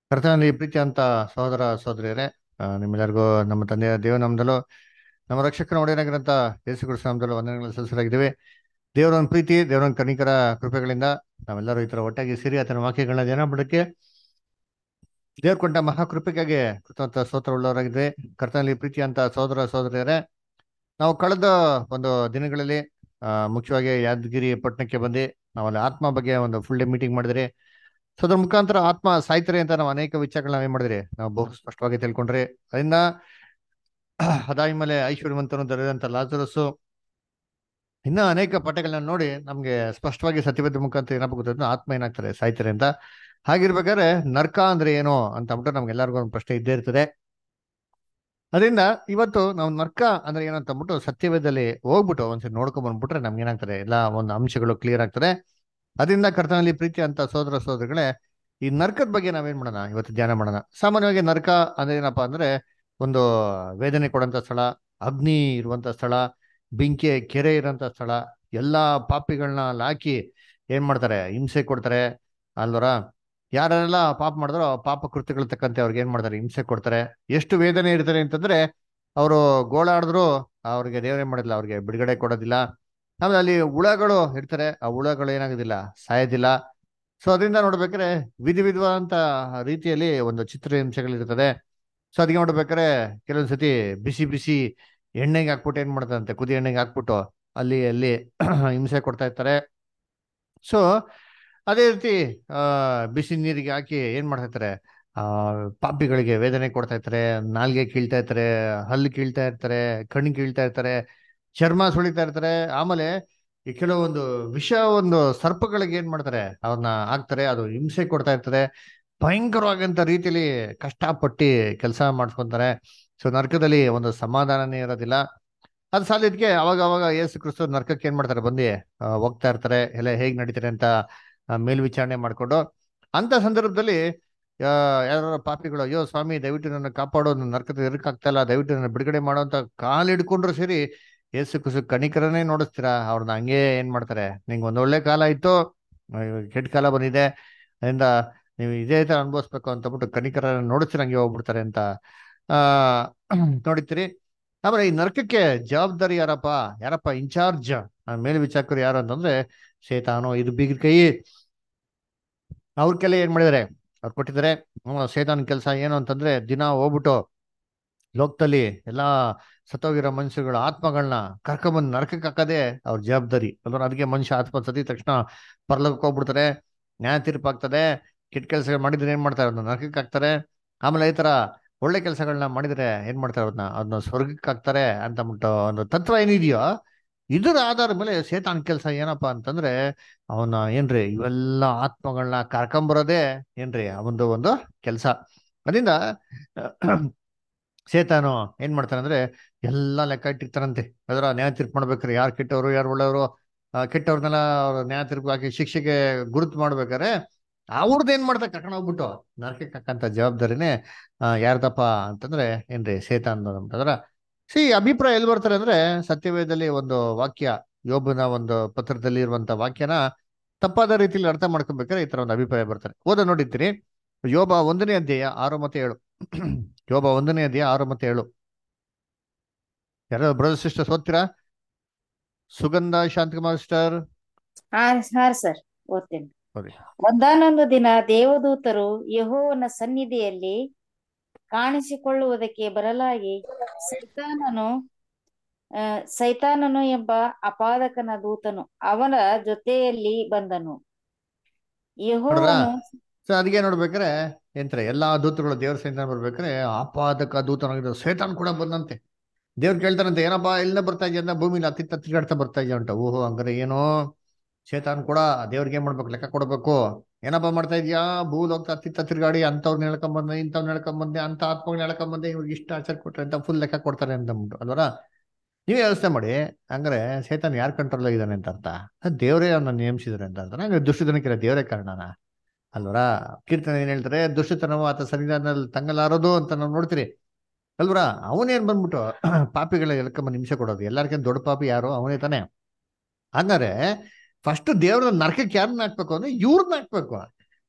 ಕರ್ತನಲ್ಲಿ ಪ್ರೀತಿ ಅಂತ ಸಹೋದರ ಸಹೋದರಿಯರೇ ಆ, ನಿಮ್ಮೆಲ್ಲರಿಗೂ ನಮ್ಮ ತಂದೆಯ ದೇವನಾಮದಲ್ಲೂ ನಮ್ಮ ರಕ್ಷಕನ ಒಡೆಯನಾಗಿರಂತ ಯೇಸು ಕ್ರಿಸ್ತ ನಾಮದಲ್ಲೂ ವಂದನೆಗಳನ್ನು ಸಲ್ಲಿಸಲಾಗಿದ್ದೇವೆ ದೇವರ ಒಂದು ಪ್ರೀತಿ ದೇವರ ಒಂದು ಕನಿಕರ ಕೃಪೆಗಳಿಂದ ನಾವೆಲ್ಲರೂ ಈ ತರ ಒಟ್ಟಾಗಿ ಸೇರಿ ಆತನ ವಾಕ್ಯಗಳನ್ನ ಧ್ಯಾನ ಮಾಡಕ್ಕೆ ದೇವ್ರು ಕೊಟ್ಟ ಮಹಾಕೃಪೆಗಾಗಿ ಕೃತಜ್ಞತ ಸ್ತೋತ್ರ ಉಳ್ಳವರಾಗಿದ್ದೆ ಕರ್ತನಲ್ಲಿ ಪ್ರೀತಿ ಅಂತ ಸಹೋದರ ಸಹೋದರಿಯರೇ ನಾವು ಕಳೆದ ಒಂದು ದಿನಗಳಲ್ಲಿ ಆ, ಮುಖ್ಯವಾಗಿ ಯಾದಗಿರಿ ಪಟ್ಟಣಕ್ಕೆ ಬಂದು ನಾವಲ್ಲಿ ಆತ್ಮ ಬಗ್ಗೆ ಒಂದು ಫುಲ್ ಡೇ ಮೀಟಿಂಗ್ ಮಾಡಿದ್ರಿ ಸೊ ಅದ್ರ ಮುಖಾಂತರ ಆತ್ಮ ಸಾಯ್ತಾರೆ ಅಂತ ನಾವು ಅನೇಕ ವಿಚಾರಗಳನ್ನ ಏನ್ ಮಾಡಿದ್ರಿ ನಾವು ಬಹು ಸ್ಪಷ್ಟವಾಗಿ ತಿಳ್ಕೊಂಡ್ರಿ ಅದರಿಂದ ಅದಾದ್ಮೇಲೆ ಐಶ್ವರ್ಯವಂತನು ದೊರೆದಂತ ಲಾಜರಸ್ಸು ಇನ್ನ ಅನೇಕ ಪಠಗಳನ್ನ ನೋಡಿ ನಮ್ಗೆ ಸ್ಪಷ್ಟವಾಗಿ ಸತ್ಯವೇದ ಮುಖಾಂತರ ಏನಪ್ಪ ಗೊತ್ತಾಯ್ತು ಆತ್ಮ ಏನಾಗ್ತಾರೆ ಸಾಯ್ತಾರೆ ಅಂತ ಹಾಗಿರ್ಬೇಕಾದ್ರೆ ನರ್ಕ ಅಂದ್ರೆ ಏನು ಅಂತ ಅಂದ್ಬಿಟ್ಟು ನಮ್ಗೆಲ್ಲರಿಗೂ ಒಂದು ಪ್ರಶ್ನೆ ಇದ್ದೇ ಇರ್ತದೆ ಅದರಿಂದ ಇವತ್ತು ನಾವು ನರ್ಕ ಅಂದ್ರೆ ಏನಂತ ಅಂದ್ಬಿಟ್ಟು ಸತ್ಯವೇದದಲ್ಲಿ ಹೋಗ್ಬಿಟ್ಟು ಒಂದ್ಸರಿ ನೋಡ್ಕೊಂಡ್ ಬಂದ್ಬಿಟ್ರೆ ನಮ್ಗೆ ಏನಾಗ್ತದೆ ಎಲ್ಲ ಒಂದು ಅಂಶಗಳು ಕ್ಲಿಯರ್ ಆಗ್ತದೆ ಅದರಿಂದ ಕರ್ತನಲ್ಲಿ ಪ್ರೀತಿ ಅಂತ ಸೋದರ ಸೋದರಿಗಳೇ ಈ ನರ್ಕದ ಬಗ್ಗೆ ನಾವೇನ್ ಮಾಡೋಣ ಇವತ್ತು ಧ್ಯಾನ ಮಾಡೋಣ ಸಾಮಾನ್ಯವಾಗಿ ನರ್ಕ ಅಂದ್ರೆ ಏನಪ್ಪಾ ಅಂದ್ರೆ ಒಂದು ವೇದನೆ ಕೊಡುವಂತ ಸ್ಥಳ ಅಗ್ನಿ ಇರುವಂತ ಸ್ಥಳ ಬೆಂಕಿ ಕೆರೆ ಇರೋಂಥ ಸ್ಥಳ ಎಲ್ಲಾ ಪಾಪಿಗಳನ್ನ ಅಲ್ಲಿ ಹಾಕಿ ಏನ್ ಮಾಡ್ತಾರೆ ಹಿಂಸೆ ಕೊಡ್ತಾರೆ ಅಲ್ವರ ಯಾರೆಲ್ಲ ಪಾಪ ಮಾಡಿದ್ರು ಆ ಪಾಪ ಕೃತ್ಯಗಳ ತಕ್ಕಂತೆ ಅವ್ರಿಗೆ ಏನ್ ಮಾಡ್ತಾರೆ ಹಿಂಸೆ ಕೊಡ್ತಾರೆ ಎಷ್ಟು ವೇದನೆ ಇರ್ತಾರೆ ಅಂತಂದ್ರೆ ಅವರು ಗೋಳಾಡಿದ್ರು ಅವ್ರಿಗೆ ದೇವ್ರ ಏನ್ ಮಾಡೋದಿಲ್ಲ ಅವ್ರಿಗೆ ಬಿಡುಗಡೆ ಕೊಡೋದಿಲ್ಲ ಆಮೇಲೆ ಅಲ್ಲಿ ಹುಳಗಳು ಇರ್ತಾರೆ ಆ ಹುಳಗಳು ಏನಾಗೋದಿಲ್ಲ ಸಾಯೋದಿಲ್ಲ ಸೊ ಅದರಿಂದ ನೋಡ್ಬೇಕಾದ್ರೆ ವಿಧ ವಿಧವಾದಂತ ರೀತಿಯಲ್ಲಿ ಒಂದು ಚಿತ್ರ ಹಿಂಸೆಗಳಿರ್ತದೆ ಸೊ ಅದಕ್ಕೆ ನೋಡ್ಬೇಕಾದ್ರೆ ಕೆಲವೊಂದ್ ಸತಿ ಬಿಸಿ ಬಿಸಿ ಎಣ್ಣೆಗೆ ಹಾಕ್ಬಿಟ್ಟು ಏನ್ ಮಾಡ್ತಾರಂತೆ ಕುದಿ ಎಣ್ಣೆಗೆ ಹಾಕ್ಬಿಟ್ಟು ಅಲ್ಲಿ ಅಲ್ಲಿ ಹಿಂಸೆ ಕೊಡ್ತಾ ಇರ್ತಾರೆ ಸೊ ಅದೇ ರೀತಿ ಆ ಬಿಸಿ ನೀರಿಗೆ ಹಾಕಿ ಏನ್ ಮಾಡ್ತಾ ಇರ್ತಾರೆ ಆ ಪಾಪಿಗಳಿಗೆ ವೇದನೆ ಕೊಡ್ತಾ ಇರ್ತಾರೆ ನಾಲ್ಗೆ ಕೀಳ್ತಾ ಇರ್ತಾರೆ ಹಲ್ಲು ಕೀಳ್ತಾ ಇರ್ತಾರೆ ಕಣ್ಣು ಕೀಳ್ತಾ ಇರ್ತಾರೆ ಚರ್ಮ ಸುಳಿತಾ ಇರ್ತಾರೆ ಆಮೇಲೆ ಈ ಕೆಲವೊಂದು ವಿಷ ಒಂದು ಸರ್ಪಗಳಿಗೆ ಏನ್ ಮಾಡ್ತಾರೆ ಅವ್ರನ್ನ ಹಾಕ್ತಾರೆ ಅದು ಹಿಂಸೆ ಕೊಡ್ತಾ ಇರ್ತದೆ ಭಯಂಕರವಾಗಂತ ರೀತಿಯಲ್ಲಿ ಕಷ್ಟಪಟ್ಟು ಕೆಲಸ ಮಾಡಿಸ್ಕೊಂತಾರೆ ಸೊ ನರ್ಕದಲ್ಲಿ ಒಂದು ಸಮಾಧಾನನೇ ಇರೋದಿಲ್ಲ ಅದು ಸಾಲಿದ್ಕೆ ಅವಾಗ ಅವಾಗ ಯೇಸು ಕ್ರಿಸ್ತು ನರ್ಕಕ್ಕೆ ಏನ್ ಮಾಡ್ತಾರೆ ಬಂದು ಆ, ಹೋಗ್ತಾ ಇರ್ತಾರೆ ಎಲ್ಲ ಹೇಗ್ ನಡೀತಾರೆ ಅಂತ ಆ, ಮೇಲ್ವಿಚಾರಣೆ ಮಾಡ್ಕೊಂಡು ಅಂತ ಸಂದರ್ಭದಲ್ಲಿ ಆ, ಯಾರು ಪಾಪಿಗಳು ಅಯ್ಯೋ ಸ್ವಾಮಿ ದಯವಿಟ್ಟು ನನ್ನ ಕಾಪಾಡೋ ನನ್ನ ನರ್ಕದ ಇರಕ್ಕಾಗ್ತಾ ಇಲ್ಲ ದಯವಿಟ್ಟು ನನ್ನ ಬಿಡುಗಡೆ ಮಾಡೋ ಅಂತ ಕಾಲ್ ಹಿಡ್ಕೊಂಡ್ರು ಸೇರಿ ಯೇಸು ಕ್ರಿಸ್ತು ಕಣಿಕರನೇ ನೋಡಿಸ್ತೀರಾ ಅವ್ರನ್ನ ಹಂಗೆ ಏನ್ ಮಾಡ್ತಾರೆ ನಿಂಗೆ ಒಂದ್ ಒಳ್ಳೆ ಕಾಲ ಇತ್ತು ಆ, ಇವಾಗ ಕೆಟ್ಟ ಕಾಲ ಬಂದಿದೆ ಅದರಿಂದ ನೀವು ಇದೇ ತರ ಅನುಭವಿಸ್ಬೇಕು ಅಂತ ಬಿಟ್ಟು ಕಣಿಕರ ನೋಡಿಸ್ತೀರ ಹಂಗೆ ಹೋಗ್ಬಿಡ್ತಾರೆ ಅಂತ ಆ ನೋಡಿರ್ತೀರಿ ಆಮೇಲೆ ಈ ನರಕಕ್ಕೆ ಜವಾಬ್ದಾರಿ ಯಾರಪ್ಪ ಯಾರಪ್ಪ ಇನ್ಚಾರ್ಜ್ ಮೇಲ್ವಿಚಾರಕರು ಯಾರು ಅಂತಂದ್ರೆ ಶೇತಾನು ಇದು ಬೀಗ್ರ ಕೈ ಅವ್ರ ಕೆಲ ಏನ್ ಮಾಡಿದಾರೆ ಅವ್ರು ಕೊಟ್ಟಿದ್ದಾರೆ ಹ್ಮ್, ಶೇತಾನ್ ಕೆಲಸ ಏನು ಅಂತಂದ್ರೆ ದಿನ ಹೋಗ್ಬಿಟ್ಟು ಲೋಕದಲ್ಲಿ ಎಲ್ಲಾ ಸತ್ತೋಗಿರೋ ಮನುಷ್ಯಗಳ ಆತ್ಮಗಳನ್ನ ಕರ್ಕೊಂಬಂದು ನರಕಕ್ಕೆ ಹಾಕೋದೇ ಅವ್ರ ಜವಾಬ್ದಾರಿ ಅಂದ್ರೆ ಅದಕ್ಕೆ ಮನುಷ್ಯ ಆತ್ಮ ಸತಿ ತಕ್ಷಣ ಪರ್ಲೋಕಕ್ಕೆ ಹೋಗ್ಬಿಡ್ತಾರೆ ನ್ಯಾಯ ತೀರ್ಪು ಆಗ್ತದೆ ಕೆಟ್ಟ ಕೆಲಸ ಮಾಡಿದ್ರೆ ಏನ್ ಮಾಡ್ತಾರೆ ಅದನ್ನ ನರಕಕ್ಕೆ ಹಾಕ್ತಾರೆ ಆಮೇಲೆ ಈ ತರ ಒಳ್ಳೆ ಕೆಲಸಗಳನ್ನ ಮಾಡಿದ್ರೆ ಏನ್ ಮಾಡ್ತಾರೆ ಅದನ್ನ ಅದನ್ನ ಸ್ವರ್ಗಕ್ಕೆ ಹಾಕ್ತಾರೆ ಅಂತ ಅಂದ್ಬಿಟ್ಟು ಒಂದು ತತ್ವ ಏನಿದೆಯೋ ಇದರ ಆಧಾರದ ಮೇಲೆ ಸೇತಾನ್ ಕೆಲಸ ಏನಪ್ಪಾ ಅಂತಂದ್ರೆ ಅವನ ಏನ್ರಿ ಇವೆಲ್ಲ ಆತ್ಮಗಳನ್ನ ಕರ್ಕೊಂಬರೋದೇ ಏನ್ರಿ ಅವನದು ಒಂದು ಕೆಲಸ ಅದರಿಂದ ಸೇತಾನು ಏನ್ ಮಾಡ್ತಾನೆ ಅಂದ್ರೆ ಎಲ್ಲಾ ಲೆಕ್ಕ ಇಟ್ಟಿರ್ತಾರಂತೆ ಅದರ ನ್ಯಾಯ ತೀರ್ಪು ಮಾಡ್ಬೇಕಾರೆ ಯಾರು ಕೆಟ್ಟವರು ಯಾರು ಒಳ್ಳೆಯವರು ಕೆಟ್ಟವ್ರನ್ನೆಲ್ಲ ಅವ್ರ ನ್ಯಾಯ ತೀರ್ಪು ಹಾಕಿ ಶಿಕ್ಷೆಗೆ ಗುರುತು ಮಾಡ್ಬೇಕಾರೆ ಅವ್ರದ್ದು ಏನ್ ಮಾಡ್ತಾರೆ ಕರ್ಕೊಂಡು ಹೋಗ್ಬಿಟ್ಟು ನರಕಕ್ಕೆ ಹಾಕಂತ ಜವಾಬ್ದಾರಿನೇ ಆ, ಯಾರ್ದಪ್ಪ ಅಂತಂದ್ರೆ ಏನ್ರಿ ಸೇತಾನ್ ಅಂತಂದ್ರ ಸಿ ಅಭಿಪ್ರಾಯ ಎಲ್ಲಿ ಬರ್ತಾರೆ ಅಂದ್ರೆ ಸತ್ಯವೇದದಲ್ಲಿ ಒಂದು ವಾಕ್ಯ ಯೋಬನ ಒಂದು ಪತ್ರದಲ್ಲಿ ಇರುವಂತ ವಾಕ್ಯನ ತಪ್ಪಾದ ರೀತಿಯಲ್ಲಿ ಅರ್ಥ ಮಾಡ್ಕೊಬೇಕಾದ್ರೆ ಈ ತರ ಒಂದು ಅಭಿಪ್ರಾಯ ಬರ್ತಾರೆ ಓದ ನೋಡಿರ್ತೀರಿ ಯೋಬ ಒಂದನೇ ಅಧ್ಯಾಯ ಆರು ಮತ್ತೆ ಏಳು ಯೋಬ ಒಂದನೇ ಅಧ್ಯಾಯ ಆರು ಮತ್ತೆ ಏಳು ಯಾರೋ ಬ್ರದರ್ ಸಿಸ್ಟರ್ಸ್ ಓದ್ತೀರಾ ಸುಗಂಧ ಶಾಂತಕುಮಾರ್ ಸಿಸ್ಟರ್ ಹಾ ಹಾ ಸರ್ ಓದ್ತೇನೆ ಸರಿ ಒಂದಾನೊಂದು ದಿನ ದೇವದೂತರು ಯೆಹೋವನ ಸನ್ನಿಧಿಯಲ್ಲಿ ಕಾಣಿಸಿಕೊಳ್ಳುವುದಕ್ಕೆ ಬರಲಾಗಿ ಸೈತಾನನು ಆ, ಸೈತಾನನು ಎಂಬ ಅಪಾದಕನ ದೂತನು ಅವನ ಜೊತೆಯಲ್ಲಿ ಬಂದನು ಯೆಹೋವನು ಸೊ ಅದಕ್ಕೆ ನೋಡ್ಬೇಕಾರೆ ಎಂತಾರೆ ಎಲ್ಲಾ ದೂತಗಳು ದೇವ್ರ ಸೈತಾನ ಬರ್ಬೇಕಾರೆ ಆಪಾದಕ ದೂತನಾಗಿದ್ದ ಸೇತಾನ್ ಕೂಡ ಬಂದಂತೆ ದೇವ್ರು ಕೇಳ್ತಾರಂತೆ ಏನಪ್ಪಾ ಎಲ್ಲಿಂದ ಬರ್ತಾ ಇದೆಯಾ ಅಂತ ಭೂಮಿಲಿ ಹತ್ತಿತ್ತ ತಿರ್ಗಾಡ್ತಾ ಬರ್ತಾ ಇದೆಯಾ ಅಂತ ಓಹೋ ಹಂಗಾರೆ ಏನೋ ಶೇತಾನ್ ಕೂಡ ದೇವ್ರಿಗೆ ಏನ್ ಮಾಡ್ಬೇಕು ಲೆಕ್ಕ ಕೊಡ್ಬೇಕು ಏನಪ್ಪಾ ಮಾಡ್ತಾ ಇದೀಯಾ ಭೂಲ್ ಹೋಗ್ತಾ ಹತ್ತಿತ್ತ ತಿರ್ಗಾಡಿ ಅಂತವ್ರನ್ನ ಹೇಳ್ಕೊಂಬಂದೆ ಇಂಥವ್ನ ಹೇಳ್ಕೊಂಬಂದೆ ಅಂತ ಆತ್ಮಗಳನ್ನ ಹೇಳ್ಕೊಂಬಂದೆ ಇವ್ರಿಗೆ ಇಷ್ಟ ಆಚಾರ ಕೊಟ್ರೆ ಅಂತ ಫುಲ್ ಲೆಕ್ಕ ಕೊಡ್ತಾರೆ ಅಂತ ಅಂದ್ಬಿಟ್ಟು ಅಲ್ವರ ನೀವೇ ವ್ಯವಸ್ಥೆ ಮಾಡಿ ಹಂಗಾರೆ ಶೇತಾನ್ ಯಾರ್ ಕಂಟ್ರೋಲ್ ಆಗಿದ್ದಾನೆ ಅಂತ ಅರ್ಥ ಅದ್ ದೇವರೇ ಅವನ್ನ ನೇಮಿಸಿದಾರೆ ಅಂತ ಅರ್ಥ ಹಂಗಾರೆ ದುಷ್ಟತನಕ್ಕಿರೋ ದೇವರೇ ಕಾರಣನ ಅಲ್ವರ ಕೀರ್ತನೆ ಏನ್ ಹೇಳ್ತಾರೆ ದುಷ್ಟತನವು ಆತ ಸನ್ನಿಧಾನದಲ್ಲಿ ತಂಗಲಾರದು ಅಂತ ನಾವು ನೋಡ್ತೀರಿ ಅಲ್ವರ ಅವನೇನ್ ಬಂದ್ಬಿಟ್ಟು ಪಾಪಿಗಳ ಎಲ್ಕೊಂಬ ಹಿಂಸೆ ಕೊಡೋದು ಎಲ್ಲರಿಗಿಂತ ದೊಡ್ಡ ಪಾಪಿ ಯಾರು ಅವನೇ ತಾನೆ ಹಂಗಾರೆ ಫಸ್ಟ್ ದೇವ್ರ ನರಕಕ್ಕೆ ಯಾರನ್ನ ಹಾಕ್ಬೇಕು ಅಂದ್ರೆ ಇವ್ರನ್ನ ಹಾಕ್ಬೇಕು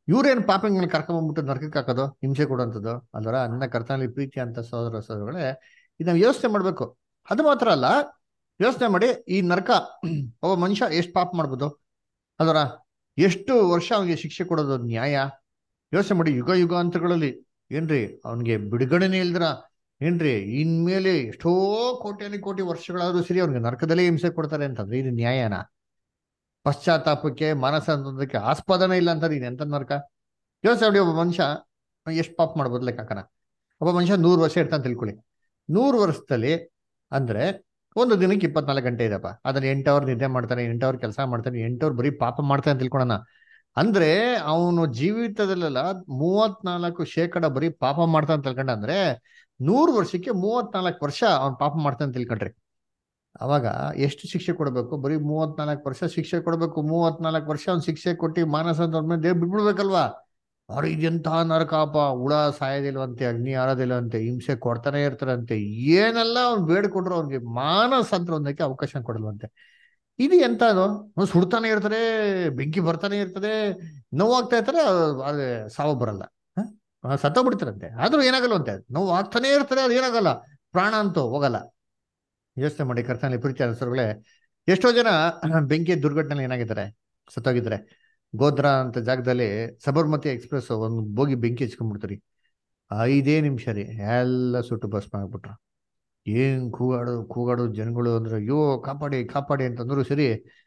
ಇವ್ರೇನ್ ಪಾಪಗಳನ್ನ ಕರ್ಕೊಂಡ್ಬಿಟ್ಟು ನರಕಕ್ಕೆ ಹಾಕೋದು ಹಿಂಸೆ ಕೊಡುವಂಥದ್ದು ಅಲ್ವರ ನನ್ನ ಕರ್ತನಲ್ಲಿ ಪ್ರೀತಿ ಅಂತ ಸಹೋದರ ಸಹೋದರಗಳೇ ಇದು ನಾವು ಯೋಚನೆ ಮಾಡ್ಬೇಕು ಅದು ಮಾತ್ರ ಅಲ್ಲ ಯೋಚನೆ ಮಾಡಿ ಈ ನರಕ ಒಬ್ಬ ಮನುಷ್ಯ ಎಷ್ಟು ಪಾಪ ಮಾಡ್ಬೋದು ಅಲ್ವರ ಎಷ್ಟು ವರ್ಷ ಅವನಿಗೆ ಶಿಕ್ಷೆ ಕೊಡೋದು ನ್ಯಾಯ ಯೋಚನೆ ಮಾಡಿ ಯುಗ ಯುಗಾಂತರಗಳಲ್ಲಿ ಏನ್ರಿ ಅವನಿಗೆ ಬಿಡುಗಡೆನೇ ಇಲ್ದ್ರ ಏನ್ರಿ ಇನ್ಮೇಲೆ ಎಷ್ಟೋ ಕೋಟ್ಯಾನಿ ಕೋಟಿ ವರ್ಷಗಳಾದ್ರೂ ಸರಿ ಅವ್ನಿಗೆ ನರಕದಲ್ಲೇ ಹಿಂಸೆ ಕೊಡ್ತಾರೆ ಅಂತಂದ್ರೆ ಇದು ನ್ಯಾಯನ ಪಶ್ಚಾತ್ತಾಪಕ್ಕೆ ಮಾನಸ ಅಂತಂದಕ್ಕೆ ಆಸ್ಪದನೇ ಇಲ್ಲ ಅಂತಾರೆ ಇದು ಎಂತ ನರಕ ಯೋಚನೆ ಮಾಡಿ ಒಬ್ಬ ಮನುಷ್ಯ ಎಷ್ಟು ಪಾಪ ಮಾಡ್ಬೋದು ಲೆಕ್ಕನ ಒಬ್ಬ ಮನುಷ್ಯ ನೂರು ವರ್ಷ ಇರ್ತಾನೆ ತಿಳ್ಕೊಳ್ಳಿ ನೂರು ವರ್ಷದಲ್ಲಿ ಅಂದ್ರೆ ಒಂದು ದಿನಕ್ಕೆ ಇಪ್ಪತ್ನಾಲ್ಕು ಗಂಟೆ ಇದೆಪ್ಪ ಅದನ್ನ ಎಂಟು ಅವರ್ ನಿದ್ದೆ ಮಾಡ್ತಾನೆ ಎಂಟು ಅವರ್ ಕೆಲಸ ಮಾಡ್ತಾನೆ ಎಂಟು ಅವರ್ ಬರೀ ಪಾಪ ಮಾಡ್ತಾನೆ ಅಂತ ತಿಳ್ಕೊಳೋಣ ಅಂದ್ರೆ ಅವನು ಜೀವಿತದಲ್ಲೆಲ್ಲ ಮೂವತ್ನಾಲ್ಕು ಶೇಕಡ ಬರೀ ಪಾಪ ಮಾಡ್ತಾನೆ ಅಂತ ತಿಳ್ಕೊಂಡ ಅಂದ್ರೆ ನೂರು ವರ್ಷಕ್ಕೆ ಮೂವತ್ನಾಲ್ಕು ವರ್ಷ ಅವ್ನು ಪಾಪ ಮಾಡ್ತಾನೆ ಅಂತ ತಿಳ್ಕೊಂಡ್ರಿ ಅವಾಗ ಎಷ್ಟು ಶಿಕ್ಷೆ ಕೊಡಬೇಕು ಬರೀ ಮೂವತ್ನಾಲ್ಕು ವರ್ಷ ಶಿಕ್ಷೆ ಕೊಡಬೇಕು ಮೂವತ್ನಾಲ್ಕು ವರ್ಷ ಅವ್ನು ಶಿಕ್ಷೆ ಕೊಟ್ಟು ಮಾನಸ ಅಂತ ದೇವ್ ಬಿಟ್ಬಿಡ್ಬೇಕಲ್ವಾ ಅವ್ರು ಇದೆಂತ ನರಕಾಪ ಹುಳ ಸಾಯೋದಿಲ್ವಂತೆ ಅಗ್ನಿ ಆರೋದಿಲ್ವಂತೆ ಹಿಂಸೆ ಕೊಡ್ತಾನೆ ಇರ್ತಾರಂತೆ ಏನೆಲ್ಲ ಅವ್ನು ಬೇಡ್ಕೊಟ್ರು ಅವ್ನಿಗೆ ಮಾನಸ ಅಂತ ಒಂದಕ್ಕೆ ಅವಕಾಶ ಕೊಡಲ್ವಂತೆ ಇದು ಎಂತ ಅದು ಅವ್ನು ಸುಡ್ತಾನೆ ಇರ್ತಾರೆ ಬೆಂಕಿ ಬರ್ತಾನೆ ಇರ್ತದೆ ನೋವಾಗ್ತಾ ಇರ್ತಾರೆ ಅದು ಸಾವು ಬರಲ್ಲ ಸತ್ತೋಗ್ಬಿಡ್ತಾರಂತೆ ಆದ್ರೂ ಏನಾಗಲ್ವಂತೆ ನೋವು ಆಗ್ತಾನೆ ಇರ್ತಾರೆ ಅದು ಏನಾಗಲ್ಲ ಪ್ರಾಣ ಅಂತೂ ಹೋಗಲ್ಲ ಯೋಚನೆ ಮಾಡಿ ಕರ್ತನಲ್ಲಿ ಪ್ರೀತಿ ಅನುಸರುಗಳೇ ಎಷ್ಟೋ ಜನ ಬೆಂಕಿ ದುರ್ಘಟನೆ ಏನಾಗಿದ್ದಾರೆ ಸತ್ತೋಗಿದ್ದಾರೆ ಗೋಧ್ರಾ ಅಂತ ಜಾಗದಲ್ಲಿ ಸಬರ್ಮತಿ ಎಕ್ಸ್ಪ್ರೆಸ್ ಒಂದು ಬೋಗಿ ಬೆಂಕಿ ಹಚ್ಕೊಂಡ್ಬಿಡ್ತಾರೆ ಐದೇ ನಿಮಿಷ ರೀ ಎಲ್ಲ ಸುಟ್ಟು ಭಸ್ಮ ಆಗ್ಬಿಟ್ರು ಏನ್ ಕೂಗಾಡು ಕೂಗಾಡು ಜನಗಳು ಅಂದ್ರೆ ಅಯ್ಯೋ ಕಾಪಾಡಿ ಕಾಪಾಡಿ ಅಂತಂದ್ರು ಸರಿ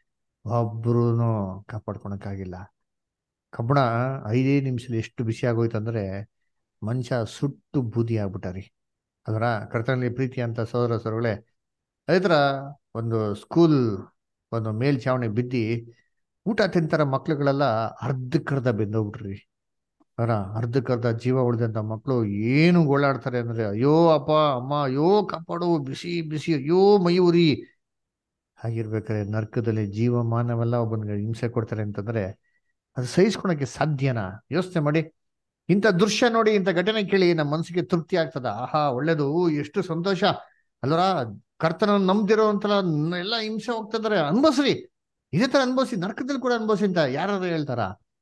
ಒಬ್ರು ಕಾಪಾಡ್ಕೊಳಕ್ಕಾಗಿಲ್ಲ ಕಬ್ಬಣ ಐದೇ ನಿಮಿಷದಲ್ಲಿ ಎಷ್ಟು ಬಿಸಿ ಆಗೋಯ್ತು ಅಂದ್ರೆ ಮನುಷ್ಯ ಸುಟ್ಟು ಬೂದಿ ಆಗ್ಬಿಟ್ಟಾರಿ ಅದರ ಕರ್ತನಲ್ಲಿ ಪ್ರೀತಿ ಅಂತ ಸಹೋದರ ಸರುಗಳೇ ಅದೇ ಥರ ಒಂದು ಸ್ಕೂಲ್ ಒಂದು ಮೇಲ್ಛಾವಣಿ ಬಿದ್ದಿ ಊಟ ತಿಂತಾರ ಮಕ್ಳುಗಳೆಲ್ಲ ಅರ್ಧಕ್ಕರ್ಧ ಬೆಂದೋಗ್ಬಿಟ್ರಿ ಅವರ ಅರ್ಧಕ್ಕರ್ಧ ಜೀವ ಉಳಿದಂತ ಮಕ್ಕಳು ಏನು ಗೋಳಾಡ್ತಾರೆ ಅಂದ್ರೆ ಅಯ್ಯೋ ಅಪ್ಪ ಅಮ್ಮ ಅಯ್ಯೋ ಕಾಪಾಡು ಬಿಸಿ ಬಿಸಿ ಅಯ್ಯೋ ಮೈ ಉರಿ ಹಾಗಿರ್ಬೇಕಾದ್ರೆ ನರ್ಕದಲ್ಲಿ ಜೀವಮಾನವೆಲ್ಲ ಒಬ್ಬನಿಗೆ ಹಿಂಸೆ ಕೊಡ್ತಾರೆ ಅಂತಂದ್ರೆ ಅದು ಸಹಿಸ್ಕೊಳಕ್ಕೆ ಸಾಧ್ಯನಾ ಯೋಚನೆ ಮಾಡಿ ಇಂಥ ದೃಶ್ಯ ನೋಡಿ ಇಂಥ ಘಟನೆ ಕೇಳಿ ನಮ್ಮ ಮನಸ್ಸಿಗೆ ತೃಪ್ತಿ ಆಗ್ತದ ಆಹಾ ಒಳ್ಳೇದು ಎಷ್ಟು ಸಂತೋಷ ಅಲ್ವರ ಕರ್ತನ ನಂಬ್ದಿರೋ ಅಂತಲ್ಲ ಎಲ್ಲ ಹಿಂಸೆ ಹೋಗ್ತಿದಾರೆ ಅನ್ಭವಿಸ್ರಿ ಇದೇ ತರ ಅನ್ಭವಿಸಿ ನರಕದಲ್ಲಿ ಕೂಡ ಅನ್ಭವಿಸಿ ಅಂತ ಯಾರು ಹೇಳ್ತಾರ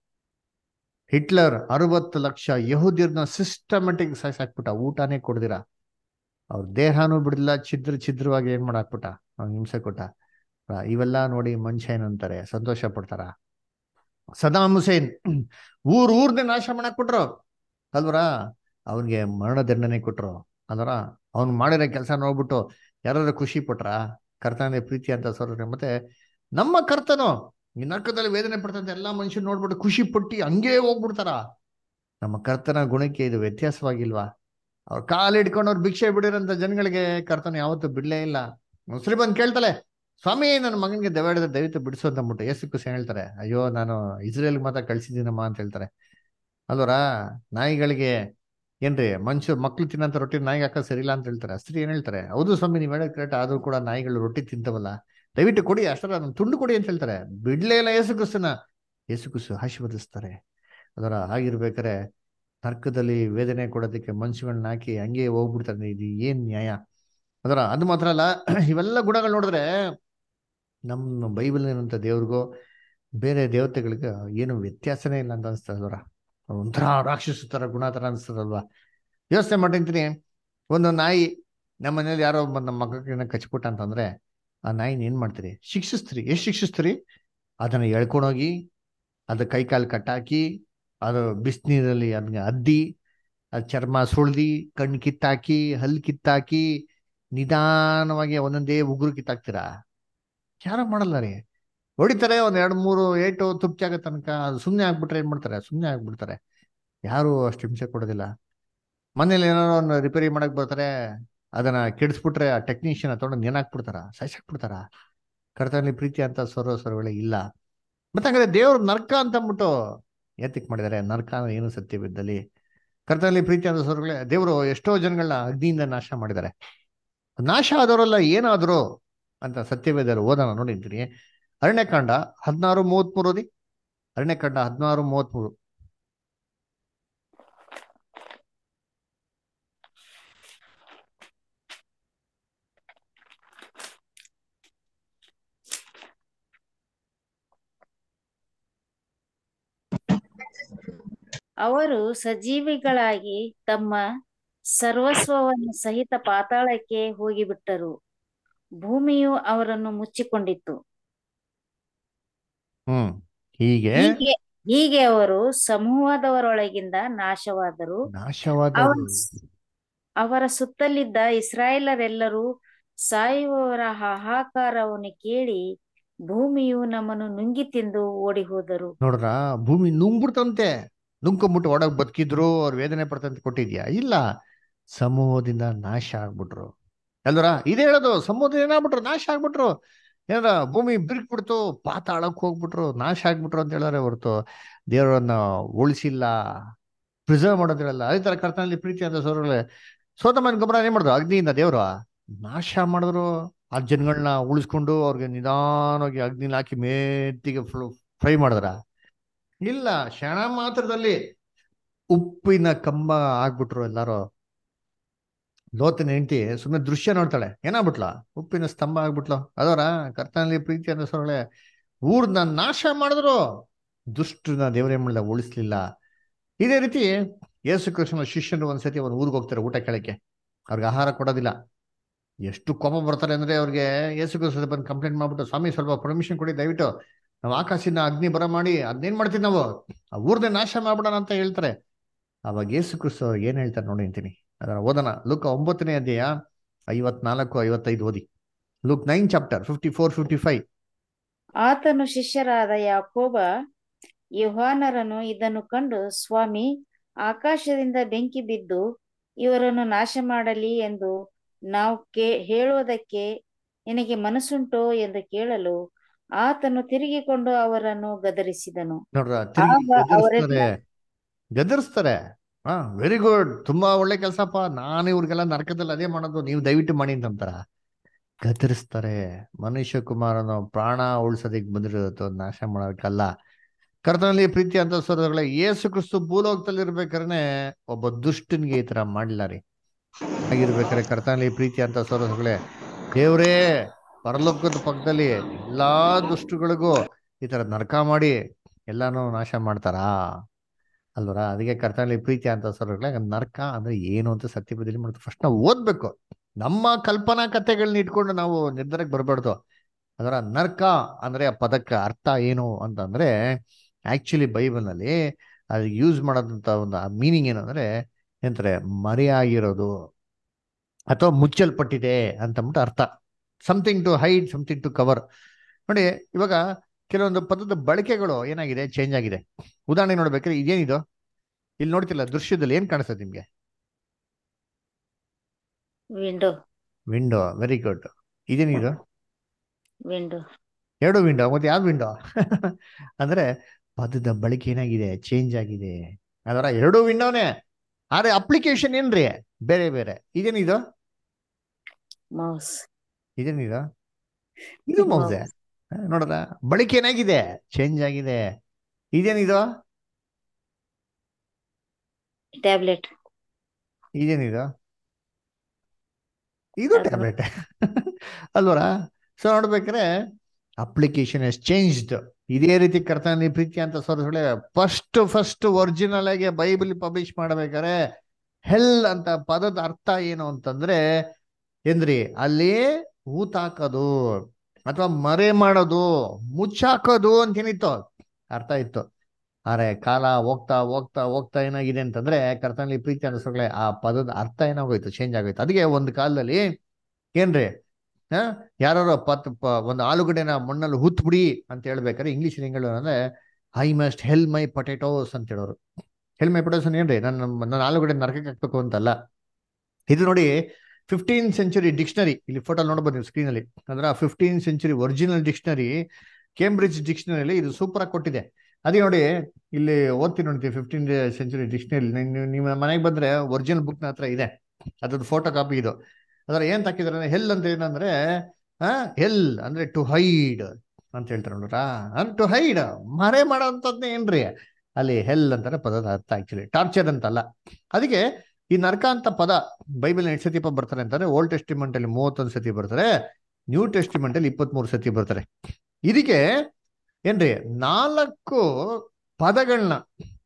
ಹಿಟ್ಲರ್ ಅರವತ್ತು ಲಕ್ಷ ಯಹೂದಿರ್ನ ಸಿಸ್ಟಮೆಟಿಕ್ ಸಾಕ್ಬಿಟ್ಟ ಊಟನೇ ಕೊಡ್ದಿರ ಅವ್ರ ದೇಹನೂ ಬಿಡಲಿಲ್ಲ ಛಿದ್ರ ಛಿದ್ರವಾಗಿ ಏನ್ ಮಾಡಾಕ್ಬಿಟ್ಟ ಅವ್ನು ಹಿಂಸೆ ಕೊಟ್ಟ ಇವೆಲ್ಲ ನೋಡಿ ಮನುಷ್ಯ ಏನಂತಾರೆ ಸಂತೋಷ ಪಡ್ತಾರ ಸದಾಮ್ ಹುಸೇನ್ ಊರ್ ಊರ್ನೇ ನಾಶ ಮಾಡಾಕ್ಬಿಟ್ರು ಅಲ್ವರಾ ಅವನ್ಗೆ ಮರಣದಂಡನೆ ಕೊಟ್ರು ಅಲ್ವರ ಅವ್ನು ಮಾಡಿರೋ ಕೆಲಸ ನೋಡ್ಬಿಟ್ಟು ಯಾರಾದ್ರೂ ಖುಷಿ ಪಟ್ರ ಕರ್ತನೇ ಪ್ರೀತಿ ಅಂತ ಸರ್ ಮತ್ತೆ ನಮ್ಮ ಕರ್ತನು ಈ ನರಕದಲ್ಲಿ ವೇದನೆ ಪಡ್ತಂತ ಎಲ್ಲಾ ಮನುಷ್ಯರು ನೋಡ್ಬಿಟ್ಟು ಖುಷಿ ಪಟ್ಟಿ ಹಂಗೇ ಹೋಗ್ಬಿಡ್ತಾರ ನಮ್ಮ ಕರ್ತನ ಗುಣಕ್ಕೆ ಇದು ವ್ಯತ್ಯಾಸವಾಗಿಲ್ವಾ ಅವ್ರ ಕಾಲು ಹಿಡ್ಕೊಂಡು ಅವ್ರು ಭಿಕ್ಷೆ ಬಿಡಿರೋಂಥ ಜನಗಳಿಗೆ ಕರ್ತನ ಯಾವತ್ತೂ ಬಿಡ್ಲೇ ಇಲ್ಲ ಮುಸ್ರಿ ಬಂದು ಕೇಳ್ತಾಳೆ ಸ್ವಾಮಿ ನನ್ನ ಮಗನಿಗೆ ದಯವಿಡ ದಯವಿಟ್ಟು ಬಿಡಿಸು ಅಂತ ಅಂದ್ಬಿಟ್ಟು ಏಸು ಖುಷಿ ಹೇಳ್ತಾರೆ ಅಯ್ಯೋ ನಾನು ಇಸ್ರೇಲ್ ಮಾತ್ರ ಕಳ್ಸಿದ್ದೀನಮ್ಮ ಅಂತ ಹೇಳ್ತಾರೆ ಅಲ್ವರಾ ನಾಯಿಗಳಿಗೆ ಏನ್ರಿ ಮನುಷ್ಯ ಮಕ್ಳು ತಿನ್ನಂತ ರೊಟ್ಟಿ ನಾಯಿಗೆ ಹಾಕೋದು ಸರಿಯಿಲ್ಲ ಅಂತ ಹೇಳ್ತಾರೆ ಅಸ್ತ್ರಿ ಏನ್ ಹೇಳ್ತಾರೆ ಹೌದು ಸ್ವಾಮಿ ನೀವು ಹೇಳೋದು ಕರೆಕ್ಟ್ ಆದ್ರೂ ಕೂಡ ನಾಯಿಗಳು ರೊಟ್ಟಿ ತಿಂತವಲ್ಲ ದಯವಿಟ್ಟು ಕೊಡಿ ಅಷ್ಟರ ನನ್ ತುಂಡು ಕೊಡಿ ಅಂತ ಹೇಳ್ತಾರೆ ಬಿಡ್ಲೇ ಇಲ್ಲ ಯೇಸು ಕ್ರಿಸ್ತನ ಯೇಸು ಕ್ರಿಸ್ತು ಆಶೀರ್ವದಿಸ್ತಾರೆ ಅದರ ಆಗಿರ್ಬೇಕಾರೆ ನರ್ಕದಲ್ಲಿ ವೇದನೆ ಕೊಡೋದಕ್ಕೆ ಮನುಷ್ಯಗಳನ್ನ ಹಾಕಿ ಹಂಗೆ ಹೋಗ್ಬಿಡ್ತಾರೆ ಇದು ಏನ್ ನ್ಯಾಯ ಅದರ ಅದು ಮಾತ್ರ ಅಲ್ಲ ಇವೆಲ್ಲ ಗುಣಗಳು ನೋಡಿದ್ರೆ ನಮ್ಮ ಬೈಬಲ್ ಇರುವಂತ ದೇವ್ರಿಗೂ ಬೇರೆ ದೇವತೆಗಳಿಗೆ ಏನು ವ್ಯತ್ಯಾಸನೇ ಇಲ್ಲ ಅಂತ ಅನಿಸ್ತದೆ ಅದರ ಒಂಥರ ರಾಕ್ಷಸ ತರ ಗುಣ ತರ ಅನಿಸ್ತದಲ್ವಾ ಯೋಚನೆ ಮಾಡಿರ್ತೀನಿ ಒಂದು ನಾಯಿ ನಮ್ಮ ಮನೇಲಿ ಯಾರೋ ಬಂದು ನಮ್ಮ ಮಗನ ಕಚ್ಬಿಟ್ಟ ಅಂತಂದ್ರೆ ಆ ನಾಯಿನ ಏನ್ ಮಾಡ್ತೀರಿ ಶಿಕ್ಷಿಸ್ತೀರಿ ಎಷ್ಟು ಶಿಕ್ಷಿಸ್ತೀರಿ ಅದನ್ನ ಎಳ್ಕೊಂಡೋಗಿ ಅದ ಕೈ ಕಾಲು ಕಟ್ಟಾಕಿ ಅದು ಬಿಸಿನೀರಲ್ಲಿ ಅದನ್ನ ಅದ್ದಿ ಅದ್ ಚರ್ಮ ಸುಳ್ದಿ ಕಣ್ಣು ಕಿತ್ತಾಕಿ ಹಲ್ಲು ಕಿತ್ತಾಕಿ ನಿಧಾನವಾಗಿ ಒಂದೊಂದೇ ಉಗುರು ಕಿತ್ತಾಕ್ತೀರಾ ಯಾರು ಮಾಡಲ್ಲ ರೀ ಹೊಡಿತಾರೆ ಒಂದ್ ಎರಡ್ ಮೂರು ಏಟು ತುಪ್ತಿ ಆಗೋ ತನಕ ಅದು ಸುಮ್ಮನೆ ಆಗ್ಬಿಟ್ರೆ ಏನ್ ಮಾಡ್ತಾರೆ ಸುಮ್ಮನೆ ಆಗ್ಬಿಡ್ತಾರೆ ಯಾರು ಅಷ್ಟು ಹಿಂಸೆ ಕೊಡೋದಿಲ್ಲ ಮನೇಲಿ ಏನಾರೋ ಒಂದು ರಿಪೇರಿ ಮಾಡಕ್ ಬರ್ತಾರೆ ಅದನ್ನ ಕೆಡಿಸ್ಬಿಟ್ರೆ ಆ ಟೆಕ್ನಿಷಿಯನ್ ತಗೊಂಡು ನೇನಾಕ್ಬಿಡ್ತಾರ ಸಾಯ್ಸಾಕ್ಬಿಡ್ತಾರ ಕರ್ತನಲ್ಲಿ ಪ್ರೀತಿ ಅಂತ ಸೊರ ಸೊರಗಳೇ ಇಲ್ಲ ಮತ್ತೆ ಹಂಗಾದ್ರೆ ದೇವ್ರು ನರ್ಕ ಅಂತ ಅಂದ್ಬಿಟ್ಟು ಏತಿಕ್ ಮಾಡಿದ್ದಾರೆ ನರ್ಕ ಅಂದ್ರೆ ಏನು ಸತ್ಯವಿದ್ದಲ್ಲಿ ಕರ್ತನಲ್ಲಿ ಪ್ರೀತಿ ಅಂತ ಸೊರಗಳೇ ದೇವರು ಎಷ್ಟೋ ಜನಗಳನ್ನ ಅಗ್ನಿಯಿಂದ ನಾಶ ಮಾಡಿದ್ದಾರೆ ನಾಶ ಆದವರೆಲ್ಲ ಏನಾದ್ರು ಅಂತ ಸತ್ಯವೇದರು ಓದೋಣ ನೋಡಿದ್ದೀನಿ ಅರಣ್ಯಕಾಂಡ ಹದಿನಾರು ಮೂವತ್ಮೂರು ಓದಿ ಅರಣ್ಯಕಾಂಡ ಹದಿನಾರು ಮೂವತ್ಮೂರು ಅವರು ಸಜೀವಿಗಳಾಗಿ ತಮ್ಮ ಸರ್ವಸ್ವವನ್ನು ಸಹಿತ ಪಾತಾಳಕ್ಕೆ ಹೋಗಿಬಿಟ್ಟರು ಭೂಮಿಯು ಅವರನ್ನು ಮುಚ್ಚಿಕೊಂಡಿತ್ತು ಹ್ಮ್ ಹೀಗೆ ಹೀಗೆ ಹೀಗೆ ಅವರು ಸಮೂಹದವರೊಳಗಿಂದ ನಾಶವಾದರು ನಾಶವಾದವರು ಅವರ ಅವರ ಸುತ್ತಲಿದ್ದ ಇಸ್ರಾಯೇಲರೆಲ್ಲರೂ ಸಾಯುವವರ ಹಾಹಾಕಾರವನ್ನು ಕೇಳಿ ಭೂಮಿಯು ನಮ್ಮನ್ನು ನುಂಗಿ ತಿಂದು ಓಡಿ ಹೋದರು ನೋಡ್ರ ಭೂಮಿ ನುಂಗ್ಬಿಡ್ತಂತೆ ನುಂಗ್ಕೊಂಬಿಟ್ಟು ಒಳಗ್ ಬದುಕಿದ್ರು ಅವ್ರ ವೇದನೆ ಪಡ್ತಂತ ಕೊಟ್ಟಿದ್ಯಾ ಇಲ್ಲ ಸಮೂಹದಿಂದ ನಾಶ ಆಗ್ಬಿಟ್ರು ಅಲ್ವರ ಇದೇ ಹೇಳೋದು ಸಮೂಹದಿಂದ ಏನಾಗ್ಬಿಟ್ರು ನಾಶ ಆಗ್ಬಿಟ್ರು ಏನಾರ ಭೂಮಿ ಬಿರುಕ್ಬಿಡ್ತು ಪಾತಾಳಕ್ ಹೋಗ್ಬಿಟ್ರು ನಾಶ ಆಗ್ಬಿಟ್ರು ಅಂತ ಹೇಳಿದ್ರೆ ಹೊರತು ದೇವರನ್ನ ಉಳಿಸಿಲ್ಲ ಪ್ರಿಸರ್ವ್ ಮಾಡೋದಿರಲ್ಲ ಅದೇ ತರ ಕರ್ತನಲ್ಲಿ ಪ್ರೀತಿ ಅಂತ ಸೋರ್ಗಳೇ ಸೋತಮನ್ ಗೊಬ್ಬರ ಏನ್ ಮಾಡಿದ್ರು ಅಗ್ನಿಯಿಂದ ದೇವ್ರು ನಾಶ ಮಾಡಿದ್ರು ಆ ಜನಗಳನ್ನ ಉಳಿಸ್ಕೊಂಡು ಅವ್ರಿಗೆ ನಿಧಾನವಾಗಿ ಅಗ್ನಿಲಿ ಹಾಕಿ ಮೇತಿಗೆ ಫ್ರೈ ಮಾಡಿದ್ರ ಇಲ್ಲ ಕ್ಷಣ ಮಾತ್ರದಲ್ಲಿ ಉಪ್ಪಿನ ಕಂಬ ಆಗ್ಬಿಟ್ರು ಎಲ್ಲಾರು ಲೋತಿನ ಹೆಂಡತಿ ಸುಮ್ಮನೆ ದೃಶ್ಯ ನೋಡ್ತಾಳೆ ಏನಾಗ್ಬಿಟ್ಲ ಉಪ್ಪಿನ ಸ್ತಂಭ ಆಗ್ಬಿಟ್ಲು ಅದರ ಕರ್ತನಲ್ಲಿ ಪ್ರೀತಿ ಅನ್ನಿಸೋಳೆ ಊರ್ನ ನಾಶ ಮಾಡಿದ್ರು ದುಷ್ಟನ ದೇವರೇ ಮಾಡಿಲ್ಲ ಉಳಿಸ್ಲಿಲ್ಲ ಇದೇ ರೀತಿ ಯೇಸು ಕೃಷ್ಣನ ಶಿಷ್ಯರು ಒಂದ್ಸತಿ ಒಂದು ಊರಿಗೆ ಹೋಗ್ತಾರೆ ಊಟ ಕೇಳಕ್ಕೆ ಅವ್ರಿಗೆ ಆಹಾರ ಕೊಡೋದಿಲ್ಲ ಎಷ್ಟು ಕೋಪ ಬರ್ತಾರೆ ಅಂದ್ರೆ ಅವ್ರಿಗೆ ಯೇಸು ಕ್ರಿಸ್ತ ಬಂದು ಕಂಪ್ಲೇಂಟ್ ಮಾಡ್ಬಿಟ್ಟು ಸ್ವಾಮಿ ಸ್ವಲ್ಪ ಪರ್ಮಿಷನ್ ಕೊಡಿ ದಯವಿಟ್ಟು ನಾವು ಆಕಾಶದಿಂದ ಅಗ್ನಿ ಬರ ಮಾಡಿ ಅದನ್ನೇನ್ ಮಾಡ್ತೀವಿ ನಾವು ಆ ಊರ್ನೇ ನಾಶ ಮಾಡ್ಬಿಡೋಣ ಅಂತ ಹೇಳ್ತಾರೆ ಅವಾಗ ಯೇಸು ಕ್ರಿಸ್ತ ಏನ್ ಹೇಳ್ತಾರೆ ನೋಡಿ ಅಂತೀನಿ ಅದರ ಓದನ ಲುಕ್ ಒಂಬತ್ತನೇ ಅಧ್ಯಾಯ ಐವತ್ನಾಲ್ಕು ಐವತ್ತೈದು ಓದಿ look nine chapter fifty four fifty five ಆತನು ಶಿಷ್ಯರಾದ ಯಾಕೋಬ ಯೋಹಾನರನು ಇದನ್ನು ಕಂಡು ಸ್ವಾಮಿ ಆಕಾಶದಿಂದ ಬೆಂಕಿ ಬಿದ್ದು ಇವರನ್ನು ನಾಶ ಮಾಡಲಿ ಎಂದು ನಾವು ಕೇ ಹೇಳುವುದಕ್ಕೆ ನಿನಗೆ ಮನಸ್ಸುಂಟೋ ಎಂದು ಕೇಳಲು ಆತನು ತಿರುಗಿಕೊಂಡು ಅವರನ್ನು ಗದರಿಸಿದನು ನೋಡ್ರ ತಿರುಗಿ ಆಗ ಅವರೆಲ್ಲ ಗದರಿಸ್ತಾರೆ ಗದರಿಸ್ತಾರೆ ಹಾ ವೆರಿ ಗುಡ್ ತುಂಬಾ ಒಳ್ಳೆ ಕೆಲ್ಸಪ್ಪ ನಾನು ಇವ್ರಿಗೆಲ್ಲ ನರಕದಲ್ಲಿ ಅದೇ ಮಾಡೋದು ನೀವು ದಯವಿಟ್ಟು ಮಾಡಿ ಅಂತಂತಾರ ಗದರಿಸ್ತಾರೆ ಮನುಷ್ಯ ಕುಮಾರನು ಪ್ರಾಣ ಉಳ್ಸೋದಿಕ್ ಬಂದಿರೋದು ನಾಶ ಮಾಡೋದಕ್ಕಲ್ಲ ಕರ್ತನಲ್ಲಿ ಪ್ರೀತಿ ಅಂತ ಸೋದರಗಳೇ ಯೇಸು ಕ್ರಿಸ್ತು ಭೂಲೋಕದಲ್ಲಿ ಇರ್ಬೇಕಾದ್ರೆ ಒಬ್ಬ ದುಷ್ಟನ್ಗೆ ಈ ತರ ಮಾಡಿಲ್ಲ ರೀ ಆಗಿರ್ಬೇಕಾದ್ರೆ ಕರ್ತನಲ್ಲಿ ಪ್ರೀತಿ ಅಂತ ಸೋದರಗಳೇ ದೇವ್ರೇ ಪರಲೋಕದ ಪಕ್ಕದಲ್ಲಿ ಎಲ್ಲಾ ದುಷ್ಟಗಳಿಗೂ ಈ ತರ ನರಕ ಮಾಡಿ ಎಲ್ಲಾನು ನಾಶ ಮಾಡ್ತಾರಾ ಅಲ್ವರ ಅದಕ್ಕೆ ಕರ್ತನಲ್ಲಿ ಪ್ರೀತಿ ಅಂತ ಸೋದರಗಳೇ ನರಕ ಅಂದ್ರೆ ಏನು ಅಂತ ಸತ್ಯಪದಲ್ಲಿ ಮಾಡ್ತಾರೆ ಫಸ್ಟ್ ನಾವು ಓದ್ಬೇಕು ನಮ್ಮ ಕಲ್ಪನಾ ಕಥೆಗಳನ್ನ ಇಟ್ಕೊಂಡು ನಾವು ನಿರ್ಧಾರಕ್ಕೆ ಬರಬಾರ್ದು ಅದರ ನರ್ಕ ಅಂದ್ರೆ ಆ ಪದಕ್ಕೆ ಅರ್ಥ ಏನು ಅಂತಂದ್ರೆ ಆಕ್ಚುಲಿ ಬೈಬಲ್ನಲ್ಲಿ ಅದು ಯೂಸ್ ಮಾಡೋದಂತ ಒಂದು ಮೀನಿಂಗ್ ಏನು ಅಂದ್ರೆ ಎಂತಾರೆ ಮರೆಯಾಗಿರೋದು ಅಥವಾ ಮುಚ್ಚಲ್ಪಟ್ಟಿದೆ ಅಂತಂದ್ಬಿಟ್ಟು ಅರ್ಥ something to hide something to cover ನೋಡಿ ಇವಾಗ ಕೆಲವೊಂದು ಪದದ ಬಳಕೆಗಳು ಏನಾಗಿದೆ ಚೇಂಜ್ ಆಗಿದೆ ಉದಾಹರಣೆ ನೋಡ್ಬೇಕಾದ್ರೆ ಇದೇನಿದು ಇಲ್ಲಿ ನೋಡ್ತಿಲ್ಲ ದೃಶ್ಯದಲ್ಲಿ ಏನ್ ಕಾಣಿಸ್ತದೆ ನಿಮ್ಗೆ ವಿಂಡೋ ವಿಂಡೋ ವೆರಿ ಗುಡ್ ಇದೇನಿದು ವಿಂಡೋ ಎರಡು ವಿಂಡೋ ಮತ್ತೆ ಯಾವ್ದು ವಿಂಡೋ ಅಂದ್ರೆ ಪದದ ಬಳಕೆ ಏನಾಗಿದೆ ಚೇಂಜ್ ಆಗಿದೆ ಅದರ ಎರಡು ವಿಂಡೋನೇ ಆದ್ರೆ ಅಪ್ಲಿಕೇಶನ್ ಏನ್ರಿ ಬೇರೆ ಬೇರೆ ಇದೇನಿದು ಮೌಸ್ ಇದೇನಿದು ಇದು ಮೌಸೆ ನೋಡ್ರ ಬಳಕೆ ಏನಾಗಿದೆ ಚೇಂಜ್ ಆಗಿದೆ ಇದೇನಿದು ಟ್ಯಾಬ್ಲೆಟ್ ಇದೇನಿದು ಇದು ಅದು- ಟ್ಯಾಬ್ಲೆಟ್ ಅಲ್ವರ ಸೊ ನೋಡ್ಬೇಕಾದ್ರೆ ಅಪ್ಲಿಕೇಶನ್ ಎಸ್ ಚೇಂಜ್ಡ್ ಇದೇ ರೀತಿ ಕರ್ತನಲ್ಲಿ ಪ್ರೀತಿ ಅಂತ ಸೋದರಗಳೇ ಫಸ್ಟ್ ಫಸ್ಟ್ ಒರಿಜಿನಲ್ ಆಗಿ ಬೈಬಲ್ ಪಬ್ಲಿಷ್ ಮಾಡ್ಬೇಕಾದ್ರೆ ಹೆಲ್ ಅಂತ ಪದದ ಅರ್ಥ ಏನು ಅಂತಂದ್ರೆ ಏನ್ರಿ ಅಲ್ಲಿ ಊತಾಕೋದು ಅಥವಾ ಮರೆ ಮಾಡೋದು ಮುಚ್ಚಾಕೋದು ಅಂತೇನಿತ್ತು ಅರ್ಥ ಇತ್ತು ಆದ್ರೆ ಕಾಲ ಹೋಗ್ತಾ ಹೋಗ್ತಾ ಹೋಗ್ತಾ ಏನಾಗಿದೆ ಅಂತಂದ್ರೆ ಕರ್ತನಲ್ಲಿ ಪ್ರೀತಿ ಅನಿಸೋಗಳೇ ಆ ಪದದ ಅರ್ಥ ಏನಾಗೋಯ್ತು ಚೇಂಜ್ ಆಗೋಯ್ತು ಅದಕ್ಕೆ ಒಂದು ಕಾಲದಲ್ಲಿ ಏನ್ರಿ ಹಾ ಯಾರು ಪತ್ ಪ- ಒಂದು ಆಲೂಗಡ್ಡೆನ ಮಣ್ಣಲ್ಲಿ ಹುತ್ಬಿಡಿ ಅಂತ ಹೇಳ್ಬೇಕಾದ್ರೆ ಇಂಗ್ಲಿಷ್ ಹೆಂಗ್ ಹೇಳೋರು ಅಂದ್ರೆ I must hell my potatoes ಅಂತ ಹೇಳೋರು ಹೆಲ್ ಮೈ ಪೊಟೆಟೋಸ್ ಏನ್ರಿ ನನ್ನ ನನ್ನ ಆಲೂಗಡ್ಡೆ ನರಕಕ್ಕೆ ಹಾಕ್ಬೇಕು ಅಂತಲ್ಲ ಇದು ನೋಡಿ ಫಿಫ್ಟೀನ್ ಸೆಂಚುರಿ ಡಿಕ್ಷನರಿ ಇಲ್ಲಿ ಫೋಟೋ ನೋಡ್ಬೋದು ನೀವು ಸ್ಕ್ರೀನ್ ಅಲ್ಲಿ ಅಂದ್ರೆ fifteen century original dictionary Cambridge ಡಿಕ್ಷನರಿಲಿ ಇದು ಸೂಪರ್ ಆಗಿ ಕೊಟ್ಟಿದೆ ಅದೇ ನೋಡಿ ಇಲ್ಲಿ ಓದ್ತೀನಿ ನೋಡ್ತೀವಿ ಫಿಫ್ಟೀನ್ ಸೆಂಚುರಿ ಡಿಕ್ಷನರಿ ನಿಮ್ಮ ಮನೆಗೆ ಬಂದ್ರೆ ಒರಿಜಿನಲ್ ಬುಕ್ ಹತ್ರ ಇದೆ ಅದ್ರದ್ದು ಫೋಟೋ ಕಾಪಿ ಇದು ಅದರ ಏನ್ ಹಾಕಿದಾರೆ ಹೆಲ್ ಅಂತ ಏನಂದ್ರೆ ಹೆಲ್ ಅಂದ್ರೆ ಟು ಹೈಡ್ ಅಂತ ಹೇಳ್ತಾರೆ ನೋಡ್ರಾ ಟು ಹೈಡ್ ಮರೆ ಮಾಡೋಂಥದ್ನೇ ಏನ್ರಿ ಅಲ್ಲಿ ಹೆಲ್ ಅಂತಾರೆ ಪದದ ಅರ್ಥ ಆಕ್ಚುಲಿ ಟಾರ್ಚರ್ ಅಂತಲ್ಲ ಅದಕ್ಕೆ ಈ ನರಕ ಅಂತ ಪದ ಬೈಬಲ್ ಎಷ್ಟು ಸತಿ ಬರ್ತಾರೆ ಅಂತಂದ್ರೆ ಓಲ್ಡ್ ಟೆಸ್ಟಿಮೆಂಟ್ ಅಲ್ಲಿ ಮೂವತ್ತೊಂದು ಸತಿ ಬರ್ತಾರೆ ನ್ಯೂ ಟೆಸ್ಟಿಮೆಂಟ್ ಅಲ್ಲಿ ಇಪ್ಪತ್ಮೂರು ಸತಿ ಬರ್ತಾರೆ ಇದಕ್ಕೆ ಏನ್ರಿ ನಾಲ್ಕು ಪದಗಳನ್ನ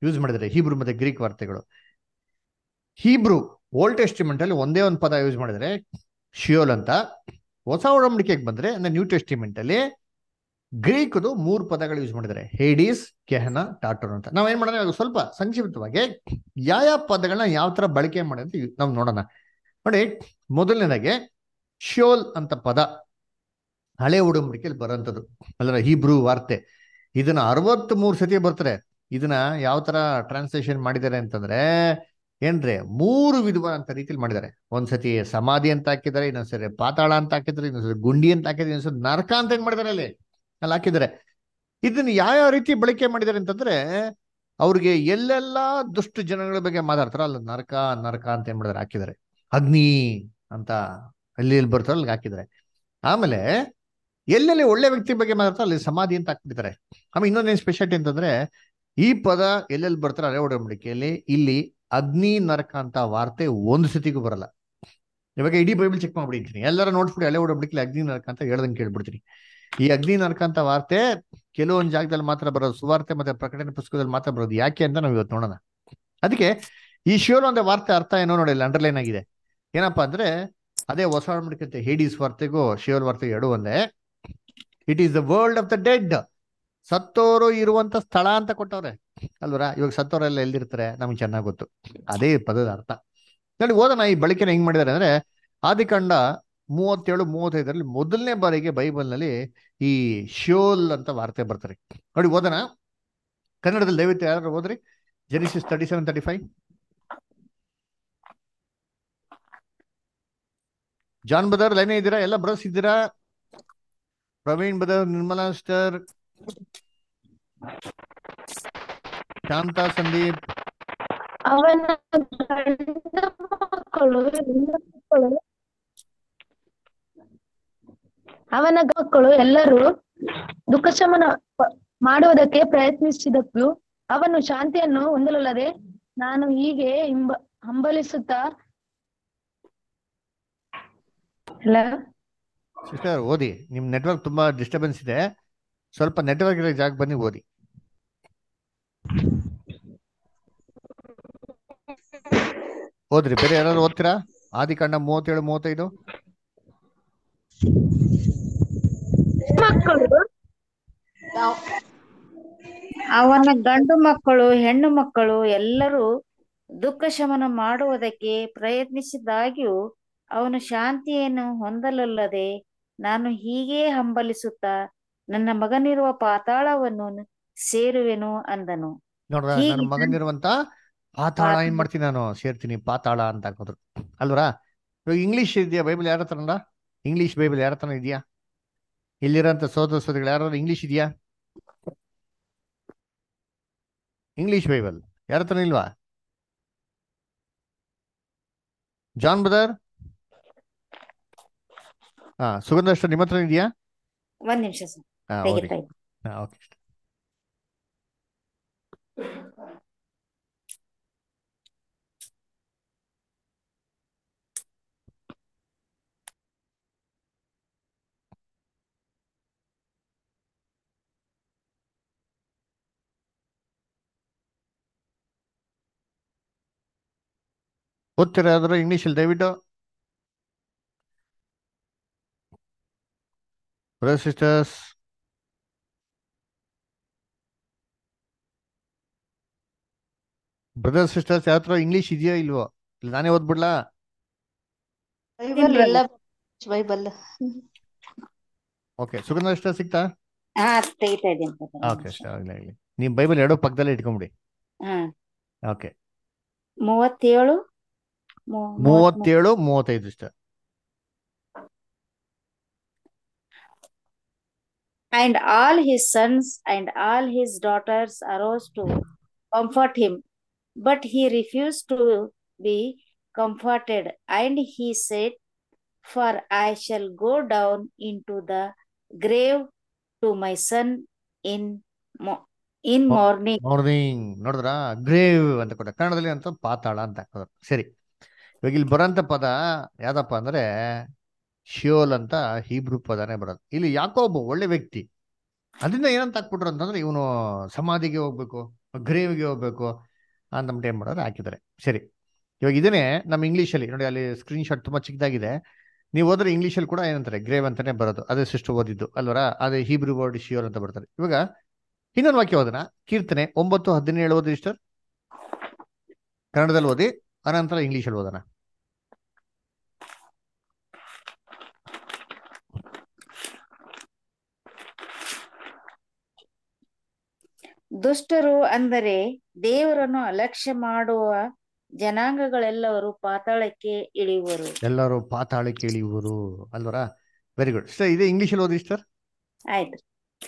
ಯೂಸ್ ಮಾಡಿದ್ದಾರೆ ಹೀಬ್ರು ಮತ್ತೆ ಗ್ರೀಕ್ ವಾರ್ತೆಗಳು ಹೀಬ್ರು ಓಲ್ಡ್ ಟೆಸ್ಟಿಮೆಂಟ್ ಅಲ್ಲಿ ಒಂದೇ ಒಂದು ಪದ ಯೂಸ್ ಮಾಡಿದರೆ ಶಿಯೋಲ್ ಅಂತ ಹೊಸ ಒಡಂಬಡಿಕೆಗೆ ಬಂದ್ರೆ ಅಂದ್ರೆ ನ್ಯೂ ಟೆಸ್ಟಿಮೆಂಟ್ ಅಲ್ಲಿ ಗ್ರೀಕ್ದು ಮೂರು ಪದಗಳು ಯೂಸ್ ಮಾಡಿದ್ದಾರೆ ಹೇಡೀಸ್ ಕೆಹನ ಟಾಟೋರ್ ಅಂತ ನಾವ್ ಏನ್ ಮಾಡೋಣ ಇವಾಗ ಸ್ವಲ್ಪ ಸಂಕ್ಷಿಪ್ತವಾಗಿ ಯಾವ ಯಾವ ಪದಗಳನ್ನ ಯಾವ ತರ ಬಳಕೆ ಮಾಡಿ ಅಂತ ನಾವು ನೋಡೋಣ ನೋಡಿ ಮೊದಲನೇದಾಗಿ ಶಿಯೋಲ್ ಅಂತ ಪದ ಹಳೆ ಉಡಂಬಡಿಕೆಯಲ್ಲಿ ಬರೋಂಥದ್ದು ಅಲ್ಲರ ಹೀಬ್ರೂ ವಾರ್ತೆ ಇದನ್ನ ಅರವತ್ತ್ ಮೂರು ಸತಿ ಬರ್ತಾರೆ ಇದನ್ನ ಯಾವ ತರ ಟ್ರಾನ್ಸ್ಲೇಷನ್ ಮಾಡಿದ್ದಾರೆ ಅಂತಂದ್ರೆ ಏನ್ರಿ ಮೂರು ವಿಧವಾದಂತ ರೀತಿಯಲ್ಲಿ ಮಾಡಿದ್ದಾರೆ ಒಂದ್ಸತಿ ಸಮಾಧಿ ಅಂತ ಹಾಕಿದ್ದಾರೆ ಇನ್ನೊಂದ್ಸರಿ ಪಾತಾಳ ಅಂತ ಹಾಕಿದ್ದಾರೆ ಇನ್ನೊಂದ್ಸರಿ ಗುಂಡಿ ಅಂತ ಹಾಕಿದ್ರೆ ಇನ್ನೊಂದ್ಸರಿ ನರಕ ಅಂತ ಏನ್ ಮಾಡಿದ್ದಾರೆ ಅಲ್ಲಿ ಅಲ್ಲಿ ಹಾಕಿದ್ದಾರೆ ಇದನ್ನ ಯಾವ ರೀತಿ ಬಳಕೆ ಮಾಡಿದ್ದಾರೆ ಅಂತಂದ್ರೆ ಅವ್ರಿಗೆ ಎಲ್ಲೆಲ್ಲ ದುಷ್ಟ ಜನಗಳ ಬಗ್ಗೆ ಮಾತಾಡ್ತಾರ ಅಲ್ಲ ನರಕ ನರಕ ಅಂತ ಏನ್ ಮಾಡಿದಾರೆ ಹಾಕಿದ್ದಾರೆ ಅಗ್ನಿ ಅಂತ ಅಲ್ಲಿ ಎಲ್ಲಿ ಬರ್ತಾರ ಅಲ್ಲಿ ಹಾಕಿದ್ದಾರೆ ಆಮೇಲೆ ಎಲ್ಲೆಲ್ಲಿ ಒಳ್ಳೆ ವ್ಯಕ್ತಿ ಬಗ್ಗೆ ಮಾತಾಡ್ತಾರೆ ಅಲ್ಲಿ ಸಮಾಧಿ ಅಂತ ಹಾಕ್ಬಿಟ್ಟಿದ್ದಾರೆ ಆಮೇಲೆ ಇನ್ನೊಂದೇನು ಸ್ಪೆಷಾಲಿಟಿ ಅಂತಂದ್ರೆ ಈ ಪದ ಎಲ್ಲೆಲ್ಲಿ ಬರ್ತಾರೆ ಹಳೆ ಒಡಂಬಡಿಕೆಯಲ್ಲಿ ಇಲ್ಲಿ ಅಗ್ನಿ ನರಕ ಅಂತ ವಾರ್ತೆ ಒಂದು ಸತಿಗೂ ಬರಲ್ಲ ಇವಾಗ ಇಡೀ ಬೈಬಲ್ ಚೆಕ್ ಮಾಡ್ಬಿಟ್ಟಿರ್ತೀನಿ ಎಲ್ಲರ ನೋಡ್ಬಿಡಿ ಹಳೆ ಒಡಂಬಡಿಕೆಯಲ್ಲಿ ಅಗ್ನಿ ನರಕ ಅಂತ ಹೇಳ್ದಂಗೆ ಕೇಳ್ಬಿಡ್ತೀನಿ ಈ ಅಗ್ನಿ ನರಕ ಅಂತ ವಾರ್ತೆ ಕೆಲವೊಂದು ಜಾಗದಲ್ಲಿ ಮಾತ್ರ ಬರೋದು ಸುವಾರ್ತೆ ಮತ್ತೆ ಪ್ರಕಟಣೆ ಪುಸ್ತಕದಲ್ಲಿ ಮಾತ್ರ ಬರೋದು ಯಾಕೆ ಅಂತ ನಾವು ಇವತ್ತು ನೋಡೋಣ ಅದಕ್ಕೆ ಈ ಶಿವಲ್ ಒಂದೇ ವಾರ್ತೆ ಅರ್ಥ ಏನೋ ನೋಡಿ ಇಲ್ಲಿ ಅಂಡರ್ಲೈನ್ ಆಗಿದೆ ಏನಪ್ಪಾ ಅಂದ್ರೆ ಅದೇ ಹೊಸ ಒಡಂಬಡಿಕೆ ಹೇಡೀಸ್ ವಾರ್ತೆಗೂ ಶಿವಲ್ ವಾರ್ತೆಗೂ ಎರಡು ಒಂದೇ it is the world of the dead ಸತ್ತೋರು ಇರುವಂತ ಸ್ಥಳ ಅಂತ ಕೊಟ್ಟವ್ರೆ ಅಲ್ವರ ಇವಾಗ ಸತ್ತೋರೆಲ್ಲ ಎಲ್ಲಿರ್ತಾರೆ ನಮ್ಗೆ ಚೆನ್ನಾಗಿ ಗೊತ್ತು ಅದೇ ಪದದ ಅರ್ಥ ನೋಡಿ ಓದೋಣ ಈ ಬಳಕೆನ ಹೆಂಗ್ ಮಾಡಿದ್ದಾರೆ ಅಂದ್ರೆ ಆದಿಕಾಂಡ ಮೂವತ್ತೇಳು ಮೂವತ್ತೈದರಲ್ಲಿ ಮೊದಲನೇ ಬಾರಿಗೆ ಬೈಬಲ್ ನಲ್ಲಿ ಈ ಶೋಲ್ ಅಂತ ವಾರ್ತೆ ಬರ್ತಾರೆ ನೋಡಿ ಓದೋಣ ಕನ್ನಡದಲ್ಲಿ ದಯವಿಟ್ಟು ಯಾರು ಓದ್ರಿ Genesis thirty seven thirty five John brother ಲೈನೇ ಇದ್ದೀರಾ ಎಲ್ಲ ಬ್ರಸ್ ಇದ್ದೀರಾ ಪ್ರವೀಣ್ ಬದರ್ ನಿರ್ಮಲಾ ಸ್ಟರ್ ಶಾಂತಾ ಸಂದೀಪ್ ಅವನ ಗಂಡ ಮಕ್ಕಳು ಹೆಣ್ಣು ಮಕ್ಕಳು ಅವನ ಮಕ್ಕಳು ಎಲ್ಲರೂ ದುಃಖ ಶಮನ ಪ- ಮಾಡುವುದಕ್ಕೆ ಪ್ರಯತ್ನಿಸಿದಕ್ಕೂ ಅವನು ಶಾಂತಿಯನ್ನು ಹೊಂದಲಲ್ಲದೆ ನಾನು ಹೀಗೆ ಹಿಂಬ ಹಂಬಲಿಸುತ್ತಾ ಎಲ್ಲ ಸಿಸ್ಟರ್ ಓದಿ ನಿಮ್ ನೆಟ್ವರ್ಕ್ ತುಂಬಾ ಡಿಸ್ಟರ್ಬೆನ್ಸ್ ಇದೆ ಸ್ವಲ್ಪ ನೆಟ್ವರ್ಕ್ ಇರೋ ಜಾಗ ಬನ್ನಿ ಓದಿ ಓದ್ರಿ ಬೇರೆ ಯಾರಾದ್ರು ಓದ್ತೀರಾ ಆದಿಕಾಂಡ ಮೂವತ್ತೇಳು ಮೂವತ್ತೈದು ಮಕ್ಕಳು ಅವನ ಗಂಡು ಮಕ್ಕಳು ಹೆಣ್ಣು ಮಕ್ಕಳು ಎಲ್ಲರೂ ದುಃಖ ಶಮನ ಮಾಡುವುದಕ್ಕೆ ಪ್ರಯತ್ನಿಸಿದಾಗ್ಯೂ ಅವನು ಶಾಂತಿಯನ್ನು ಹೊಂದಲಲ್ಲದೆ ನಾನು ಹೀಗೇ ಹಂಬಲಿಸುತ್ತಾ ನನ್ನ ಮಗನಿರುವ ಪಾತಾಳವನ್ನು ಸೇರುವೆನು ಅಂದನು ನೋಡ್ರ ಹೀಗೆ ನನ್ನ ಮಗನಿರುವಂತ ಪಾತಾಳ ಏನ್ ಮಾಡ್ತೀನಿ ನಾನು ಸೇರ್ತೀನಿ ಪಾತಾಳ ಅಂತ ಹಾಕೋದ್ರು ಅಲ್ವರಾ ಇವಾಗ ಇಂಗ್ಲಿಷ್ ಇದೆಯಾ ಬೈಬಲ್ ಯಾರ ಹತ್ರನಲ್ಲ ಇಂಗ್ಲಿಷ್ ಬೈಬಲ್ ಯಾರ ಹತ್ರನ ಇದೆಯಾ ಇಲ್ಲಿರೋಂಥ ಸೋದರ ಸೋದರಿಗಳು ಯಾರು ಇಂಗ್ಲಿಷ್ ಇದೆಯಾ ಇಂಗ್ಲಿಷ್ ಬೈಬಲ್ ಯಾರ ಹತ್ರನ ಇಲ್ವಾ ಜಾನ್ ಬದರ್ ಹಾ ಸುಗಂಧ ಅಷ್ಟು ನಿಮ್ಮ ಹತ್ರ ಇದೆಯಾ ಒಂದ್ ನಿಮಿಷ ಸರ್ ಹಾ ಓದಿ ತೆಗಿತಾ ಇದ್ದೀನಿ. ಹಾ ಓಕೆ ಓದ್ತೀರಾ ಯಾವ್ದಾದ್ರು ಇಂಗ್ಲೀಷಲ್ಲಿ ದಯವಿಟ್ಟು ಬ್ರದರ್ ಸಿಸ್ಟರ್ಸ್ ಬ್ರದರ್ ಸಿಸ್ಟರ್ಸ್ ಯಾವ ಹತ್ರ ಇಂಗ್ಲೀಷ್ ಇದೆಯೋ ಇಲ್ವೋ ಇಲ್ಲ ನಾನೇ ಓದ್ಬಿಡ್ಲಾ ಬೈಬಲ್ ಎಲ್ಲ ಬೈಬಲ್ ಓಕೆ ಸುಗಂಧ ಅಷ್ಟ ಸಿಗ್ತಾ ಹಾ ತೆಗಿತಾ ಇದ್ದೀನಿ ಸರ್, ಒಂದ್ ಓಕೆ ನಿಮಿಷ. ಅಷ್ಟೇ ಆಗ್ಲಿ ಆಗ್ಲಿ ನೀವು ಬೈಬಲ್ ಎರಡೋ ಪಕ್ಕದಲ್ಲೇ ಇಟ್ಕೊಂಬಿಡಿ ಹಾ ಓಕೆ ಮೂವತ್ತೇಳು ಮೂ- ಮೂವತ್ಮೂರು. ಮೂವತ್ತೇಳು ಮೂವತ್ತೈದು ಇಷ್ಟ And all his sons and all his daughters arose to comfort him, but he refused to be comforted. And he said, For I shall go down into the grave to my son in mo- in Oh. morning. Morning ನೋಡಿದ್ರ grave ಅಂತ ಕೊಟ್ಟ ಕನ್ನಡದಲ್ಲಿ ಅಂತ ಪಾತಾಳ ಅಂತ ಹಾಕೋದು ಸರಿ ಇವಾಗ ಇಲ್ಲಿ ಬರೋಂಥ ಪದ ಯಾವ್ದಪ್ಪ ಅಂದ್ರೆ ಶಿಯೋಲ್ ಅಂತ ಹೀಬ್ರೂ ಪದನೇ ಬರೋದು ಇಲ್ಲಿ ಯಾಕೋ ಒಬ್ಬ ಒಳ್ಳೆ ವ್ಯಕ್ತಿ ಅದರಿಂದ ಏನಂತ ಹಾಕ್ಬಿಟ್ರು ಅಂತಂದ್ರೆ ಇವನು ಸಮಾಧಿಗೆ ಹೋಗ್ಬೇಕು ಗ್ರೇವ್ಗೆ ಹೋಗ್ಬೇಕು ಅಂತ ಏನ್ ಮಾಡೋರು ಹಾಕಿದ್ದಾರೆ ಸರಿ ಇವಾಗ ಇದನ್ನೇ ನಮ್ಮ ಇಂಗ್ಲೀಷಲ್ಲಿ ನೋಡಿ ಅಲ್ಲಿ ಸ್ಕ್ರೀನ್ ಶಾಟ್ ತುಂಬಾ ಚಿಕ್ಕದಾಗಿದೆ ನೀವು ಹೋದ್ರೆ ಇಂಗ್ಲೀಷಲ್ಲಿ ಕೂಡ ಏನಂತಾರೆ ಗ್ರೇವ್ ಅಂತಾನೆ ಬರೋದು ಅದೇ ಸಿಸ್ಟರ್ ಓದಿದ್ದು ಅಲ್ವರ ಅದೇ ಹೀಬ್ರು ವರ್ಡ್ ಶಿಯೋರ್ ಅಂತ ಬರ್ತಾರೆ ಇವಾಗ ಇನ್ನೊಂದು ವಾಕ್ಯ ಓದೋಣ ಕೀರ್ತನೆ ಒಂಬತ್ತು ಹದಿನೇಳು ಓದಿ ಸಿಸ್ಟರ್ ಕನ್ನಡದಲ್ಲಿ ಓದಿ ಅನಂತರ ಇಂಗ್ಲೀಷಲ್ಲಿ ಓದೋಣ ದುಷ್ಟರು ಅಂದರೆ ದೇವರನ್ನು ಅಲಕ್ಷ್ಯ ಮಾಡುವ ಜನಾಂಗಗಳೆಲ್ಲವರು ಪಾತಾಳಕ್ಕೆ ಇಳಿಯುವರು ಎಲ್ಲರೂ ಪಾತಾಳಕ್ಕೆ ಇಳಿಯುವರು ಅಲ್ವರ ವೆರಿ ಗುಡ್ ಸರ್ ಇದೆ ಇಂಗ್ಲೀಷಲ್ಲಿ ಓದಿ ಸರ್ ಆಯ್ತು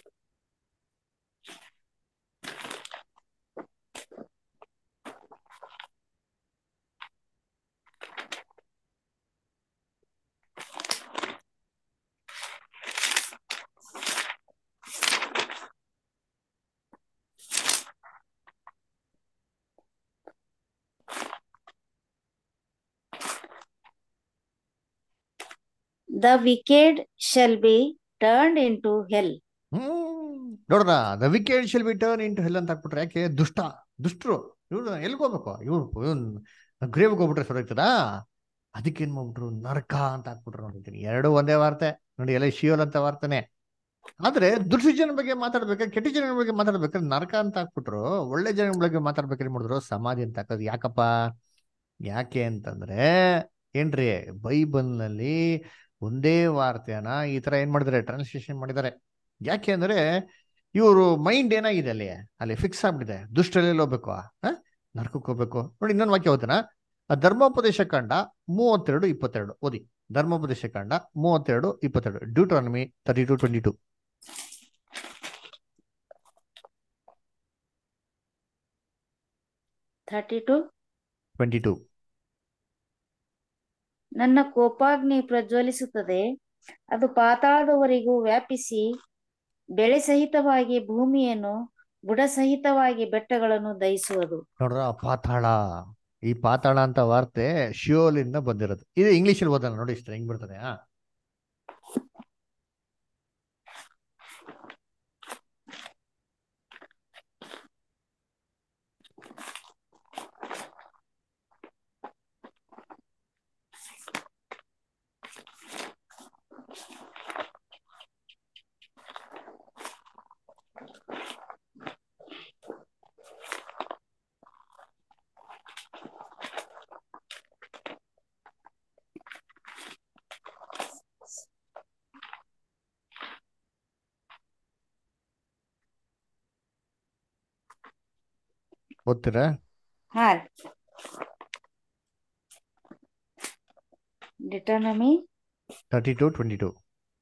The wicked shall be turned into hell. Hmm ನೋಡ್ರ the wicked shall be turn into hell ಅಂತ ಹಾಕ್ಬಿಟ್ರೆ ಯಾಕೆ ದುಷ್ಟ ದುಷ್ಟರು ಇವ್ರು ಎಲ್ಗೆ ಹೋಗ್ಬೇಕು ಇವ್ರು ಗ್ರೇವ್ಗೆ ಹೋಗ್ಬಿಟ್ರೆ ಸೊರಗ್ತದಾ ಅದಕ್ಕೆ ಏನ್ ಮಾಡ್ಬಿಟ್ರು ನರಕ ಅಂತ ಹಾಕ್ಬಿಟ್ರು ನೋಡಿದ್ದೀನಿ ಎರಡು ಒಂದೇ ವಾರ್ತೆ ನೋಡಿ ಎಲ್ಲ ಶಿಯೋಲ್ ಅಂತ ವಾರ್ತೆನೆ ಆದ್ರೆ ದುಷ್ಟ ಜನ ಬಗ್ಗೆ ಮಾತಾಡ್ಬೇಕಾದ್ರೆ ಕೆಟ್ಟ ಜನ ಬಗ್ಗೆ ಮಾತಾಡ್ಬೇಕಾದ್ರೆ ನರಕ ಅಂತ ಹಾಕ್ಬಿಟ್ರು ಒಳ್ಳೆ ಜನ ಬಗ್ಗೆ ಮಾತಾಡ್ಬೇಕಾದ್ರೆ ಏನ್ ಮಾಡಿದ್ರು ಸಮಾಧಿ ಅಂತ ಹಾಕೋದು ಯಾಕಪ್ಪ ಯಾಕೆ ಅಂತಂದ್ರೆ ಏನ್ರಿ ಬೈಬಲ್ ನಲ್ಲಿ ಒಂದೇ ವಾರ್ತೆಯನ್ನ ಈ ತರ ಏನ್ ಮಾಡಿದ್ದಾರೆ ಟ್ರಾನ್ಸ್ಲೇಷನ್ ಮಾಡಿದ್ದಾರೆ ಯಾಕೆ ಅಂದ್ರೆ ಇವರು ಮೈಂಡ್ ಏನಾಗಿದೆ ಅಲ್ಲಿ ಅಲ್ಲಿ ಫಿಕ್ಸ್ ಆಗ್ಬಿಟ್ಟಿದೆ ದುಷ್ಟರಲ್ಲಿ ಹೋಗ್ಬೇಕು ಆ ನರಕಕ್ಕೆ ಹೋಗ್ಬೇಕು ನೋಡಿ ಇನ್ನೊಂದು ವಾಕ್ಯ ಓದೋಣ ಆ ಧರ್ಮೋಪದೇಶ ಕಾಂಡ ಮೂವತ್ತೆರಡು ಇಪ್ಪತ್ತೆರಡು ಓದಿ ಧರ್ಮೋಪದೇಶ ಕಾಂಡ ಮೂವತ್ತೆರಡು ಇಪ್ಪತ್ತೆರಡು Deuteronomy thirty two twenty two thirty two twenty two ನನ್ನ ಕೋಪಾಗ್ನಿ ಪ್ರಜ್ವಲಿಸುತ್ತದೆ ಅದು ಪಾತಾಳದವರೆಗೂ ವ್ಯಾಪಿಸಿ ಬೆಳೆ ಸಹಿತವಾಗಿ ಭೂಮಿಯನ್ನು ಬುಡ ಸಹಿತವಾಗಿ ಬೆಟ್ಟಗಳನ್ನು ದಹಿಸುವುದು ನೋಡ್ರ ಪಾತಾಳ ಈ ಪಾತಾಳ ಅಂತ ವಾರ್ತೆ ಶಿಯೋಲಿಂದ ಬಂದಿರೋದು ಇದು ಇಂಗ್ಲಿಷ್ ಅಲ್ಲಿ ಓದೋಣ ನೋಡಿ ಇಷ್ಟ ಹೆಂಗ್ ಬರ್ತದೆ ಆ ಓದ್ತೀರಾ ಹಾ Deuteronomy thirty two twenty two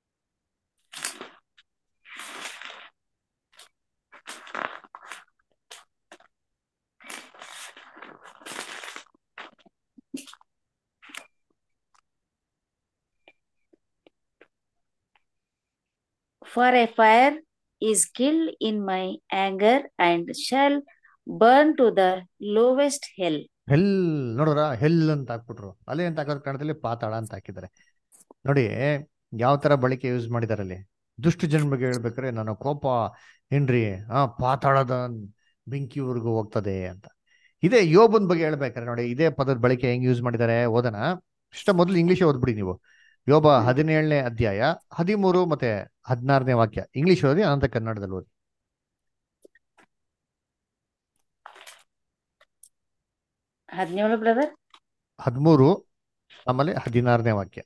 For a fire is killed in my anger and shall burn to the lowest hell. Hell ನೋಡ್ರ ಹೆಲ್ ಅಂತ ಹಾಕ್ಬಿಟ್ರು ಅಲ್ಲಿ ಅಂತ ಹಾಕೋದ್ ಕಾರಣದಲ್ಲಿ ಪಾತಾಳ ಅಂತ ಹಾಕಿದ್ದಾರೆ ನೋಡಿ ಯಾವ ತರ ಬಳಕೆ ಯೂಸ್ ಮಾಡಿದಾರೆ ಅಲ್ಲಿ ದುಷ್ಟ ಜನ ಬಗ್ಗೆ ಹೇಳ್ಬೇಕಾದ್ರೆ ನನ್ನ ಕೋಪ ಏನ್ರಿ ಆ ಪಾತಾಳದ ಬೆಂಕಿವರೆಗೂ ಹೋಗ್ತದೆ ಅಂತ ಇದೇ ಯೋಬನ್ ಬಗ್ಗೆ ಹೇಳ್ಬೇಕಾರೆ ನೋಡಿ ಇದೇ ಪದದ ಬಳಕೆ ಹೆಂಗ್ ಯೂಸ್ ಮಾಡಿದ್ದಾರೆ ಓದನ ಇಷ್ಟ ಮೊದಲು ಇಂಗ್ಲಿಷ್ ಓದ್ಬಿಡಿ ನೀವು ಯೋಬ ಹದಿನೇಳನೇ ಅಧ್ಯಾಯ ಹದಿಮೂರು ಮತ್ತೆ ಹದಿನಾರನೇ ವಾಕ್ಯ ಇಂಗ್ಲಿಷ್ ಓದಿ ಅನಂತ ಕನ್ನಡದಲ್ಲಿ ಓದಿ ಹದಿನೇಳು ಬ್ರದರ್ ಹದಿಮೂರು ಆಮೇಲೆ ಹದಿನಾರನೇ ವಾಕ್ಯ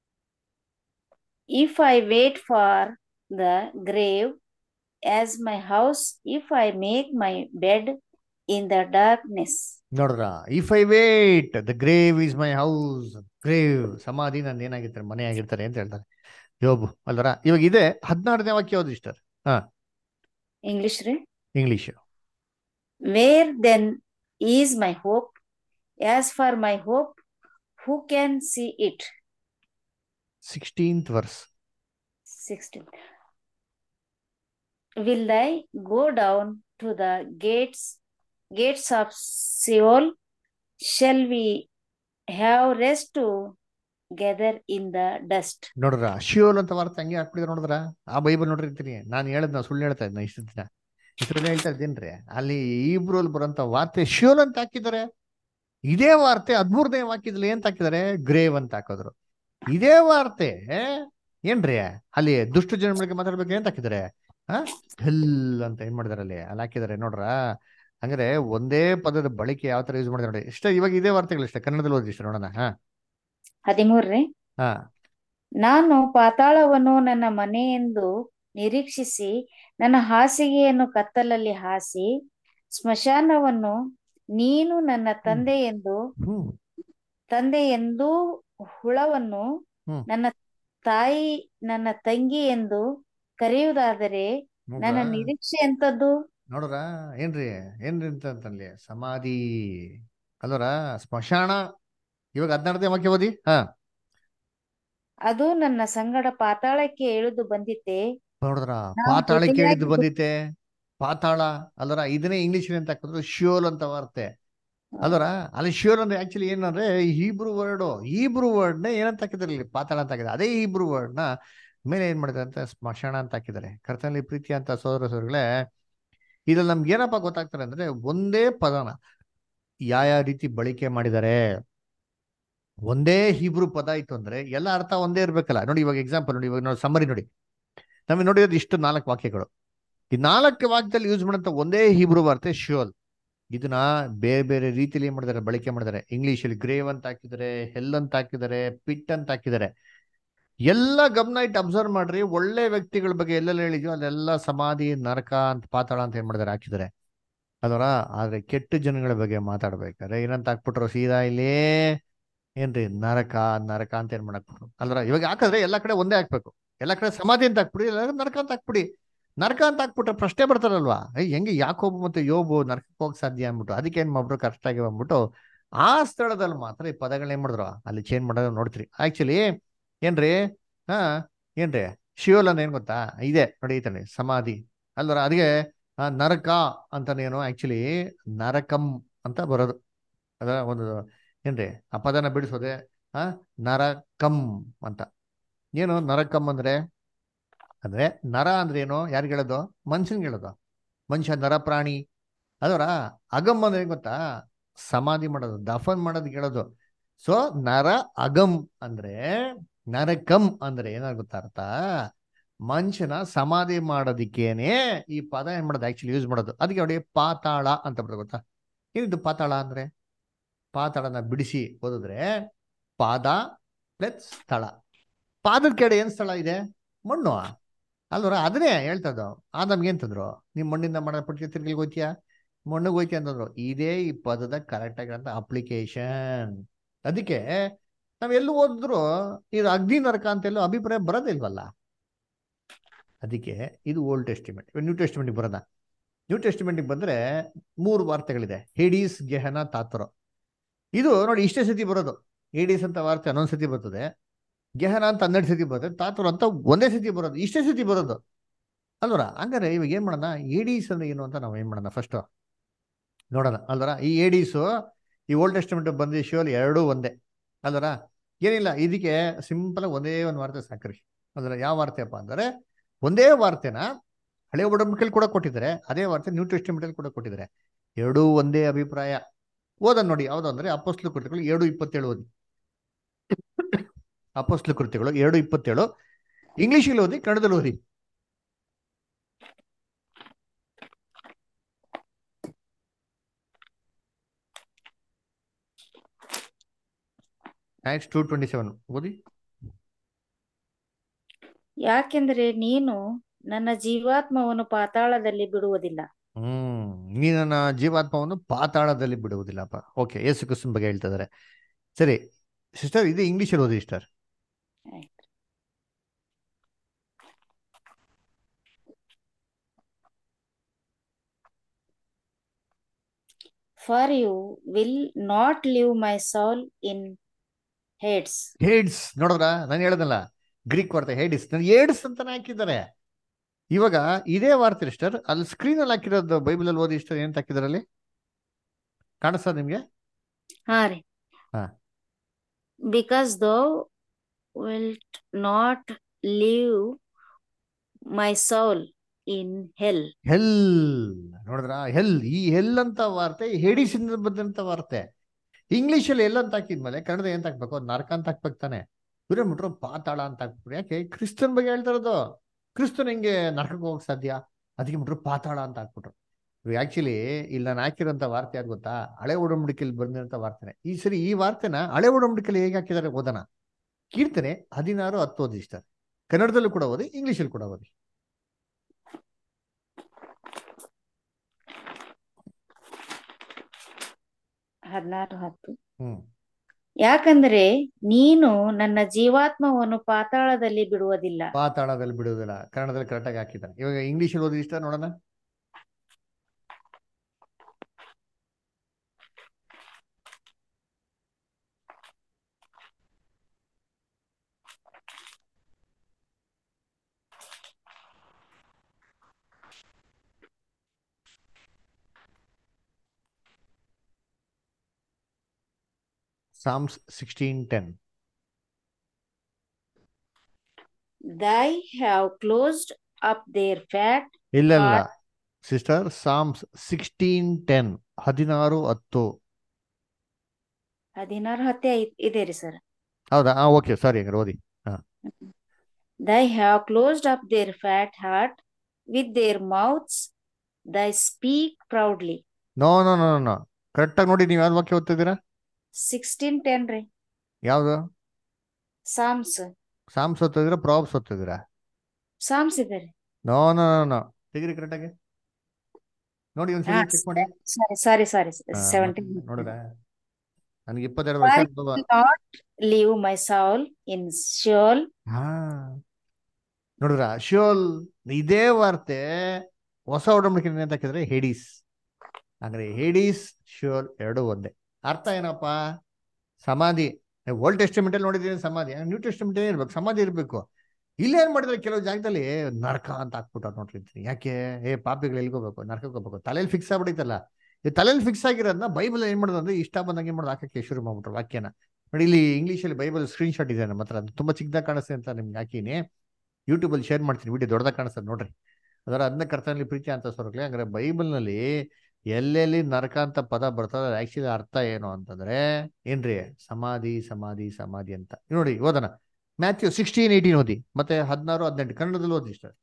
If I wait for the grave as my house, if I make my bed in the darkness. ನೋಡ್ರ if I wait the grave is my house grave ಸಮಾಧಿ ನಂದು ಏನಾಗಿರ್ತಾರೆ ಮನೆ ಆಗಿರ್ತಾರೆ ಅಂತ ಹೇಳ್ತಾರೆ ಯೋಬು ಅಲ್ವರ ಇವಾಗ ಇದೆ ಹದಿನಾರನೇ ವಾಕ್ಯ ಯಾವ್ದು ಇಷ್ಟ English ರೀ English Where then is my hope? As for my hope, who can see it? Sixteenth verse 16. Will I go down to the gates gates of Sheol? Shall we have rest together in the dust? ನೋಡ್ರ Sheol ಅಂತ ವಾರ್ತೆ ಹಂಗೆ ಹಾಕ್ಬಿಟ್ಟಿದ್ರೆ ನೋಡಿದ್ರ ಆ Bible ನೋಡಿರ್ತೀನಿ ನಾನು ಹೇಳದ್ ನಾ ಸುಳ್ಳು ಹೇಳ್ತಾ ಇದ್ನ ಇಷ್ಟು ದಿನ ಇದ್ರಲ್ಲಿ ಹೇಳ್ತಾ ಇದ್ದೇನ್ರಿ ಅಲ್ಲಿ ಇಬ್ರಲ್ಲಿ ಬರೋಂತ ವಾರ್ತೆ ಶಿಯೋಲ್ ಅಂತ ಹಾಕಿದ್ದಾರೆ ಇದೇ ವಾರ್ತೆ ಹದ್ಮೂರನೇ ವಾಕ್ಯದಲ್ಲಿ ಏನ್ ಹಾಕಿದ್ದಾರೆ ಗ್ರೇವ್ ಅಂತ ಹಾಕಿದ್ರು ಇದೇ ವಾರ್ತೆ ಏನ್ರಿ ಅಲ್ಲಿ ದುಷ್ಟ ಜನ ಬಗ್ಗೆ ಮಾತಾಡ್ಬೇಕು ಏನ್ ಹಾಕಿದ್ದಾರೆ ಆ ಹೆಲ್ ಅಂತ ಏನ್ ಮಾಡಿದಾರೆ ಅಲ್ಲಿ ಅಲ್ಲಿ ಹಾಕಿದ್ದಾರೆ ನೋಡ್ರ ಹಂಗಾರೆ ಒಂದೇ ಪದದ ಬಳಕೆ ಯಾವ ತರ ಯೂಸ್ ಮಾಡಿದಾರೆ ನೋಡಿ ಇಷ್ಟ ಇವಾಗ ಇದೇ ವಾರ್ತೆಗಳು ಇಷ್ಟ ಕನ್ನಡದಲ್ಲಿ ಓದಿ ಇಷ್ಟ ನೋಡೋಣ ಹಾ ಹದಿಮೂರ್ರಿ ಹಾ ನಾನು ಪಾತಾಳವನ್ನು ನನ್ನ ಮನೆಯೆಂದು ನಿರೀಕ್ಷಿಸಿ ನನ್ನ ಹಾಸಿಗೆಯನ್ನು ಕತ್ತಲಲ್ಲಿ ಹಾಸಿ ಸ್ಮಶಾನವನ್ನು ನೀನು ನನ್ನ ತಂದೆ ಎಂದು ಹ್ಮ್ ತಂದೆ ಎಂದೂ ಹುಳವನ್ನು ಹ್ಮ್. ನನ್ನ ತಾಯಿ ನನ್ನ ತಂಗಿ ಎಂದು ಕರೆಯುವುದಾದರೆ ನನ್ನ ನೋಡ್ರಾ? ನಿರೀಕ್ಷೆ ಎಂತದ್ದು ನೋಡ್ರ ಏನ್ರಿ ಏನ್ರಿ ಅಂತ ಅಂತಲ್ಲಿ ಸಮಾಧಿ ಅಲ್ವರ ಸ್ಮಶಾನ ಇವಾಗ ಹದಿನಾರನೇ ವಾಕ್ಯ ಓದಿ ಹಾ ಅದು ನನ್ನ ಸಂಗಡ ಪಾತಾಳಕ್ಕೆ ಇಳಿದು ಬಂದಿತ್ತೆ ನೋಡಿದ್ರ ನಾವು ಪಾತಾಳಕ್ಕೆ ಪ್ರತಿಯಾಗಿ ಇಳಿದು ಬಂದಿತ್ತೆ ಪಾತಾಳ ಅಲ್ವರ ಇದನ್ನೇ ಇಂಗ್ಲಿಷ್ ಅಂತ ಹಾಕಿದ್ರು ಶಿಯೋಲ್ ಅಂತ ವಾರ್ತೆ ಅಲ್ವರ ಅಲ್ಲಿ ಶಿಯೋಲ್ ಅಂದ್ರೆ ಆಕ್ಚುಲಿ ಏನಂದ್ರೆ ಹೀಬ್ರು ವರ್ಡ್ ಹೀಬ್ರು ವರ್ಡ್ ನ ಏನಂತ ಹಾಕಿದಾರೆ ಇಲ್ಲಿ ಪಾತಾಳ ಅಂತ ಹಾಕಿದ್ದಾರೆ ಅದೇ ಹೀಬ್ರು ವರ್ಡ್ ನ ಮೇಲೆ ಏನ್ ಮಾಡಿದ್ದಾರೆ ಅಂತ ಸ್ಮಶಾನ ಅಂತ ಹಾಕಿದ್ದಾರೆ ಕರ್ತನಲ್ಲಿ ಪ್ರೀತಿ ಅಂತ ಸೋದರ ಸೋದರಗಳೇ ಇದ್ರಲ್ಲಿ ನಮ್ಗೆ ಏನಪ್ಪ ಗೊತ್ತಾಗ್ತಾರೆ ಅಂದ್ರೆ ಒಂದೇ ಪದನ ಯಾವ ಯಾವ ರೀತಿ ಬಳಕೆ ಮಾಡಿದ್ದಾರೆ ಒಂದೇ ಹೀಬ್ರು ಪದ ಇತ್ತು ಅಂದ್ರೆ ಎಲ್ಲ ಅರ್ಥ ಒಂದೇ ಇರ್ಬೇಕಲ್ಲ ನೋಡಿ ಇವಾಗ ಎಕ್ಸಾಂಪಲ್ ನೋಡಿ ಇವಾಗ ನೋಡಿ ಸಮ್ಮರಿ ನೋಡಿ ನಮಗೆ ನೋಡಿರೋದು ಇಷ್ಟು ನಾಲ್ಕು ವಾಕ್ಯಗಳು ಈ ನಾಲ್ಕು ವಾಕ್ಯದಲ್ಲಿ ಯೂಸ್ ಮಾಡಂತ ಒಂದೇ ಹೀಬ್ರು ವಾರ್ತೆ ಶಿಯೋಲ್ ಇದನ್ನ ಬೇರೆ ಬೇರೆ ರೀತಿಯಲ್ಲಿ ಏನ್ ಮಾಡಿದ್ದಾರೆ ಬಳಕೆ ಮಾಡಿದ್ದಾರೆ ಇಂಗ್ಲಿಷ್ ಅಲ್ಲಿ ಗ್ರೇವ್ ಅಂತ ಹಾಕಿದ್ದಾರೆ ಹೆಲ್ ಅಂತ ಹಾಕಿದ್ದಾರೆ ಪಿಟ್ ಅಂತ ಹಾಕಿದ್ದಾರೆ ಎಲ್ಲ ಗಮನ ಇಟ್ಟು ಅಬ್ಸರ್ವ್ ಮಾಡ್ರಿ ಒಳ್ಳೆ ವ್ಯಕ್ತಿಗಳ ಬಗ್ಗೆ ಎಲ್ಲೆಲ್ಲ ಹೇಳಿದ್ಯೋ ಅಲ್ಲೆಲ್ಲ ಸಮಾಧಿ ನರಕ ಅಂತ ಪಾತಾಳ ಅಂತ ಏನ್ ಮಾಡಿದ್ದಾರೆ ಹಾಕಿದ್ದಾರೆ ಅದರ ಆದ್ರೆ ಕೆಟ್ಟ ಜನಗಳ ಬಗ್ಗೆ ಮಾತಾಡ್ಬೇಕಾದ್ರೆ ಏನಂತ ಹಾಕ್ಬಿಟ್ರು ಸೀದಾ ಇಲ್ಲಿ ಏನ್ರಿ ನರಕ ನರಕ ಅಂತ ಏನ್ ಮಾಡಾಕ್ಬಿಟ್ರು ಅಲ್ರ ಇವಾಗ ಹಾಕಿದ್ರೆ ಎಲ್ಲಾ ಕಡೆ ಒಂದೇ ಹಾಕ್ಬೇಕು ಎಲ್ಲಾ ಕಡೆ ಸಮಾಧಿ ಅಂತ ಹಾಕ್ಬಿಡಿ ಎಲ್ಲ ನರಕ ಅಂತ ಹಾಕ್ಬಿಡಿ ನರಕ ಅಂತ ಹಾಕ್ಬಿಟ್ರೆ ಪ್ರಶ್ನೆ ಬರ್ತಾರಲ್ವಾ ಏ ಹೆಂಗೆ ಯಾಕೋಬು ಮತ್ತೆ ಯೋಬು ನರಕಕ್ಕೆ ಹೋಗಕ್ ಸಾಧ್ಯ ಅಂದ್ಬಿಟ್ಟು ಅದಕ್ಕೆ ಏನ್ ಮಾಡ್ಬಿಟ್ರು ಕರೆಕ್ಟ್ ಆಗಿ ಬಂದ್ಬಿಟ್ಟು ಆ ಸ್ಥಳದಲ್ಲಿ ಮಾತ್ರ ಈ ಪದಗಳನ್ನ ಏನ್ ಮಾಡಿದ್ರು ಅಲ್ಲಿ ಚೇಂಜ್ ಮಾಡೋದು ನೋಡ್ತೀರಿ ಆಕ್ಚುಲಿ ಏನ್ರಿ ಹಾ ಏನ್ರಿ ಶಿವಲ್ ಅಂದ್ರೆ ಏನ್ ಗೊತ್ತಾ ಇದೆ ನೋಡಿ ಐತನೆ ಸಮಾಧಿ ಅಲ್ವರ ಅದಕ್ಕೆ ಆ, ನರಕ ಅಂತಾನೇನು ಆಕ್ಚುಲಿ ನರಕಂ ಅಂತ ಬರೋದು ಅದರ ಒಂದು ಏನ್ರಿ ಆ ಪದನ ಬಿಡಿಸೋದೆ ಆ ನರಕಂ ಅಂತ ಏನು ನರಕಂ ಅಂದ್ರೆ ಅಂದ್ರೆ ನರ ಅಂದ್ರೆ ಏನು ಯಾರಿಗೆ ಹೇಳೋದು ಮನುಷ್ಯನ್ಗೆ ಹೇಳೋದು ಮನುಷ್ಯ ನರ ಪ್ರಾಣಿ ಅದರ ಅಗಮ್ ಅಂದ್ರೆ ಏನ್ ಗೊತ್ತಾ ಸಮಾಧಿ ಮಾಡೋದು ದಫನ್ ಮಾಡೋದು ಹೇಳೋದು ಸೊ ನರ ಅಗಮ್ ಅಂದ್ರೆ ನರಕಂ ಅಂದ್ರೆ ಏನಾಗ ಗೊತ್ತಾ ಅರ್ಥ ಮನುಷ್ಯನ ಸಮಾಧಿ ಮಾಡೋದಿಕ್ಕೇನೆ ಈ ಪದ ಏನ್ ಮಾಡೋದು ಆಕ್ಚುಲಿ ಯೂಸ್ ಮಾಡೋದು ಅದಕ್ಕೆ ನೋಡಿ ಪಾತಾಳ ಅಂತ ಬರೋದು ಗೊತ್ತಾ ಏನಿದು ಪಾತಾಳ ಅಂದ್ರೆ ಪಾತಾಳನ ಬಿಡಿಸಿ ಓದಿದ್ರೆ ಪಾದ ಪ್ಲಸ್ ಸ್ಥಳ ಪಾದದ ಕಡೆ ಏನ್ ಸ್ಥಳ ಇದೆ ಮಣ್ಣು ಅಲ್ವರ ಅದನ್ನೇ ಹೇಳ್ತದ್ದು ಆದಮ್ಗೆ ಏನ್ತಂದ್ರು ನೀವ್ ಮಣ್ಣಿಂದ ಮಾಡಲ್ಪಟ್ಟ ತಿರ್ಗಿಲ್ ಹೋಯ್ತೀಯಾ ಮಣ್ಣಿಗೆ ಹೋಯ್ತೀಯ ಅಂತಂದ್ರು ಇದೇ ಈ ಪದದ ಕರೆಕ್ಟ್ ಆಗಿರೋಂಥ ಅಪ್ಲಿಕೇಶನ್ ಅದಕ್ಕೆ ನಾವ್ ಎಲ್ಲೂ ಓದಿದ್ರು ಇದು ಅಗ್ನಿ ನರಕ ಅಂತೆಲ್ಲೂ ಅಭಿಪ್ರಾಯ ಬರೋದಿಲ್ವಲ್ಲ ಅದಕ್ಕೆ ಇದು ಓಲ್ಡ್ ಟೆಸ್ಟಿಮೆಂಟ್ ನ್ಯೂ ಟೆಸ್ಟಿಮೆಂಟ್ಗೆ ಬರೋದ ನ್ಯೂ ಟೆಸ್ಟಿಮೆಂಟ್ಗೆ ಬಂದ್ರೆ ಮೂರು ವಾರ್ತೆಗಳಿದೆ ಹೇಡೀಸ್ ಗೆಹನ ತಾತರೋ ಇದು ನೋಡಿ ಇಷ್ಟೇ ಸತಿ ಬರೋದು ಹೇಡೀಸ್ ಅಂತ ವಾರ್ತೆ ಹನ್ನೊಂದು ಸತಿ ಬರ್ತದೆ ಗೆಹನ ಅಂತ ಹನ್ನೆರಡು ಸತಿ ಬರ್ತದೆ ತಾತುರ್ ಅಂತ ಒಂದೇ ಸತಿ ಬರೋದು ಇಷ್ಟೇ ಸತಿ ಬರೋದು ಅಲ್ವರ ಹಂಗಾರೆ ಇವಾಗ ಏನ್ ಮಾಡೋಣ ಏಡೀಸ್ ಅಂದ್ರೆ ಏನು ಅಂತ ನಾವು ಏನ್ ಮಾಡೋಣ ಫಸ್ಟ್ ನೋಡೋಣ ಅಲ್ವರ ಈ ಏಡೀಸು ಈ ಓಲ್ಡ್ ಟೆಸ್ಟಿಮೆಂಟ್ ಬಂದು ಶಿವಲ್ಲಿ ಎರಡೂ ಒಂದೇ ಅಲ್ವರ ಏನಿಲ್ಲ ಇದಕ್ಕೆ ಸಿಂಪಲ್ ಒಂದೇ ಒಂದು ವಾರ್ತೆ ಸಾಕ್ರಿ ಅಲ್ವರ ಯಾವ ವಾರ್ತೆಪ್ಪ ಅಂದ್ರೆ ಒಂದೇ ವಾರ್ತೆನ ಹಳೆ ಒಡಂಬಡಿಕೆಯಲ್ಲಿ ಕೂಡ ಕೊಟ್ಟಿದ್ದಾರೆ ಅದೇ ವಾರ್ತೆ ನ್ಯೂ ಟೆಸ್ಟಿಮೆಂಟ್ ಕೂಡ ಕೊಟ್ಟಿದ್ದಾರೆ ಎರಡೂ ಒಂದೇ ಅಭಿಪ್ರಾಯ ಓದನ್ ನೋಡಿ ಯಾವ್ದು ಅಂದ್ರೆ ಅಪೋಸ್ಲು ಕೃತಿಗಳು ಎರಡು ಇಪ್ಪತ್ತೇಳು ಓದಿ ಅಪೋಸ್ಲು ಕೃತಿಗಳು ಎರಡು ಇಪ್ಪತ್ತೇಳು ಇಂಗ್ಲಿಷಲ್ಲಿ ಓದಿ ಕನ್ನಡದಲ್ಲಿ ಓದಿ ಆಕ್ಸ್ ಟೂ ಟ್ವೆಂಟಿ ಸೆವೆನ್ ಓದಿ ಯಾಕೆಂದರೆ ನೀನು ನನ್ನ ಜೀವಾತ್ಮವನ್ನು ಪಾತಾಳದಲ್ಲಿ ಬಿಡುವುದಿಲ್ಲ ಹ್ಮ್ ನೀ ನನ್ನ ಜೀವಾತ್ಮವನ್ನು ಪಾತಾಳದಲ್ಲಿ ಬಿಡುವುದಿಲ್ಲಪ್ಪ ಓಕೆ ಯೇಸು ಕ್ರಿಸ್ತನ ಬಗ್ಗೆ ಹೇಳ್ತಾ ಇದಾರೆ ಸರಿ ಸಿಸ್ಟರ್ ಇದು ಇಂಗ್ಲಿಷಲ್ಲಿ ಓದಿ sister for you will not leave my soul in Hades Hades ನೋಡಿದ್ರ ನಾನು ಹೇಳದಲ್ಲ ಗ್ರೀಕ್ ವಾರ್ತೆ ಹೇಡಿಸ್ ನಾನು ಏಡ್ಸ್ ಅಂತಾನೆ ಹಾಕಿದ್ದಾರೆ ಇವಾಗ ಇದೇ ವಾರ್ತೆ ಸಿಸ್ಟರ್ ಅಲ್ಲಿ ಸ್ಕ್ರೀನ್ ಅಲ್ಲಿ ಹಾಕಿರೋದು ಬೈಬಲ್ ಅಲ್ಲಿ ಓದಿ ಇಷ್ಟ ಏನ್ ಹಾಕಿದಾರೆ ಅಲ್ಲಿ ಕಾಣಿಸ್ತದ ನಿಮ್ಗೆ ಹಾ ರೀ ಹಾ. Because thou wilt not leave my soul in hell. Hell ನೋಡಿದ್ರ ಹೆಲ್ ಈ ಹೆಲ್ ಅಂತ ವಾರ್ತೆ ಹೇಡಿಸ್ ಇಂದ ಬಂದಂತ ವಾರ್ತೆ ಇಂಗ್ಲಿಷ್ ಅಲ್ಲಿ ಎಲ್ ಅಂತ ಹಾಕಿದ್ಮೇಲೆ ಕನ್ನಡ ಏನ್ ಹಾಕ್ಬೇಕು ನರಕ ಅಂತ ಹಾಕ್ಬೇಕು ತಾನೆ ಇವ್ರೇನ್ ಬಿಟ್ರು ಪಾತಾಳ ಅಂತ ಹಾಕ್ಬಿಟ್ರು ಯಾಕೆ ಕ್ರಿಸ್ತನ್ ಬಗ್ಗೆ ಹೇಳ್ತಾ ಇರೋದು ಕ್ರಿಸ್ತನ್ ಹೆಂಗೆ ನರಕಕ್ಕೆ ಹೋಗಕ್ ಸಾಧ್ಯ ಅದಕ್ಕೆ ಬಿಟ್ರು ಪಾತಾಳ ಅಂತ ಹಾಕ್ಬಿಟ್ರು ಆಕ್ಚುಲಿ ಇಲ್ಲಿ ನಾನು ಹಾಕಿರೋಂಥ ವಾರ್ತೆ ಯಾರು ಗೊತ್ತಾ ಹಳೆ ಒಡಂಬಡಿಕೆಯಲ್ಲಿ ಬಂದಿರೋಂಥ ವಾರ್ತೆನೆ ಈ ಸರಿ ಈ ವಾರ್ತೆನ ಹಳೆ ಒಡಂಬಡಿಕೆಯಲ್ಲಿ ಹೇಗೆ ಹಾಕಿದ್ದಾರೆ ಓದೋಣ ಕೀರ್ತನೆ ಹದಿನಾರು ಹತ್ತು ಓದಿಸ್ತಾರೆ ಕನ್ನಡದಲ್ಲೂ ಕೂಡ ಓದಿ ಇಂಗ್ಲಿಷಲ್ಲಿ ಕೂಡ ಓದಿ ಹದಿನಾರು ಹತ್ತು ಹ್ಮ್ ಯಾಕಂದ್ರೆ ನೀನು ನನ್ನ ಜೀವಾತ್ಮವನ್ನು ಪಾತಾಳದಲ್ಲಿ ಬಿಡುವುದಿಲ್ಲ ಪಾತಾಳದಲ್ಲಿ ಬಿಡುವುದಿಲ್ಲ ಕನ್ನಡದಲ್ಲಿ ಕರೆಕ್ಟಾಗಿ ಹಾಕಿದ್ದಾನೆ ಇವಾಗ ಇಂಗ್ಲಿಷಲ್ಲಿ ಓದಿ ಇಷ್ಟ ನೋಡೋಣ Psalms sixteen ten Thy have closed up their fat ಇಲ್ಲ ಇಲ್ಲ ಸಿಸ್ಟರ್ ಸಾಮ್ಸ್ ಸಿಕ್ಸ್ಟೀನ್ ಟೆನ್ ಹದಿನಾರು ಹತ್ತು ಹದಿನಾರು ಹತ್ತೆ ಐ- ಇದೆ ರೀ ಸರ್ ಹೌದಾ ಹಾ ಓಕೆ ಸಾರಿ ಹಂಗಾರೆ ಓದಿ Thy have closed up their fat heart with their mouths. Thy speak proudly. No no no no ಕರೆಕ್ಟಾಗಿ ನೋಡಿ ನೀವು ಯಾವ್ದು ವಾಕ್ಯ ಓದ್ತಿದ್ದೀರಾ ಸಿಕ್ಸ್ಟೀನ್ ಟೆನ್ ರೀ ಯಾವ್ದು ಸಾಮ್ಸ್ ಸಾಮ್ಸ್ ಓದ್ತಿದ್ದೀರಾ ಪ್ರಾಬ್ಸ್ ಓದ್ತಿದ್ದೀರಾ ಸಾಮ್ಸ್ ಇದೆ ರೀ ನೋ ನೋ ನೋ ನೋ ತೆಗಿರಿ ಕರೆಕ್ಟಾಗಿ ನೋಡಿ ಒಂದ್ಸರಿ ಹಾ, ಚೆಕ್ ಮಾಡಿ ಸಾರಿ ಸಾರಿ ಸಾರಿ ಹಾ, ಸೆವೆಂಟೀನ್ ನೋಡಿದ್ರೆ ನನಗೆ ಇಪ್ಪತ್ತೆರಡು ವರ್ಷ ಅನುಭವ not leave my soul in Sheol ಹಾ ನೋಡಿದ್ರ ಶಿಯೋಲ್ ಇದೇ ವಾರ್ತೆ ಹೊಸ ಒಡಂಬಡಿಕೆ ಅಂತ ಹಾಕಿದ್ರೆ ಹೇಡೀಸ್ ಅಂದ್ರೆ ಹೇಡೀಸ್ ಶಿಯೋಲ್ ಎರಡು ಒಂದೇ ಅರ್ಥ ಏನಪ್ಪ ಸಮಾಧಿ ಓಲ್ಡ್ ಟೆಸ್ಟಿಮೆಂಟ್ ಅಲ್ಲಿ ನೋಡಿದೀನಿ ಸಮಾಧಿ ನ್ಯೂ ಟೆಸ್ಟಿಮೆಂಟ್ ಇರ್ಬೇಕು ಸಮಾಧಿ ಇರ್ಬೇಕು ಇಲ್ಲಿ ಏನ್ ಮಾಡಿದ್ರೆ ಕೆಲವು ಜಾಗದಲ್ಲಿ ನರಕ ಅಂತ ಹಾಕ್ಬಿಟ್ಟು ನೋಡ್ತಿರ್ತೀನಿ ಯಾಕೆ ಏ ಪಾಪಿಗಳು ಎಲ್ಕೋಬೇಕು ನರಕಕ್ಕೆ ಹೋಗ್ಬೇಕು ತಲೆಯಲ್ಲಿ ಫಿಕ್ಸ್ ಆಗ್ಬಿಡೈತಲ್ಲ ಈ ತಲೆಯಲ್ಲಿ ಫಿಕ್ಸ್ ಆಗಿರೋದನ್ನ ಬೈಬಲ್ ಏನ್ ಮಾಡೋದು ಅಂದ್ರೆ ಇಷ್ಟ ಬಂದಂಗೆ ಏನ್ ಮಾಡೋದು ಹಾಕಕ್ಕೆ ಶುರು ಮಾಡ್ಬಿಟ್ರು ವಾಕ್ಯನ ನೋಡಿ ಇಲ್ಲಿ ಇಂಗ್ಲೀಷಲ್ಲಿ ಬೈಬಲ್ ಸ್ಕ್ರೀನ್ ಶಾಟ್ ಇದೆ ನಮ್ಮ ಹತ್ರ ಅದು ತುಂಬಾ ಚಿಕ್ಕದಾಗ ಕಾಣಿಸ್ತೆ ಅಂತ ನಿಮ್ಗೆ ಹಾಕಿನಿ ಯೂಟ್ಯೂಬಲ್ಲಿ ಶೇರ್ ಮಾಡ್ತೀನಿ ವಿಡಿಯೋ ದೊಡ್ಡದಾಗ ಕಾಣಿಸ್ತದೆ ನೋಡ್ರಿ ಅದರ ಅದನ್ನ ಕರ್ತನಲ್ಲಿ ಪ್ರೀತಿ ಅಂತ ಸ್ವರ್ಗಲಿ ಹಂಗಾರೆ ಬೈಬಲ್ನಲ್ಲಿ ಎಲ್ಲೆಲ್ಲಿ ನರಕ ಅಂತ ಪದ ಬರ್ತದೆ ಆಕ್ಚುಲಿ ಅರ್ಥ ಏನು ಅಂತಂದ್ರೆ ಏನ್ರಿ ಸಮಾಧಿ ಸಮಾಧಿ ಸಮಾಧಿ ಅಂತ ನೋಡಿ ಓದೋಣ ಮ್ಯಾಥ್ಯೂ ಸಿಕ್ಸ್ಟೀನ್ ಏಯ್ಟೀನ್ ಓದಿ ಮತ್ತೆ ಹದಿನಾರು ಹದಿನೆಂಟು ಕನ್ನಡದಲ್ಲಿ ಓದಿ ಇಷ್ಟ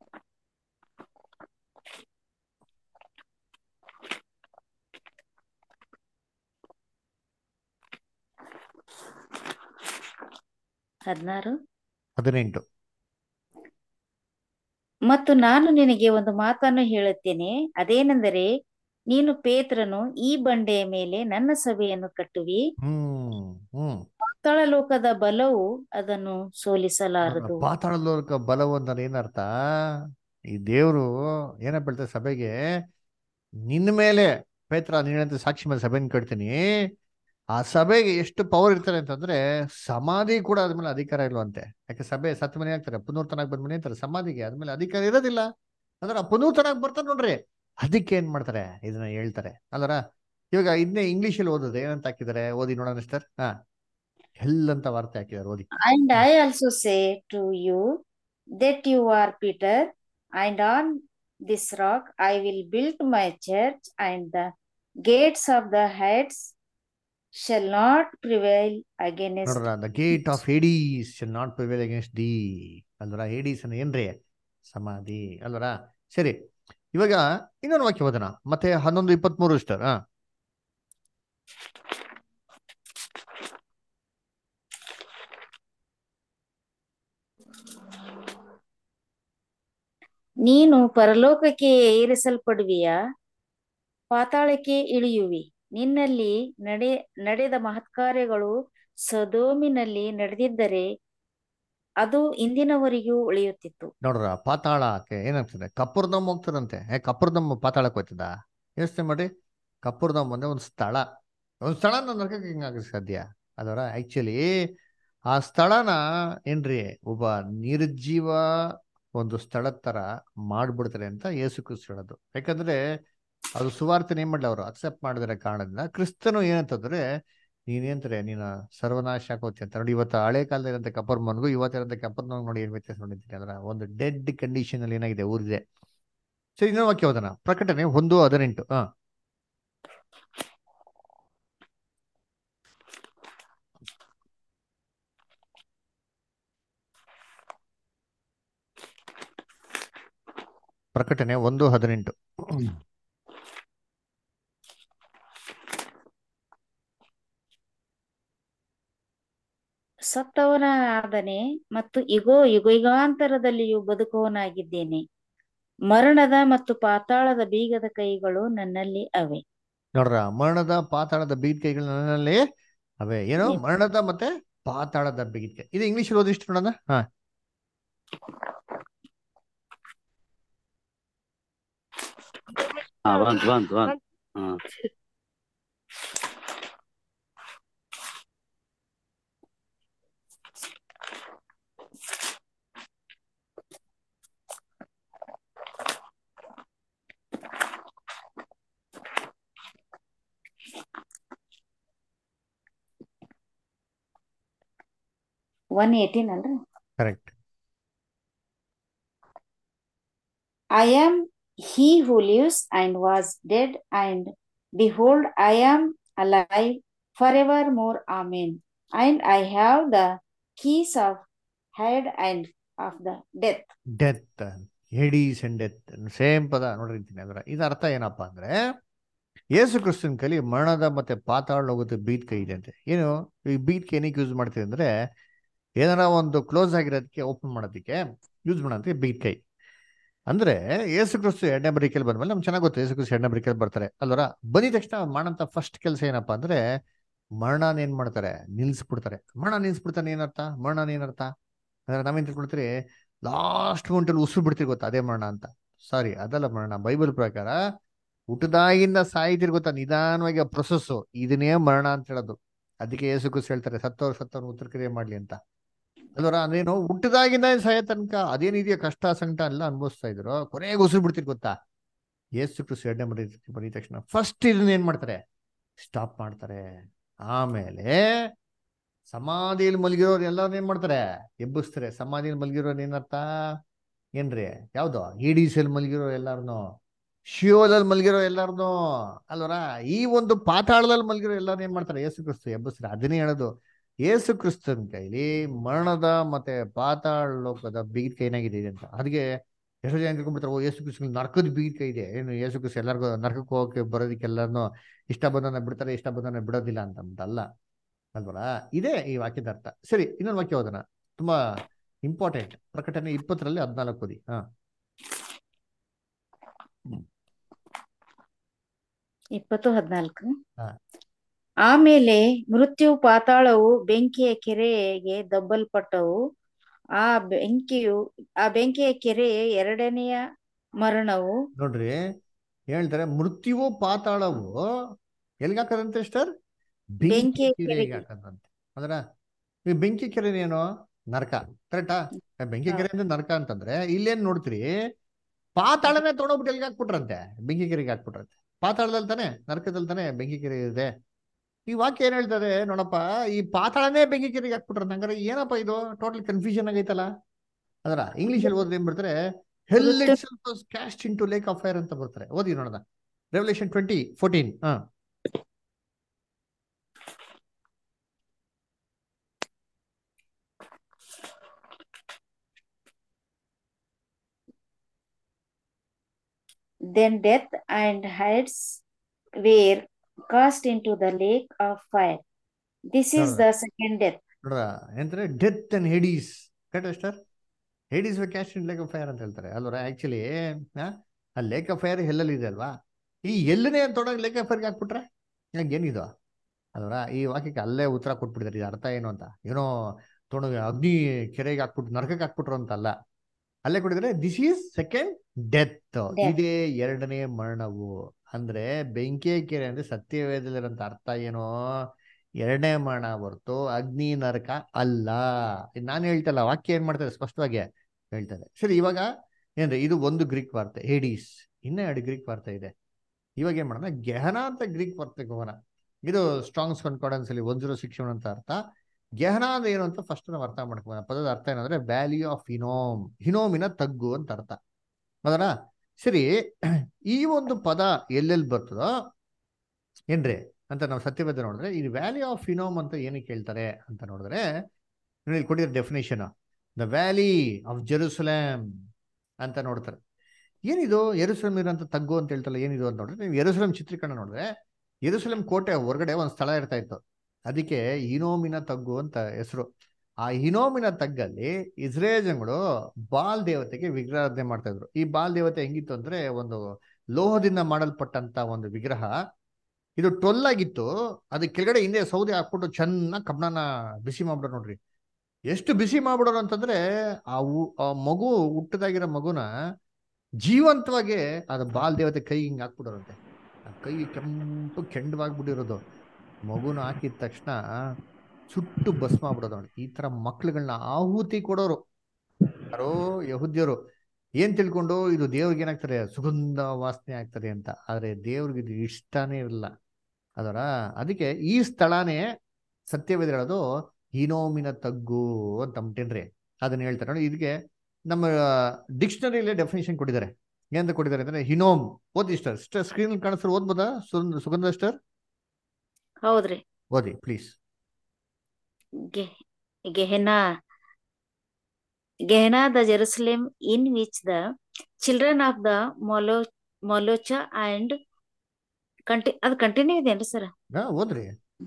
ಹದಿನಾರು ಹದಿನೆಂಟು ಮತ್ತು ನಾನು ನಿನಗೆ ಒಂದು ಮಾತನ್ನು ಹೇಳುತ್ತೇನೆ ಅದೇನೆಂದರೆ ನೀನು ಪೇತ್ರನು ಈ ಬಂಡೆಯ ಮೇಲೆ ನನ್ನ ಸಭೆಯನ್ನು ಕಟ್ಟುವಿ ಹ್ಮ್ ಹ್ಮ್ ಪಾತಾಳ ಲೋಕದ ಬಲವು ಅದನ್ನು ಸೋಲಿಸಲಾರದು ಪಾತಾಳ ಲೋಕ ಬಲವು ಅಂದ್ರೆ ಏನರ್ಥ ಈ ದೇವ್ರು ಏನಪ್ಪ ಹೇಳ್ತಾರೆ ಸಭೆಗೆ ನಿನ್ನ ಮೇಲೆ ಪೇತ್ರ ನೀನಂತ ಸಾಕ್ಷಿ ಮೇಲೆ ಸಭೆನ ಕಟ್ತೀನಿ ಆ ಸಭೆಗೆ ಎಷ್ಟು ಪವರ್ ಇರ್ತಾರೆ ಅಂತಂದ್ರೆ ಸಮಾಧಿ ಕೂಡ ಅದ್ಮೇಲೆ ಅಧಿಕಾರ ಇಲ್ವಂತೆ ಯಾಕೆ ಸಭೆ ಸತ್ ಮನೆ ಆಗ್ತಾರೆ ಪುನರ್ತನಾಗ್ ಬಂದ್ ಮನೆ ಅಂತಾರೆ ಸಮಾಧಿಗೆ ಅದ್ಮೇಲೆ ಅಧಿಕಾರ ಇರೋದಿಲ್ಲ ಅಂದ್ರೆ ಆ ಪುನರ್ತನಾಗ್ ಬರ್ತಾರೆ ನೋಡ್ರಿ ಅದಕ್ಕೆ ಏನ್ ಮಾಡ್ತಾರೆ ಇದನ್ನ ಹೇಳ್ತಾರೆ ಅಲ್ಲರ ಇವಾಗ ಇದನ್ನೇ ಇಂಗ್ಲಿಷ್ ಅಲ್ಲಿ ಓದೋದು ಏನಂತ ಹಾಕಿದ್ದಾರೆ ಓದಿ ನೋಡೋಣ ಸರ್ ಹಾ ಹೆಲ್ ಅಂತ ವಾರ್ತೆ ಹಾಕಿದ್ದಾರೆ ಓದಿ And I also say to you that you are Peter, and on this rock I will build my church, and the gates of the heights shall not prevail against ನೋಡ್ರ the gate of Hades shall not prevail against the ಅಲ್ವರ Hades ಅಂದ್ರೆ ಏನ್ರಿ ಸಮಾಧಿ ಅಲ್ವರ ಸರಿ ಇವಾಗ ಇನ್ನೊಂದು ವಾಕ್ಯ ಓದೋಣ ಮತ್ತೆ ಹನ್ನೊಂದು ಇಪ್ಪತ್ಮೂರು ಇಷ್ಟರ್ ಹಾ ನೀನು ಪರಲೋಕಕ್ಕೆ ಏರಿಸಲ್ಪಡುವಿಯಾ ಪಾತಾಳಕ್ಕೆ ಇಳಿಯುವಿ ನಿನ್ನಲ್ಲಿ ನಡೆ ನಡೆದ ಮಹತ್ಕಾರ್ಯಗಳು ಸದೋಮಿನಲ್ಲಿ ನಡೆದಿದ್ದರೆ ಅದು ಇಂದಿನವರೆಗೂ ಉಳಿಯುತ್ತಿತ್ತು ನೋಡ್ರ ಪಾತಾಳಕ್ಕೆ ಏನಾಗ್ತದೆ ಕಪ್ಪುರ್ದಮ್ ಹೋಗ್ತದಂತೆ ಏ ಕಪ್ಪುರ್ದಮ್ ಪಾತಾಳಕ್ಕೆ ಹೋಗ್ತದ ಯೋಚನೆ ಮಾಡಿ ಕಪ್ಪುರ್ದಮ್ ಅಂದ್ರೆ ಒಂದು ಸ್ಥಳ ಒಂದು ಸ್ಥಳ ನರಕಕ್ಕೆ ಹಿಂಗಾಗಕ್ಕೆ ಸಾಧ್ಯ ಅದರ ಆಕ್ಚುಲಿ ಆ ಸ್ಥಳನ ಏನ್ರಿ ಒಬ್ಬ ನಿರ್ಜೀವ ಒಂದು ಸ್ಥಳದ ತರ ಮಾಡ್ಬಿಡ್ತಾರೆ ಅಂತ ಯೇಸು ಕ್ರಿಸ್ತ ಹೇಳೋದು ಯಾಕಂದ್ರೆ ಅದು ಸುವಾರ್ತನ ಏನ್ ಮಾಡ್ಲಿ ಅವರು ಅಕ್ಸೆಪ್ಟ್ ಮಾಡಿದ್ರೆ ಕಾರಣದಿಂದ ಕ್ರಿಸ್ತನು ಏನಂತಂದ್ರೆ ನೀನೇಂತಾರೆ ನೀನು ಸರ್ವನಾಶ ಆಗೋತಿ ಅಂತ ನೋಡಿ ಇವತ್ತು ಹಳೆ ಕಾಲದಲ್ಲಿರಂತ ಕಪ್ಪರ್ ಮನ್ಗೂ ಇವತ್ತಿರಂತ ಕಪ್ಪರ್ ನೋಡಿ ಏನ್ ವ್ಯತ್ಯಾಸ ನೋಡಿದ್ದೀನಿ ಅಂದ್ರೆ ಒಂದು ಡೆಡ್ ಕಂಡೀಷನ್ ಅಲ್ಲಿ ಏನಾಗಿದೆ ಊರಿದೆ ಸರಿ ಇನ್ನೊಂದು ವಾಕ್ಯ ಓದೋಣ ಪ್ರಕಟಣೆ ಒಂದು ಹದಿನೆಂಟು ಹಾ ಪ್ರಕಟಣೆ ಒಂದು ಹದಿನೆಂಟು ಸತ್ತವನಾದನೆ ಮತ್ತು ಇಗೋ ಯುಗಯುಗಾಂತರದಲ್ಲಿಯೂ ಬದುಕುವನಾಗಿದ್ದೇನೆ ಮರಣದ ಮತ್ತು ಪಾತಾಳದ ಬೀಗದ ಕೈಗಳು ನನ್ನಲ್ಲಿ ಅವೆ ನೋಡ್ರ ಮರಣದ ಪಾತಾಳದ ಬೀದ್ಕೈಗಳು ನನ್ನಲ್ಲಿ ಅವೇ ಏನು ಇದೆ. ಮರಣದ ಮತ್ತೆ ಪಾತಾಳದ ಬೀದ್ಕೈ ಇದು ಇಂಗ್ಲಿಷ್ ಓದಿಷ್ಟು ನೋಡೋಣ ಹಾ ಹಾ ಬಂತು ಬಂತು ಬಂತು ಹಾ ಒನ್ ಏಟೀನ್ ಅಲ್ರಿ correct I am he who lives and was dead, and behold, I am alive forevermore. Amen. And I have the keys of hell and of the death. Death Hades and death same ಪದ ನೋಡಿರ್ತೀನಿ ಅದರ ಇದರ ಅರ್ಥ ಏನಪ್ಪಾ ಅಂದ್ರೆ ಯೇಸು ಕ್ರಿಸ್ತನ ಕೈಲಿ ಮರಣದ ಮತ್ತೆ ಪಾತಾಳ ಹೋಗುತ್ತೆ ಬೀದ್ ಕೈ ಇದೆ ಅಂತೆ ಏನು ಈ ಬೀದ್ ಕೈ ಏನಕ್ಕೆ ಯೂಸ್ ಮಾಡ್ತೀವಿ ಅಂದ್ರೆ ಏನಾರ ಒಂದು ಕ್ಲೋಸ್ ಆಗಿರೋದಕ್ಕೆ ಓಪನ್ ಮಾಡೋದಕ್ಕೆ ಯೂಸ್ ಮಾಡೋದಕ್ಕೆ ಬೀದ್ ಕೈ ಅಂದ್ರೆ ಯೇಸು ಕ್ರಿಸ್ತು ಎರಡನೇ ಬರಿಕೆಯಲ್ಲಿ ಬಂದ್ಮೇಲೆ ನಮ್ಗೆ ಚೆನ್ನಾಗಿ ಗೊತ್ತು ಯೇಸು ಕ್ರಿಸ್ತು ಎರಡನೇ ಬರಿಕೆಯಲ್ಲಿ ಬರ್ತಾರೆ ಅಲ್ವರ ಬಂದಿದ ತಕ್ಷಣ ಅವ್ರು ಮಾಡಂತ ಫಸ್ಟ್ ಕೆಲಸ ಏನಪ್ಪಾ ಅಂದ್ರೆ ಮರಣನ ಏನ್ ಮಾಡ್ತಾರೆ ನಿಲ್ಸ್ಬಿಡ್ತಾರೆ ಮರಣ ನಿಲ್ಸ್ಬಿಡ್ತಾನೆ ಏನರ್ಥ ಮರಣ ಏನರ್ಥ ಅಂದ್ರೆ ನಾವೇನ್ ತಿಳ್ಕೊಳ್ತೀರಿ ಲಾಸ್ಟ್ ಗಂಟಲ್ಲಿ ಉಸಿರು ಬಿಡ್ತೀರಿ ಗೊತ್ತಾ ಅದೇ ಮರಣ ಅಂತ ಸಾರಿ ಅದಲ್ಲ ಮರಣ ಬೈಬಲ್ ಪ್ರಕಾರ ಹುಟ್ಟದಾಗಿಂದ ಸಾಯ್ತಿರ್ ಗೊತ್ತಾ ನಿಧಾನವಾಗಿ ಆ ಪ್ರೊಸೆಸ್ ಇದನ್ನೇ ಮರಣ ಅಂತ ಹೇಳೋದು ಅದಕ್ಕೆ ಯೇಸು ಕ್ರಿಸ್ತು ಹೇಳ್ತಾರೆ ಸತ್ತವ್ರು ಸತ್ತವ್ರು ಉತ್ತರ ಕ್ರಿಯೆ ಮಾಡ್ಲಿ ಅಂತ ಅಲ್ವರ ಅದೇನು ಹುಟ್ಟದಾಗಿಂದ ಸಾಯೋ ತನಕ ಅದೇನಿದೆಯೋ ಕಷ್ಟ ಸಂಕಟ ಎಲ್ಲ ಅನುಭವಿಸ್ತಾ ಇದ್ರು ಕೊನೆಗೆ ಉಸಿರು ಬಿಡ್ತೀರಿ ಗೊತ್ತಾ ಯೇಸು ಕ್ರಿಸ್ತು ಎರಡನೇ ಮರಿ ಬರೀ ತಕ್ಷಣ ಫಸ್ಟ್ ಇದನ್ನ ಏನ್ ಮಾಡ್ತಾರೆ ಸ್ಟಾಪ್ ಮಾಡ್ತಾರೆ ಆಮೇಲೆ ಸಮಾಧಿಯಲ್ಲಿ ಮಲಗಿರೋರು ಎಲ್ಲಾರು ಏನ್ ಮಾಡ್ತಾರೆ ಎಬ್ಬಿಸ್ತಾರೆ ಸಮಾಧಿಯಲ್ಲಿ ಮಲಗಿರೋರು ಏನರ್ಥ ಏನ್ರಿ ಯಾವ್ದು ಈಡೀಸಲ್ಲಿ ಮಲಗಿರೋ ಎಲ್ಲಾರನು ಶಿವದಲ್ಲಿ ಮಲಗಿರೋ ಎಲ್ಲಾರನು ಅಲ್ವರ ಈ ಒಂದು ಪಾತಾಳದಲ್ಲಿ ಮಲಗಿರೋ ಎಲ್ಲಾರು ಏನ್ ಮಾಡ್ತಾರೆ ಯೇಸು ಕ್ರಿಸ್ತು ಎಬ್ಬಿಸ್ತಾರೆ ಅದನ್ನೇ ಹೇಳೋದು ಯೇಸು ಕ್ರಿಸ್ತನ ಕೈಲಿ ಮರಣದ ಮತ್ತೆ ಪಾತಾಳ ಲೋಕದ ಬೀಗ ಕೈನಾಗಿದೆ ಅಂತ ಅದಕ್ಕೆ ಎಷ್ಟೋ ಜನ ತಿಳ್ಕೊಂಡ್ಬಿಡ್ತಾರೆ ಓ ಯೇಸು ಕ್ರಿಸ್ತನ ನರಕದ ಬೀಗ ಕೈ ಇದೆ ಏನು ಯೇಸು ಕ್ರಿಸ್ತು ಎಲ್ಲರಿಗೂ ನರಕಕ್ಕೆ ಹೋಗಕ್ಕೆ ಬರೋದಕ್ಕೆ ಎಲ್ಲಾರನು ಇಷ್ಟ ಬಂದವನ್ನ ಬಿಡ್ತಾರೆ ಇಷ್ಟ ಬಂದವನ್ನ ಬಿಡೋದಿಲ್ಲ ಅಂತ ಅಲ್ಲ ಅಲ್ವರ ಇದೇ ಈ ವಾಕ್ಯದ ಅರ್ಥ ಸರಿ ಇನ್ನೊಂದು ವಾಕ್ಯ ಓದೋಣ ತುಂಬಾ ಇಂಪಾರ್ಟೆಂಟ್ ಪ್ರಕಟಣೆ ಇಪ್ಪತ್ತರಲ್ಲಿ ಹದಿನಾಲ್ಕು ಓದಿ ಹಾ ಇಪ್ಪತ್ತು ಹದಿನಾಲ್ಕು ಹಾ. ಆಮೇಲೆ ಮೃತ್ಯು ಪಾತಾಳವು ಬೆಂಕಿಯ ಕೆರೆಗೆ ದಬ್ಬಲ್ಪಟ್ಟವು ಆ ಬೆಂಕಿಯು ಆ ಬೆಂಕಿಯ ಕೆರೆಯ ಎರಡನೆಯ ಮರಣವು ನೋಡ್ರಿ ಹೇಳ್ತಾರೆ ಮೃತ್ಯುವು ಪಾತಾಳವು ಎಲ್ಗೆ ಹಾಕದಂತೆ ಸರ್ ಬೆಂಕಿ ಬೆಂಕಿಯ ಕೆರೆಗೆ ಕೆರೆಗೆ. ಹಾಕದಂತೆ ಅಂದ್ರ ಈ ಬೆಂಕಿ ಕೆರೆ ಏನು ನರಕ ಕರೆಕ್ಟಾ ಬೆಂಕಿ ಕೆರೆ ಅಂದ್ರೆ ನರಕ ಅಂತಂದ್ರೆ ಇಲ್ಲೇನ್ ನೋಡ್ತೀರಿ ಪಾತಾಳನೇ ತೊಗೊಂಡೋಗ್ಬಿಟ್ಟು ಎಲ್ಗೆ ಹಾಕ್ಬಿಟ್ರಂತೆ ಬೆಂಕಿ ಕೆರೆಗೆ ಹಾಕ್ಬಿಟ್ರಂತೆ ಪಾತಾಳದಲ್ಲಿ ತಾನೆ ನರಕದಲ್ಲಿ ತಾನೆ ಬೆಂಕಿ ಕೆರೆ ಇದೆ ಈ ವಾಕ್ಯ ಏನ್ ಹೇಳ್ತಾರೆ ನೋಡಪ್ಪ ಈ ಪಾತಾಳನೇ ಬೆಂಕಿ ಕೆರೆಗೆ ಹಾಕ್ಬಿಟ್ರಂತೆ ಹಂಗಾರೆ ಏನಪ್ಪ ಇದು ಟೋಟಲ್ ಕನ್ಫ್ಯೂಷನ್ ಆಗೈತಲ್ಲ ಅದರ ಇಂಗ್ಲಿಷ್ ಅಲ್ಲಿ ಓದಿದ್ರೆ ಏನ್ ಬರ್ತಾರೆ ಹೆಲ್ ಮೃತ್ಯು- itself cast into lake of fire ಅಂತ ಬರ್ತಾರೆ ಓದಿ ನೋಡೋಣ ರೆವಲ್ಯೂಷನ್ ಟ್ವೆಂಟಿ ಫೋರ್ಟೀನ್ ಹಾ then death and Hades were cast into the lake of fire. This is Alright. the second death. ನೋಡ್ರ ಏನಂತಾರೆ death and Hades correct sir Hades cast in lake of fire ಅಂತ ಹೇಳ್ತಾರೆ ಅಲ್ವರ actually ಆ lake of fire ಎಲ್ಲಲ್ಲಿ ಇದೆ ಅಲ್ವಾ ಈ ಎಲ್ಲನೇ ತೊಡಗ lake of ಫೈರ್ಗೆ ಹಾಕ್ಬಿಟ್ರೆ ಹಂಗೆ ಏನಿದು ಅಲ್ವರ ಈ ವಾಕ್ಯಕ್ಕೆ ಅಲ್ಲೇ ಉತ್ತರ ಕೊಟ್ಬಿಡ್ತಾರೆ ಇದು ಅರ್ಥ ಏನು ಅಂತ ಏನೋ ತೊಡಗ ಅಗ್ನಿ ಕೆರೆಗೆ ಹಾಕ್ಬಿಟ್ಟು ನರಕಕ್ಕೆ ಹಾಕ್ಬಿಟ್ರು ಅಂತ ಅಲ್ಲ ಅಲ್ಲೇ ಕೊಟ್ಟಿದ್ರೆ this is second death Death. ಇದೇ ಎರಡನೇ ಮರಣವು ಅಂದ್ರೆ ಬೆಂಕಿಯ ಕೆರೆ ಅಂದ್ರೆ ಸತ್ಯವೇದಲ್ಲಿರೋಂಥ ಅರ್ಥ ಏನೋ ಎರಡನೇ ಮರಣ ಹೊರತು ಅಗ್ನಿ ನರಕ ಅಲ್ಲ ನಾನು ಹೇಳ್ತಲ್ಲ ವಾಕ್ಯ ಏನ್ ಮಾಡ್ತಾರೆ ಸ್ಪಷ್ಟವಾಗಿ ಹೇಳ್ತಾರೆ ಸರಿ ಇವಾಗ ಏನ್ರಿ ಇದು ಒಂದು ಗ್ರೀಕ್ ವಾರ್ತೆ ಹೇಡೀಸ್ ಇನ್ನೂ ಎರಡು ಗ್ರೀಕ್ ವಾರ್ತೆ ಇದೆ ಇವಾಗ ಏನ್ ಮಾಡೋಣ ಗೆಹನ ಅಂತ ಗ್ರೀಕ್ ವಾರ್ತೆಗೆ ಹೋಗೋಣ ಇದು ಸ್ಟ್ರಾಂಗ್ಸ್ ಕನ್ಕಾರ್ಡೆನ್ಸ್ ಅಲ್ಲಿ ಒಂದ್ ಜೀರೋ ಸಿಕ್ಸ್ ಅಂತ ಅರ್ಥ ಗೆಹನ ಅಂದ್ರೆ ಏನು ಅಂತ ಫಸ್ಟ್ ನಾವು ಅರ್ಥ ಮಾಡ್ಕೋಣ ಪದದ ಅರ್ಥ ಏನಂದ್ರೆ ವ್ಯಾಲ್ಯೂ ಆಫ್ ಹಿನೋಮ್ ಹಿನೋಮಿನ ತಗ್ಗು ಅಂತ ಅರ್ಥ ಅದರ ಸರಿ ಈ ಒಂದು ಪದ ಎಲ್ಲೆಲ್ಲಿ ಬರ್ತದೋ ಏನ್ರಿ ಅಂತ ನಾವು ಸತ್ಯವೇದ ನೋಡಿದ್ರೆ ಇದು ವ್ಯಾಲಿ ಆಫ್ ಫಿನೋಮ್ ಅಂತ ಏನಕ್ಕೆ ಹೇಳ್ತಾರೆ ಅಂತ ನೋಡಿದ್ರೆ ಇಲ್ಲಿ ಕೊಟ್ಟಿರೋ definition the valley of Jerusalem ಅಂತ ನೋಡ್ತಾರೆ ಏನಿದು ಎರುಸಲೇಮ್ ಇರೋಂಥ ತಗ್ಗು ಅಂತ ಹೇಳ್ತಲ್ಲ ಏನಿದು ಅಂತ ನೋಡಿದ್ರೆ ನೀವು ಎರುಸಲೇಮ್ ಚಿತ್ರೀಕರಣ ನೋಡಿದ್ರೆ ಎರುಸಲೇಮ್ ಕೋಟೆ ಹೊರಗಡೆ ಒಂದು ಸ್ಥಳ ಇರ್ತಾ ಇತ್ತು ಅದಕ್ಕೆ ಹಿನೋಮಿನ ತಗ್ಗು ಅಂತ ಹೆಸರು ಆ ಹಿನೋಮಿನ ತಗ್ಗಲ್ಲಿ ಇಸ್ರೇಲ್ ಜನಗಳು ಬಾಲ್ ದೇವತೆಗೆ ವಿಗ್ರಹಾರಾಧನೆ ಮಾಡ್ತಾ ಇದ್ರು ಈ ಬಾಲ್ ದೇವತೆ ಹೆಂಗಿತ್ತು ಅಂದ್ರೆ ಒಂದು ಲೋಹದಿಂದ ಮಾಡಲ್ಪಟ್ಟಂತ ಒಂದು ವಿಗ್ರಹ ಇದು ಟೊಲ್ಲಾಗಿತ್ತು ಅದು ಕೆಳಗಡೆ ಹಿಂದೆ ಸೌದೆ ಹಾಕ್ಬಿಟ್ಟು ಚೆನ್ನಾಗಿ ಕಬ್ಬಣನ ಬಿಸಿ ಮಾಡ್ಬಿಡೋರು ನೋಡ್ರಿ ಎಷ್ಟು ಬಿಸಿ ಮಾಡ್ಬಿಡೋರು ಅಂತಂದ್ರೆ ಆ ಉ- ಆ ಮಗು ಹುಟ್ಟದಾಗಿರೋ ಮಗುನ ಜೀವಂತವಾಗಿ ಅದು ಬಾಲ್ ದೇವತೆ ಕೈ ಹಿಂಗ್ ಹಾಕ್ಬಿಡೋರಂತೆ ಆ ಕೈ ಕೆಂಪು ಕೆಂಡವಾಗ್ಬಿಟ್ಟಿರೋದು ಮಗುನ ಹಾಕಿದ ತಕ್ಷಣ ಸುಟ್ಟು ಭಸ್ಮ ಆಗ್ಬಿಡೋದು ನೋಡಿ ಈ ತರ ಮಕ್ಳುಗಳನ್ನ ಆಹುತಿ ಕೊಡೋರು ಯಾರೋ ಯಹುದ್ಯರು ಏನ್ ತಿಳ್ಕೊಂಡು ಇದು ದೇವ್ರಿಗೆ ಏನಾಗ್ತಾರೆ ಸುಗಂಧ ವಾಸನೆ ಆಗ್ತದೆ ಅಂತ ಆದ್ರೆ ದೇವ್ರಿಗೆ ಇದು ಇಷ್ಟನೇ ಇರಲ್ಲ ಅದರ ಅದಕ್ಕೆ ಈ ಸ್ಥಳನೇ ಸತ್ಯವೇದ ಹೇಳೋದು ಹಿನೋಮಿನ ತಗ್ಗು ಅಂತ ಅಂದ್ಬಿಟ್ಟೇನ್ರಿ ಅದನ್ನ ಹೇಳ್ತಾರೆ ನೋಡಿ ಇದಕ್ಕೆ ನಮ್ಮ ಡಿಕ್ಷನರಿಯಲ್ಲಿ ಡೆಫಿನೇಷನ್ ಕೊಟ್ಟಿದ್ದಾರೆ ಏನಂತ ಕೊಟ್ಟಿದ್ದಾರೆ ಅಂದ್ರೆ ಹಿನೋಮ್ ಓದಿ ಸ್ಟರ್ ಸ್ಟರ್ ಸ್ಕ್ರೀನ್ ಕಾಣಿಸ್ತಾರೆ ಓದ್ಬೋದಾ ಸುಗಂಧ ಸುಗಂಧ ಸ್ಟರ್ ಹೌದ್ರಿ ಓದಿ ಪ್ಲೀಸ್ ಗೆ Gehenna. Gehenna the Jerusalem in which the children of the Molo Molocha and ಕಂಟಿ ಅದು ಕಂಟಿನ್ಯೂ ಇದೆಯೇನ್ರಿ ಸರ್ ಹಾ ಓದ್ರಿ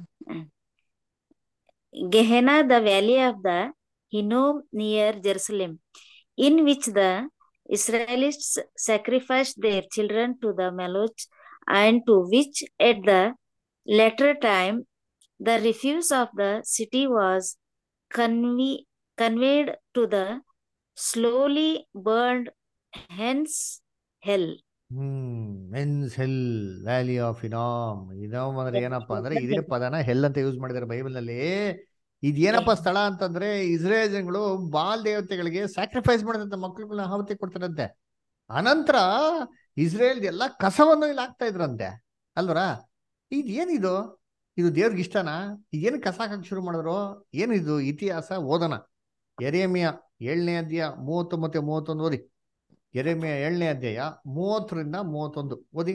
Gehenna the valley of the Hinnom near Jerusalem, in which the Israelites sacrificed their children to the Moloch, and to which at the latter time the refuse of the city was convey- conveyed to the slowly burned hence hell. Hmm means hell valley of Hinnom Hinnom ಅಂದ್ರೆ ಏನಪ್ಪಾ ಅಂದ್ರೆ ಇದೇ ಪದನ ಹೆಲ್ ಅಂತ use ಮಾಡಿದ್ದಾರೆ Bible ನಲ್ಲಿ ಇದೇನಪ್ಪ ಸ್ಥಳ ಅಂತಂದ್ರೆ ಇಸ್ರೇಲ್ ಜನಗಳು ಬಾಲ್ ದೇವತೆಗಳಿಗೆ ಸ್ಯಾಕ್ರಿಫೈಸ್ ಮಾಡಿದಂತ ಮಕ್ಳುಗಳನ್ನ ಆಹುತಿ ಕೊಡ್ತಾರಂತೆ ಅನಂತರ ಇಸ್ರೇಲ್ ಎಲ್ಲ ಕಸವನ್ನು ಇಲ್ಲಿ ಹಾಕ್ತಾ ಇದ್ರಂತೆ ಅಲ್ವರಾ ಇದು ಏನಿದು ಇದು ದೇವ್ರಿಗೆ ಇಷ್ಟನಾ ಇದೇನು ಕಸ ಹಾಕಕ್ ಶುರು ಮಾಡಿದ್ರು ಏನಿದು ಇತಿಹಾಸ ಓದೋಣ ಎರೇಮಿಯ ಏಳನೇ ಅಧ್ಯಾಯ ಮೂವತ್ತೊಂಬತ್ತು ಮೂವತ್ತೊಂದು ಓದಿ ಎರೆಮೆಯ ಏಳನೇ ಅಧ್ಯಾಯ ಮೂವತ್ತರಿಂದ ಮೂವತ್ತೊಂದು ಓದಿ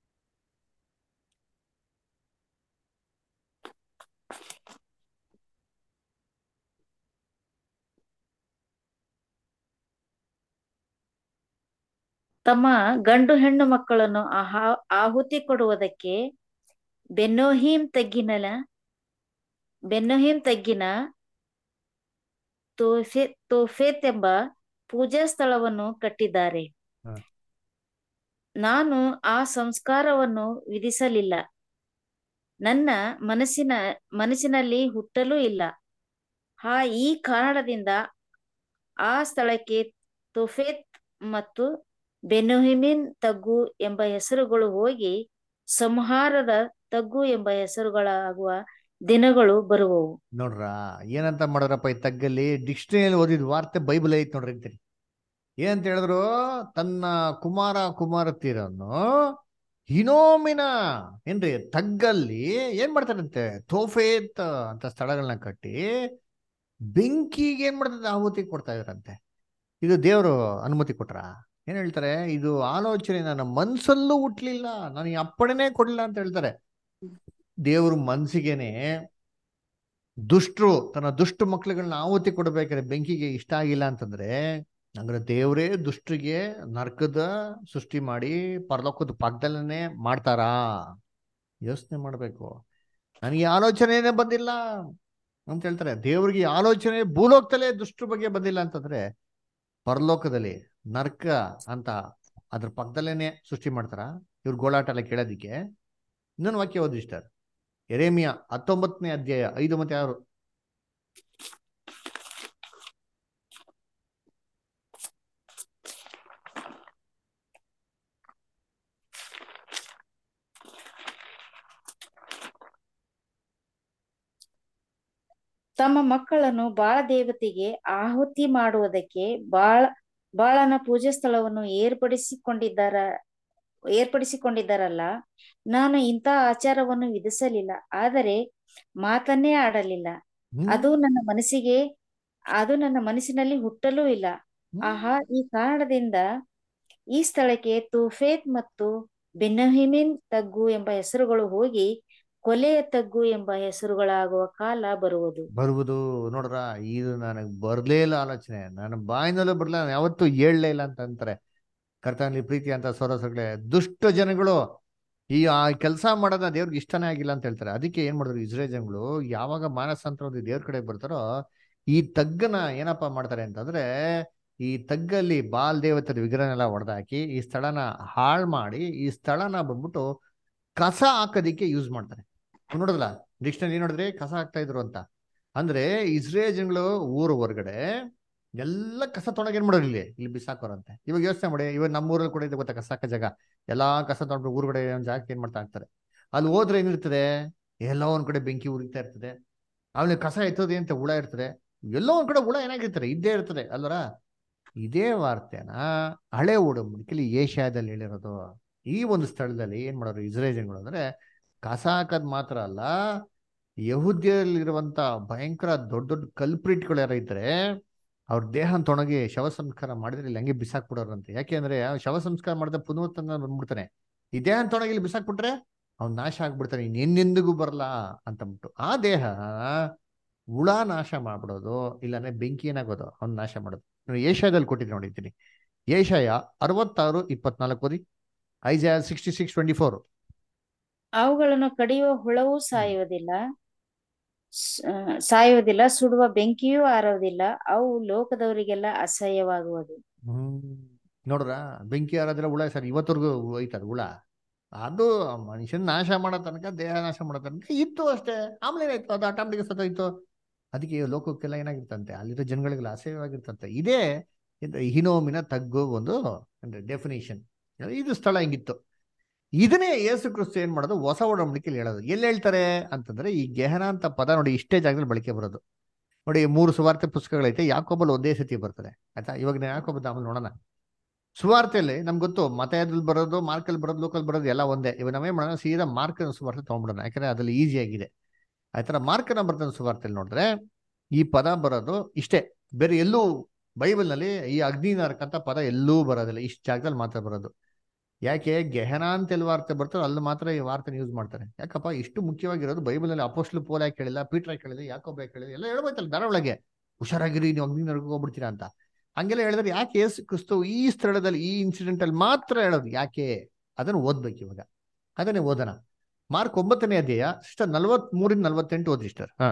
ತಮ್ಮ ಗಂಡು ಹೆಣ್ಣು ಮಕ್ಕಳನ್ನು ಆಹಾ ಆಹುತಿ ಕೊಡುವುದಕ್ಕೆ ಬೆನ್ನೋಹಿಂ ತಗ್ಗಿನ ಬೆನ್ನೋಹಿಂ ತಗ್ಗಿನ ತೋಫೆ ತೋಫೆತ್ ಎಂಬ ಪೂಜಾ ಸ್ಥಳವನ್ನು ಕಟ್ಟಿದ್ದಾರೆ ಹ. ನಾನು ಆ ಸಂಸ್ಕಾರವನ್ನು ವಿಧಿಸಲಿಲ್ಲ ನನ್ನ ಮನಸ್ಸಿನ ಮನಸ್ಸಿನಲ್ಲಿ ಹುಟ್ಟಲೂ ಇಲ್ಲ ಆ ಈ ಕಾರಣದಿಂದ ಆ ಸ್ಥಳಕ್ಕೆ ತೋಫೆತ್ ಮತ್ತು ಬೆನೋಹಿಮಿನ್ ತಗ್ಗು ಎಂಬ ಹೆಸರುಗಳು ಹೋಗಿ ಸಂಹಾರದ ತಗ್ಗು ಎಂಬ ಹೆಸರುಗಳಾಗುವ ದಿನಗಳು ಬರುವವು ನೋಡ್ರ ಏನಂತ ಮಾಡಿದ್ರಪ್ಪ ಈ ತಗ್ಗಲ್ಲಿ ಡಿಕ್ಷನರಿಯಲ್ಲಿ ಓದಿದ ವಾರ್ತೆ ಬೈಬಲ್ ಐತ್ ನೋಡ್ರಿ ಅಂತೀನಿ ಏನಂತ ಹೇಳಿದ್ರು ತನ್ನ ಕುಮಾರ ಕುಮಾರತಿಯರನ್ನು ಹಿನೋಮಿನ ಏನ್ರಿ ತಗ್ಗಲ್ಲಿ ಏನ್ ಮಾಡ್ತಾರಂತೆ ತೋಫೇತ್ ಅಂತ ಸ್ಥಳಗಳನ್ನ ಕಟ್ಟಿ ಬೆಂಕಿಗೆ ಏನ್ ಮಾಡ್ತಾರೆ ಆಹುತಿ ಕೊಡ್ತಾ ಇದ್ರಂತೆ ಇದು ದೇವರು ಅನುಮತಿ ಕೊಟ್ರ ಏನ್ ಹೇಳ್ತಾರೆ ಇದು ಆಲೋಚನೆ ನನ್ನ ಮನ್ಸಲ್ಲೂ ಹುಟ್ಲಿಲ್ಲ ನನಗೆ ಅಪ್ಪಣೆನೇ ಕೊಡ್ಲಿಲ್ಲ ಅಂತ ಹೇಳ್ತಾರೆ ದೇವ್ರ ಮನ್ಸಿಗೆನೆ ದುಷ್ಟರು ತನ್ನ ದುಷ್ಟ ಮಕ್ಳುಗಳನ್ನ ಆಹುತಿ ಕೊಡ್ಬೇಕಾದ್ರೆ ಬೆಂಕಿಗೆ ಇಷ್ಟ ಆಗಿಲ್ಲ ಅಂತಂದ್ರೆ ಅಂದ್ರೆ ದೇವರೇ ದುಷ್ಟರಿಗೆ ನರ್ಕದ ಸೃಷ್ಟಿ ಮಾಡಿ ಪರಲೋಕದ ಪಕ್ಕದಲ್ಲೇ ಮಾಡ್ತಾರಾ ಯೋಚನೆ ಮಾಡ್ಬೇಕು ನನಗೆ ಆಲೋಚನೆನೇ ಬಂದಿಲ್ಲ ಅಂತ ಹೇಳ್ತಾರೆ ದೇವ್ರಿಗೆ ಈ ಆಲೋಚನೆ ಭೂಲೋಕದಲ್ಲೇ ದುಷ್ಟ್ರ ಬಗ್ಗೆ ಬಂದಿಲ್ಲ ಅಂತಂದ್ರೆ ಪರಲೋಕದಲ್ಲಿ ನರ್ಕ ಅಂತ ಅದ್ರ ಪಕ್ಕದಲ್ಲೇನೆ ಸೃಷ್ಟಿ ಮಾಡ್ತಾರ ಇವ್ರ ಗೋಳಾಟ ಎಲ್ಲ ಕೇಳೋದಿಕ್ಕೆ ಇನ್ನೊಂದು ವಾಕ್ಯ ಓದಿ ಇಷ್ಟ ಎರೇಮಿಯ ಹತ್ತೊಂಬತ್ತನೇ ಅಧ್ಯಾಯ ಐದು ಮತ್ತೆ ಆರು ತಮ್ಮ ಮಕ್ಕಳನ್ನು ಬಾಳ ದೇವತೆಗೆ ಆಹುತಿ ಮಾಡುವುದಕ್ಕೆ ಬಾಳ ಬಾಳನ ಪೂಜಾ ಸ್ಥಳವನ್ನು ಏರ್ಪಡಿಸಿಕೊಂಡಿದ್ದಾರ ಏರ್ಪಡಿಸಿಕೊಂಡಿದ್ದಾರಲ್ಲ ನಾನು ಇಂಥ ಆಚಾರವನ್ನು ವಿಧಿಸಲಿಲ್ಲ ಆದರೆ ಮಾತನ್ನೇ ಆಡಲಿಲ್ಲ ಹ್ಮ್? ಅದು ನನ್ನ ಮನಸ್ಸಿಗೆ ಅದು ನನ್ನ ಮನಸ್ಸಿನಲ್ಲಿ ಹುಟ್ಟಲೂ ಇಲ್ಲ ಹ್ಮ್. ಆಹಾ ಈ ಕಾರಣದಿಂದ ಈ ಸ್ಥಳಕ್ಕೆ ತೂಫೇತ್ ಮತ್ತು ಬೆನ್ನಹಿಮಿನ್ ತಗ್ಗು ಎಂಬ ಹೆಸರುಗಳು ಹೋಗಿ ಕೊಲೆಯ ತಗ್ಗು ಎಂಬ ಹೆಸರುಗಳಾಗುವ ಕಾಲ ಬರುವುದು ಬರುವುದು ನೋಡ್ರ ಇದು ನನಗೆ ಬರ್ಲೇ ಇಲ್ಲ ಆಲೋಚನೆ ನನ್ನ ಬಾಯಿನಲ್ಲೂ ಬರ್ಲಿಲ್ಲ ನಾನು ಯಾವತ್ತೂ ಹೇಳಲೇ ಇಲ್ಲ ಅಂತ ಅಂತಾರೆ ಕರ್ತನಲ್ಲಿ ಪ್ರೀತಿ ಅಂತ ಸೋರಸಗಳೇ ದುಷ್ಟ ಜನಗಳು ಈ ಆ ಕೆಲಸ ಮಾಡೋದ ದೇವ್ರಿಗೆ ಇಷ್ಟನೇ ಆಗಿಲ್ಲ ಅಂತ ಹೇಳ್ತಾರೆ ಅದಕ್ಕೆ ಏನ್ ಮಾಡಿದ್ರು ಇಸ್ರೇಲ್ ಜನಗಳು ಯಾವಾಗ ಮಾನಸಾಂತರ ಒಂದು ದೇವ್ರ ಕಡೆ ಬರ್ತಾರೋ ಈ ತಗ್ಗನ ಏನಪ್ಪಾ ಮಾಡ್ತಾರೆ ಅಂತಂದ್ರೆ ಈ ತಗ್ಗಲ್ಲಿ ಬಾಲ್ ದೇವತರ ವಿಗ್ರಹನೆಲ್ಲ ಹೊಡೆದಾಕಿ ಈ ಸ್ಥಳನ ಹಾಳು ಮಾಡಿ ಈ ಸ್ಥಳನ ಬಂದ್ಬಿಟ್ಟು ಕಸ ಹಾಕೋದಿಕ್ಕೆ ಯೂಸ್ ಮಾಡ್ತಾರೆ ನೀವ್ ನೋಡಿದ್ರಲ್ಲ ಡಿಕ್ಷನರಿ ನೋಡಿದ್ರೆ ಕಸ ಹಾಕ್ತಾ ಇದ್ರು ಅಂತ ಅಂದ್ರೆ ಇಸ್ರೇಲ್ ಜನಗಳು ಊರು ಹೊರಗಡೆ ಎಲ್ಲ ಕಸ ತೊಗೊಂಡಾಗ ಏನ್ ಮಾಡೋರು ಇಲ್ಲಿ ಇಲ್ಲಿ ಬಿಸಾಕೋರಂತೆ ಇವಾಗ ಯೋಚನೆ ಮಾಡಿ ಇವಾಗ ನಮ್ಮ ಊರಲ್ಲಿ ಕೂಡ ಇದೆ ಗೊತ್ತಾ ಕಸ ಹಾಕೋ ಜಾಗ ಎಲ್ಲಾ ಕಸ ತೊಗೊಂಡು ಊರುಗಡೆ ಒಂದ್ ಜಾಗಕ್ಕೆ ಏನ್ ಮಾಡ್ತಾ ಹಾಕ್ತಾರೆ ಅಲ್ಲಿ ಹೋದ್ರೆ ಏನಿರ್ತದೆ ಎಲ್ಲೋ ಒಂದ್ ಕಡೆ ಬೆಂಕಿ ಉರಿತಾ ಇರ್ತದೆ ಆಮೇಲೆ ಕಸ ಎತ್ತೋದು ಅಂತ ಹುಳ ಇರ್ತದೆ ಎಲ್ಲೋ ಒಂದ್ ಕಡೆ ಹುಳ ಏನಾಗಿರ್ತಾರೆ ಇದ್ದೇ ಇರ್ತದೆ ಅಲ್ವರ ಇದೇ ವಾರ್ತೆನ ಹಳೆ ಉಡಂಬಡಿಕೆಯಲ್ಲಿ ಏಷ್ಯಾದಲ್ಲಿ ಹೇಳಿರೋದು ಈ ಒಂದು ಸ್ಥಳದಲ್ಲಿ ಏನ್ ಮಾಡೋರು ಇಸ್ರೇಲ್ ಜನಗಳು ಅಂದ್ರೆ ಕಸ ಹಾಕೋದ್ ಮಾತ್ರ ಅಲ್ಲ ಯಹೂದ್ಯರಲ್ಲಿರುವಂತ ಭಯಂಕರ ದೊಡ್ಡ ದೊಡ್ಡ ಕಲ್ಪ್ರಿಟ್ಗಳು ಯಾರ ಇದ್ರೆ ಅವ್ರ ದೇಹ ತೊಣಗಿ ಶವ ಸಂಸ್ಕಾರ ಮಾಡಿದ್ರೆ ಇಲ್ಲಿ ಹಂಗೆ ಬಿಸಾಕ್ಬಿಡೋರಂತೆ ಯಾಕೆಂದ್ರೆ ಆ ಶವ ಸಂಸ್ಕಾರ ಮಾಡಿದ ಪುನರುತ್ಥಾನ ಬಂದ್ಬಿಡ್ತಾನೆ ಈ ದೇಹ ತೊಣಗಿ ಇಲ್ಲಿ ಬಿಸಾಕ್ಬಿಟ್ರೆ ಅವ್ನ್ ನಾಶ ಆಗ್ಬಿಡ್ತಾನೆ ಇನ್ನೆಂದಿಗೂ ಬರಲ್ಲ ಅಂತಂದ್ಬಿಟ್ಟು ಆ ದೇಹ ಹುಳ ನಾಶ ಮಾಡ್ಬಿಡೋದು ಇಲ್ಲಾಂದ್ರೆ ಬೆಂಕಿ ಏನಾಗೋದು ಅವ್ನ್ ನಾಶ ಮಾಡೋದು ನೋಡಿ ಏಷ್ಯಾದಲ್ಲಿ ಕೊಟ್ಟಿದ್ದು ನೋಡಿದ್ದೀನಿ ಏಷಯ ಅರವತ್ತಾರು ಇಪ್ಪತ್ನಾಲ್ಕು ಓದಿ Isaiah sixty six twenty four ಅವುಗಳನ್ನು ಕಡಿಯುವ ಹುಳವೂ ಸಾಯುವುದಿಲ್ಲ ಸ್- ಆ, ಸಾಯುವುದಿಲ್ಲ ಸುಡುವ ಬೆಂಕಿಯೂ ಆರುವುದಿಲ್ಲ ಅವು ಲೋಕದವರಿಗೆಲ್ಲ ಅಸಹ್ಯವಾಗುವುದು ಹ್ಮ್ ನೋಡ್ರ ಬೆಂಕಿ ಯಾರಾದ್ರೆ ಹುಳ ಸರ್ ಇವತ್ತವರೆಗೂ ಹೋಯ್ತದ ಹುಳ ಅದು ಮನುಷ್ಯನ ನಾಶ ಮಾಡೋ ತನಕ ದೇಹ ನಾಶ ಮಾಡೋ ತನಕ ಇತ್ತು ಅಷ್ಟೇ ಆಮೇಲೆ ಏನಾಯ್ತು ಅದು ಆಟೋಮೆಟಿಕ್ ಸತ್ತೋಯ್ತು ಅದಕ್ಕೆ ಈ ಲೋಕಕ್ಕೆಲ್ಲ ಏನಾಗಿರ್ತಂತೆ ಅಲ್ಲಿರೋ ಜನಗಳಿಗೆಲ್ಲ ಅಸಹ್ಯವಾಗಿರ್ತಂತೆ ಇದೇ ಇದು ಹಿನೋಮಿನ ತಗ್ಗು ಒಂದು ಅಂದ್ರೆ ಡೆಫಿನೇಷನ್ ಇದು ಸ್ಥಳ ಹಿಂಗಿತ್ತು ಇದನ್ನೇ ಯೇಸು ಕ್ರಿಸ್ತು ಏನ್ ಮಾಡೋದು ಹೊಸ ಒಡಂಬಡಿಕೆಯಲ್ಲಿ ಹೇಳೋದು ಎಲ್ಲಿ ಹೇಳ್ತಾರೆ ಅಂತಂದ್ರೆ ಈ ಗೆಹನ ಅಂತ ಪದ ನೋಡಿ ಇಷ್ಟೇ ಜಾಗದಲ್ಲಿ ಬಳಕೆ ಬರೋದು ನೋಡಿ ಮೂರು ಸುವಾರ್ತೆ ಪುಸ್ತಕಗಳೈತೆ ಯಾಕೊಬ್ಬಲ್ಲಿ ಒಂದೇ ಸತಿ ಬರ್ತದೆ ಆಯ್ತಾ ಇವಾಗ ನಾನು ಯಾಕೊಬ್ಬದ ಆಮೇಲೆ ನೋಡೋಣ ಸುವಾರ್ತೆಯಲ್ಲಿ ನಮ್ಗೆ ಗೊತ್ತು ಮತಯದಲ್ಲಿ ಬರೋದು ಮಾರ್ಕಲ್ಲಿ ಬರೋದು ಲೋಕಲ್ ಬರೋದು ಎಲ್ಲ ಒಂದೇ ಇವಾಗ ನಾವೇ ಮಾಡೋಣ ಸೀದಾ ಮಾರ್ಕ್ ಸುವಾರ್ತೆ ತಗೊಂಡ್ಬಿಡೋಣ ಯಾಕಂದ್ರೆ ಅದ್ರಲ್ಲಿ ಈಸಿ ಆಗಿದೆ ಆಯ್ತರ ಮಾರ್ಕನ ಬರ್ತಾನೆ ಸುವಾರ್ತೆಯಲ್ಲಿ ನೋಡಿದ್ರೆ ಈ ಪದ ಬರೋದು ಇಷ್ಟೇ ಬೇರೆ ಎಲ್ಲೂ ಬೈಬಲ್ನಲ್ಲಿ ಈ ಅಗ್ನಿ ನರಕ ಅಂತ ಪದ ಎಲ್ಲೂ ಬರೋದಿಲ್ಲ ಇಷ್ಟು ಜಾಗದಲ್ಲಿ ಮಾತ್ರ ಬರೋದು ಯಾಕೆ ಗೆಹನ ಅಂತ ಎಲ್ಲಿ ವಾರ್ತೆ ಬರ್ತಾರೋ ಅಲ್ಲಿ ಮಾತ್ರ ಈ ವಾರ್ತೆನ ಯೂಸ್ ಮಾಡ್ತಾರೆ ಯಾಕಪ್ಪ ಇಷ್ಟು ಮುಖ್ಯವಾಗಿರೋದು ಬೈಬಲ್ನಲ್ಲಿ ಅಪೋಸ್ಲು ಪೋಲ್ ಯಾಕೆ ಹೇಳಿಲ್ಲ ಪೀಟರ್ ಯಾಕೆ ಹೇಳಿಲ್ಲ ಯಾಕೊಬ್ಬ ಯಾಕೆ ಹೇಳಿಲ್ಲ ಎಲ್ಲ ಹೇಳ್ಬೋಯ್ತಲ್ಲ ದಾರ ಒಳಗೆ ಹುಷಾರಾಗಿರಿ ನೀವು ಅಗ್ನಿ ನರಕಕ್ಕೆ ಹೋಗ್ಬಿಡ್ತೀರಾ ಅಂತ ಹಂಗೆಲ್ಲ ಹೇಳಿದ್ರೆ ಯಾಕೆ ಯೇಸು ಕ್ರಿಸ್ತು ಈ ಸ್ಥಳದಲ್ಲಿ ಈ ಇನ್ಸಿಡೆಂಟ್ ಅಲ್ಲಿ ಮಾತ್ರ ಹೇಳೋದು ಯಾಕೆ ಅದನ್ನು ಓದ್ಬೇಕು ಇವಾಗ ಅದನ್ನೇ ಓದೋಣ ಮಾರ್ಕ್ ಒಂಬತ್ತನೇ ಅಧ್ಯಾಯ ಸಿಸ್ಟರ್ ನಲ್ವತ್ ಮೂರಿಂದ ನಲ್ವತ್ತೆಂಟು ಓದಿ ಸಿಸ್ಟರ್ ಹಾ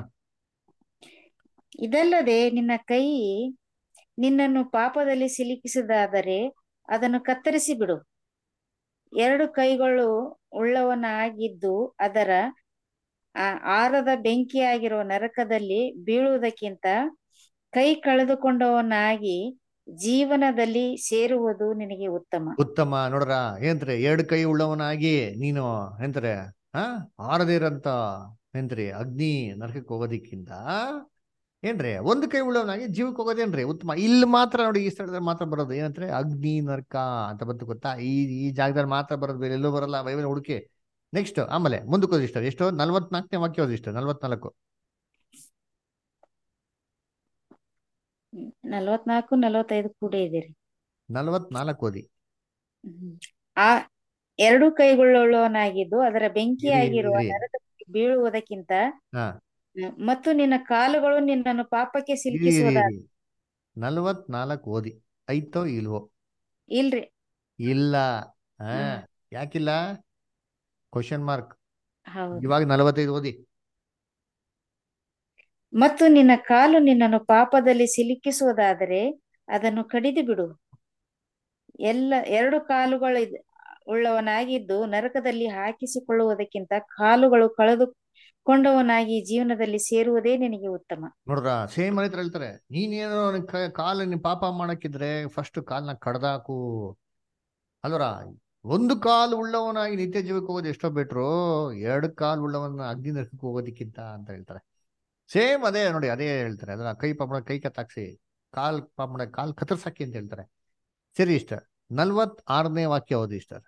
ಇದಲ್ಲದೆ ನಿನ್ನ ಕೈ ನಿನ್ನನ್ನು ಪಾಪದಲ್ಲಿ ಸಿಲುಕಿಸಿದಾದರೆ ಅದನ್ನು ಕತ್ತರಿಸಿ ಬಿಡು ಎರಡು ಕೈಗಳು ಉಳ್ಳವನಾಗಿದ್ದು ಅದರ ಆ ಆರದ ಬೆಂಕಿಯಾಗಿರುವ ನರಕದಲ್ಲಿ ಬೀಳುವುದಕ್ಕಿಂತ ಕೈ ಕಳೆದುಕೊಂಡವನಾಗಿ ಜೀವನದಲ್ಲಿ ಸೇರುವುದು ನಿನಗೆ ಉತ್ತಮ ಉತ್ತಮ ನೋಡ್ರ ಏನ್ತ್ರೆ ಎರಡು ಕೈ ಉಳ್ಳವನಾಗಿ ನೀನು ಎಂತಾರೆ ಹಾ ಆರದೇ ಇರಂತ ಏನ್ರಿ ಅಗ್ನಿ ನರಕಕ್ಕೆ ಹೋಗೋದಿಕ್ಕಿಂತ ಏನ್ರಿ ಒಂದು ಕೈ ಉಳ್ಳವನಾಗಿ ಜೀವಕ್ಕೆ ಹೋಗೋದೇನ್ರಿ ಉತ್ತಮ ಇಲ್ಲಿ ಮಾತ್ರ ನೋಡಿ ಈ ಸ್ಥಳದಲ್ಲಿ ಮಾತ್ರ ಬರೋದು ಏನಂದ್ರೆ ಅಗ್ನಿ ನರಕ ಅಂತ ಬಂತು ಗೊತ್ತಾ ಈ ಈ ಜಾಗದಲ್ಲಿ ಮಾತ್ರ ಬರೋದು ಬೇರೆ ಎಲ್ಲೂ ಬರಲ್ಲ ಬೈಬಲ್ ಹುಡುಕಿ ನೆಕ್ಸ್ಟ್ ಆಮೇಲೆ ಮುಂದಕ್ಕೆ ಓದಿ ಇಷ್ಟ ಎಷ್ಟು ನಲ್ವತ್ನಾಲ್ಕನೇ ವಾಕ್ಯ ಓದಿ ಇಷ್ಟ ನಲ್ವತ್ನಾಲ್ಕು ನಲವತ್ನಾಲ್ಕು ನಲವತ್ತೈದು ಕೂಡ ಇದೀರಿ ನಲ್ವತ್ನಾಲ್ಕು ಓದಿ ಆ ಎರಡು ಕೈಗೊಳ್ಳುವವನಾಗಿದ್ದು ಅದರ ಬೆಂಕಿಯಾಗಿರುವ ಇರಿ. ನರಕಕ್ಕೆ ಬೀಳುವುದಕ್ಕಿಂತ ಹಾ ಮತ್ತು ನಿನ್ನ ಕಾಲುಗಳು ನಿನ್ನನ್ನು ಪಾಪಕ್ಕೆ ಇರಿ, ಇರಿ, ಸಿಲುಕಿಸುವುದ ಇರಿ. ನಲ್ವತ್ನಾಲ್ಕು ಓದಿ ಐತೋ ಇಲ್ವೋ ಇಲ್ರಿ ಇಲ್ಲ ಹಾ ಹ್ಮ್. ಯಾಕಿಲ್ಲ ಕ್ವಶನ್ ಮಾರ್ಕ್ ಹೌದು ಇವಾಗ ನಲವತ್ತೈದು ಓದಿ ಮತ್ತು ನಿನ್ನ ಕಾಲು ನಿನ್ನನ್ನು ಪಾಪದಲ್ಲಿ ಸಿಲುಕಿಸುವುದಾದರೆ ಅದನ್ನು ಕಡಿದು ಬಿಡು ಎಲ್ಲ ಎರಡು ಕಾಲುಗಳು ಇದ್- ಉಳ್ಳವನಾಗಿದ್ದು ನರಕದಲ್ಲಿ ಹಾಕಿಸಿಕೊಳ್ಳುವುದಕ್ಕಿಂತ ಕಾಲುಗಳು ಕಳೆದುಕೊಂಡವನಾಗಿ ಜೀವನದಲ್ಲಿ ಸೇರುವುದೇ ನಿನಗೆ ಉತ್ತಮ ನೋಡ್ರ ಸೇಮ್ ಮನೆ ಹತ್ರ ಹೇಳ್ತಾರೆ ನೀನೇನೋ ನಿನ್ ಕ- ಕಾಲ ನಿನ್ ಪಾಪ ಮಾಡಕ್ಕಿದ್ರೆ ಫಸ್ಟ್ ಕಾಲ್ನ ಕಡ್ದಾಕು ಅಲ್ವರ ಒಂದು ಕಾಲು ಉಳ್ಳವನಾಗಿ ನಿತ್ಯ ಜೀವಕ್ಕೆ ಹೋಗೋದು ಎಷ್ಟೋ ಬೆಟ್ರು ಎರಡು ಕಾಲು ಉಳ್ಳವನ ಅಗ್ನಿ ನರಕಕ್ಕೆ ಹೋಗೋದಿಕ್ಕಿಂತ ಅಂತ ಹೇಳ್ತಾರೆ ಸೇಮ್ ಅದೇ ನೋಡಿ ಅದೇ ಹೇಳ್ತಾರೆ ಅದನ್ನ ಕೈ ಪಾಪ ಮಾಡ ಕೈ ಕತ್ತಾಕ್ಸಿ ಕಾಲ್ ಪಾಪ ಮಾಡ ಕಾಲ್ ಕತ್ತರ್ಸಾಕಿ ಅಂತ ಹೇಳ್ತಾರೆ ಸರಿ ಇಷ್ಟ ನಲ್ವತ್ ಆರನೇ ವಾಕ್ಯ ಓದಿ ಇಷ್ಟ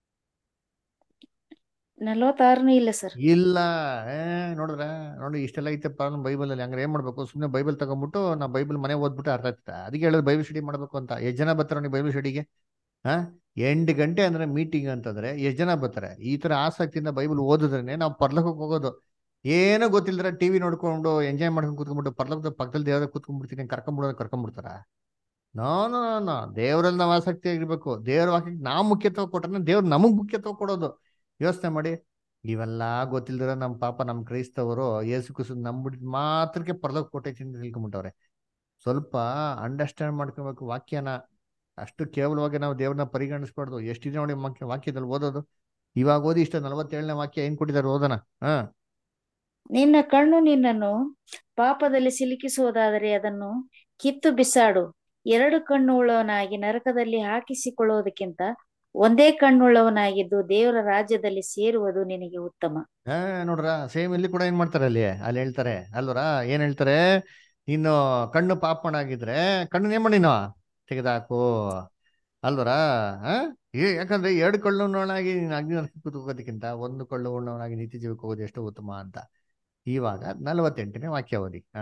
ನಲವತ್ತಾರನೇ ಇಲ್ಲ ಸರ್ ಇಲ್ಲ ಏ ನೋಡಿದ್ರ ನೋಡಿ ಇಷ್ಟೆಲ್ಲ ಐತೆ ಪ್ರಾಬ್ಲಮ್ ಬೈಬಲ್ ಅಲ್ಲಿ ಹಂಗಾರೆ ಏನ್ ಮಾಡ್ಬೇಕು ಸುಮ್ನೆ ಬೈಬಲ್ ತಗೊಂಡ್ಬಿಟ್ಟು ನಾ ಬೈಬಲ್ ಮನೆ ಓದ್ಬಿಟ್ಟು ಅರ್ಥ ಆಗ್ತದೆ ಅದಕ್ಕೆ ಹೇಳೋದು ಬೈಬಲ್ ಸ್ಟಡಿ ಮಾಡ್ಬೇಕು ಅಂತ ಎಷ್ಟು ಜನ ಬರ್ತಾರ ನೀವು ಬೈಬಲ್ ಸ್ಟಡಿಗೆ ಹಾ ಎಂಟು ಗಂಟೆ ಅಂದ್ರೆ ಮೀಟಿಂಗ್ ಅಂತಂದ್ರೆ ಎಷ್ಟು ಜನ ಬರ್ತಾರೆ ಈ ತರ ಆಸಕ್ತಿಯಿಂದ ಬೈಬಲ್ ಓದಿದ್ರೇನೆ ನಾವು ಪರ್ಲೋಕಕ್ಕೆ ಹೋಗೋದು ಏನೋ ಗೊತ್ತಿಲ್ದ್ರೆ ಟಿವಿ ನೋಡ್ಕೊಂಡು ಎಂಜಾಯ್ ಮಾಡ್ಕೊಂಡು ಕೂತ್ಕೊಂಡ್ಬಿಟ್ಟು ಪರ್ಲೋಕದ ಪಕ್ಕದಲ್ಲಿ ದೇವರ ಕೂತ್ಕೊಂಡ್ಬಿಡ್ತೀನಿ ಕರ್ಕೊಂಡ್ಬಿಡೋದು ಕರ್ಕೊಂಡ್ಬಿಡ್ತಾರ ನೋ ನೋ ನೋ ದೇವರಲ್ಲಿ ನಾವು ಆಸಕ್ತಿ ಆಗಿರ್ಬೇಕು ದೇವ್ರ ವಾಕ್ಯಕ್ಕೆ ನಾವು ಮುಖ್ಯತ್ವ ಕೊಟ್ರೆ ದೇವ್ರು ನಮಗ್ ಮುಖ್ಯತ್ವ ಕೊಡೋದು ಯೋಚನೆ ಮಾಡಿ ಇವೆಲ್ಲ ಗೊತ್ತಿಲ್ದಿರ ನಮ್ಮ ಪಾಪ ನಮ್ಮ ಕ್ರೈಸ್ತವರು ಯೇಸು ಕುಸು ನಂಬಿಡ್ ಮಾತ್ರಕ್ಕೆ ಪರ್ಲೋಕ ಕೊಟ್ಟೈತಿ ಅಂತ ತಿಳ್ಕೊಂಬಿಟ್ಟವ್ರೆ ಸ್ವಲ್ಪ ಅಂಡರ್ಸ್ಟ್ಯಾಂಡ್ ಮಾಡ್ಕೊಬೇಕು ವಾಕ್ಯನ ಅಷ್ಟು ಕೇವಲವಾಗಿ ನಾವು ದೇವ್ರನ್ನ ಪರಿಗಣಿಸ್ಬಾರ್ದು ಎಷ್ಟಿದೆ ನೋಡಿ ವಾಕ್ಯ ವಾಕ್ಯದಲ್ಲಿ ಓದೋದು ಇವಾಗ ಓದಿ ಇಷ್ಟ ನಲವತ್ತೇಳನೇ ವಾಕ್ಯ ಏನ್ ಕೊಟ್ಟಿದ್ದಾರೆ ಓದೋಣ ಹಾ ನಿನ್ನ ಕಣ್ಣು ನಿನ್ನನ್ನು ಪಾಪದಲ್ಲಿ ಸಿಲುಕಿಸುವುದಾದರೆ ಅದನ್ನು ಕಿತ್ತು ಬಿಸಾಡು ಎರಡು ಕಣ್ಣುಳ್ಳವನಾಗಿ ನರಕದಲ್ಲಿ ಹಾಕಿಸಿಕೊಳ್ಳುವುದಕ್ಕಿಂತ ಒಂದೇ ಕಣ್ಣುಳ್ಳವನಾಗಿದ್ದು ದೇವರ ರಾಜ್ಯದಲ್ಲಿ ಸೇರುವುದು ನಿನಗೆ ಉತ್ತಮ ಹಾ ನೋಡ್ರ ಸೇಮ್ ಇಲ್ಲಿ ಕೂಡ ಏನ್ ಮಾಡ್ತಾರೆ ಅಲ್ಲಿ ಅಲ್ಲಿ ಹೇಳ್ತಾರೆ ಅಲ್ವರ ಏನ್ ಹೇಳ್ತಾರೆ ನೀನು ಕಣ್ಣು ಪಾಪಣಾಗಿದ್ರೆ ಕಣ್ಣು ಏನ್ ಮಾಡಿ ನೀನು ತೆಗೆದಾಕು ಅಲ್ವರ ಹಾ ಏ- ಯಾಕಂದ್ರೆ ಎರಡು ಕಳ್ಳು ಉಣ್ಣವನಾಗಿ ನೀನು ಅಗ್ನಿ ನರಕಕ್ಕೆ ಕೂತ್ಕೋದಕ್ಕಿಂತ ಒಂದು ಕಳ್ಳು ಉಣ್ಣವನಾಗಿ ನಿತ್ಯ ಜೀವಕ್ಕೆ ಹೋಗೋದು ಎಷ್ಟು ಉತ್ತಮ ಅಂತ ಇವಾಗ ನಲವತ್ತೆಂಟನೇ ವಾಕ್ಯ ಓದಿ ಹಾ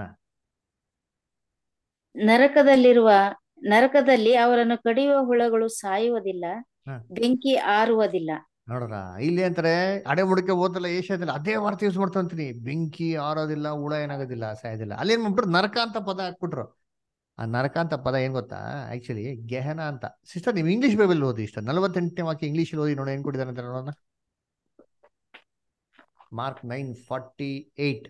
ನರಕದಲ್ಲಿರುವ ನರಕದಲ್ಲಿ ಅವರನ್ನು ಕಡಿಯುವ ಹುಳಗಳು ಸಾಯುವುದಿಲ್ಲ ಹ. ಬೆಂಕಿ ಆರುವುದಿಲ್ಲ ನೋಡ್ರ ಇಲ್ಲಿ ಅಂತಾರೆ ಅಡೆ ಮುಡಕೆ ಓದಲ್ಲ ಏಷ್ಯಾದಲ್ಲಿ ಅದೇ ವಾರ್ತೆ ಯೂಸ್ ಮಾಡ್ತಾ ಅಂತೀನಿ ಬೆಂಕಿ ಆರೋದಿಲ್ಲ ಹುಳ ಏನಾಗೋದಿಲ್ಲ ಸಾಯೋದಿಲ್ಲ ಅಲ್ಲಿ ಏನ್ ಮಾಡ್ಬಿಟ್ರು ನರಕ ಅಂತ ಪದ ಹಾಕ್ಬಿಟ್ರು ಆ ನರಕ ಅಂತ ಪದ ಏನ್ ಗೊತ್ತಾ ಆಕ್ಚುಲಿ ಗೆಹನ ಅಂತ ಸಿಸ್ಟರ್ ನೀವು ಇಂಗ್ಲಿಷ್ ಬೈಬಲ್ ಓದಿ ಇಷ್ಟ ನಲವತ್ತೆಂಟನೇ ವಾಕ್ಯ ಇಂಗ್ಲಿಷ್ ಓದಿ ನೋಡಿ ಏನ್ ಕೊಟ್ಟಿದ್ದಾರೆ ಅಂತ ನೋಡೋಣ Mark nine forty eight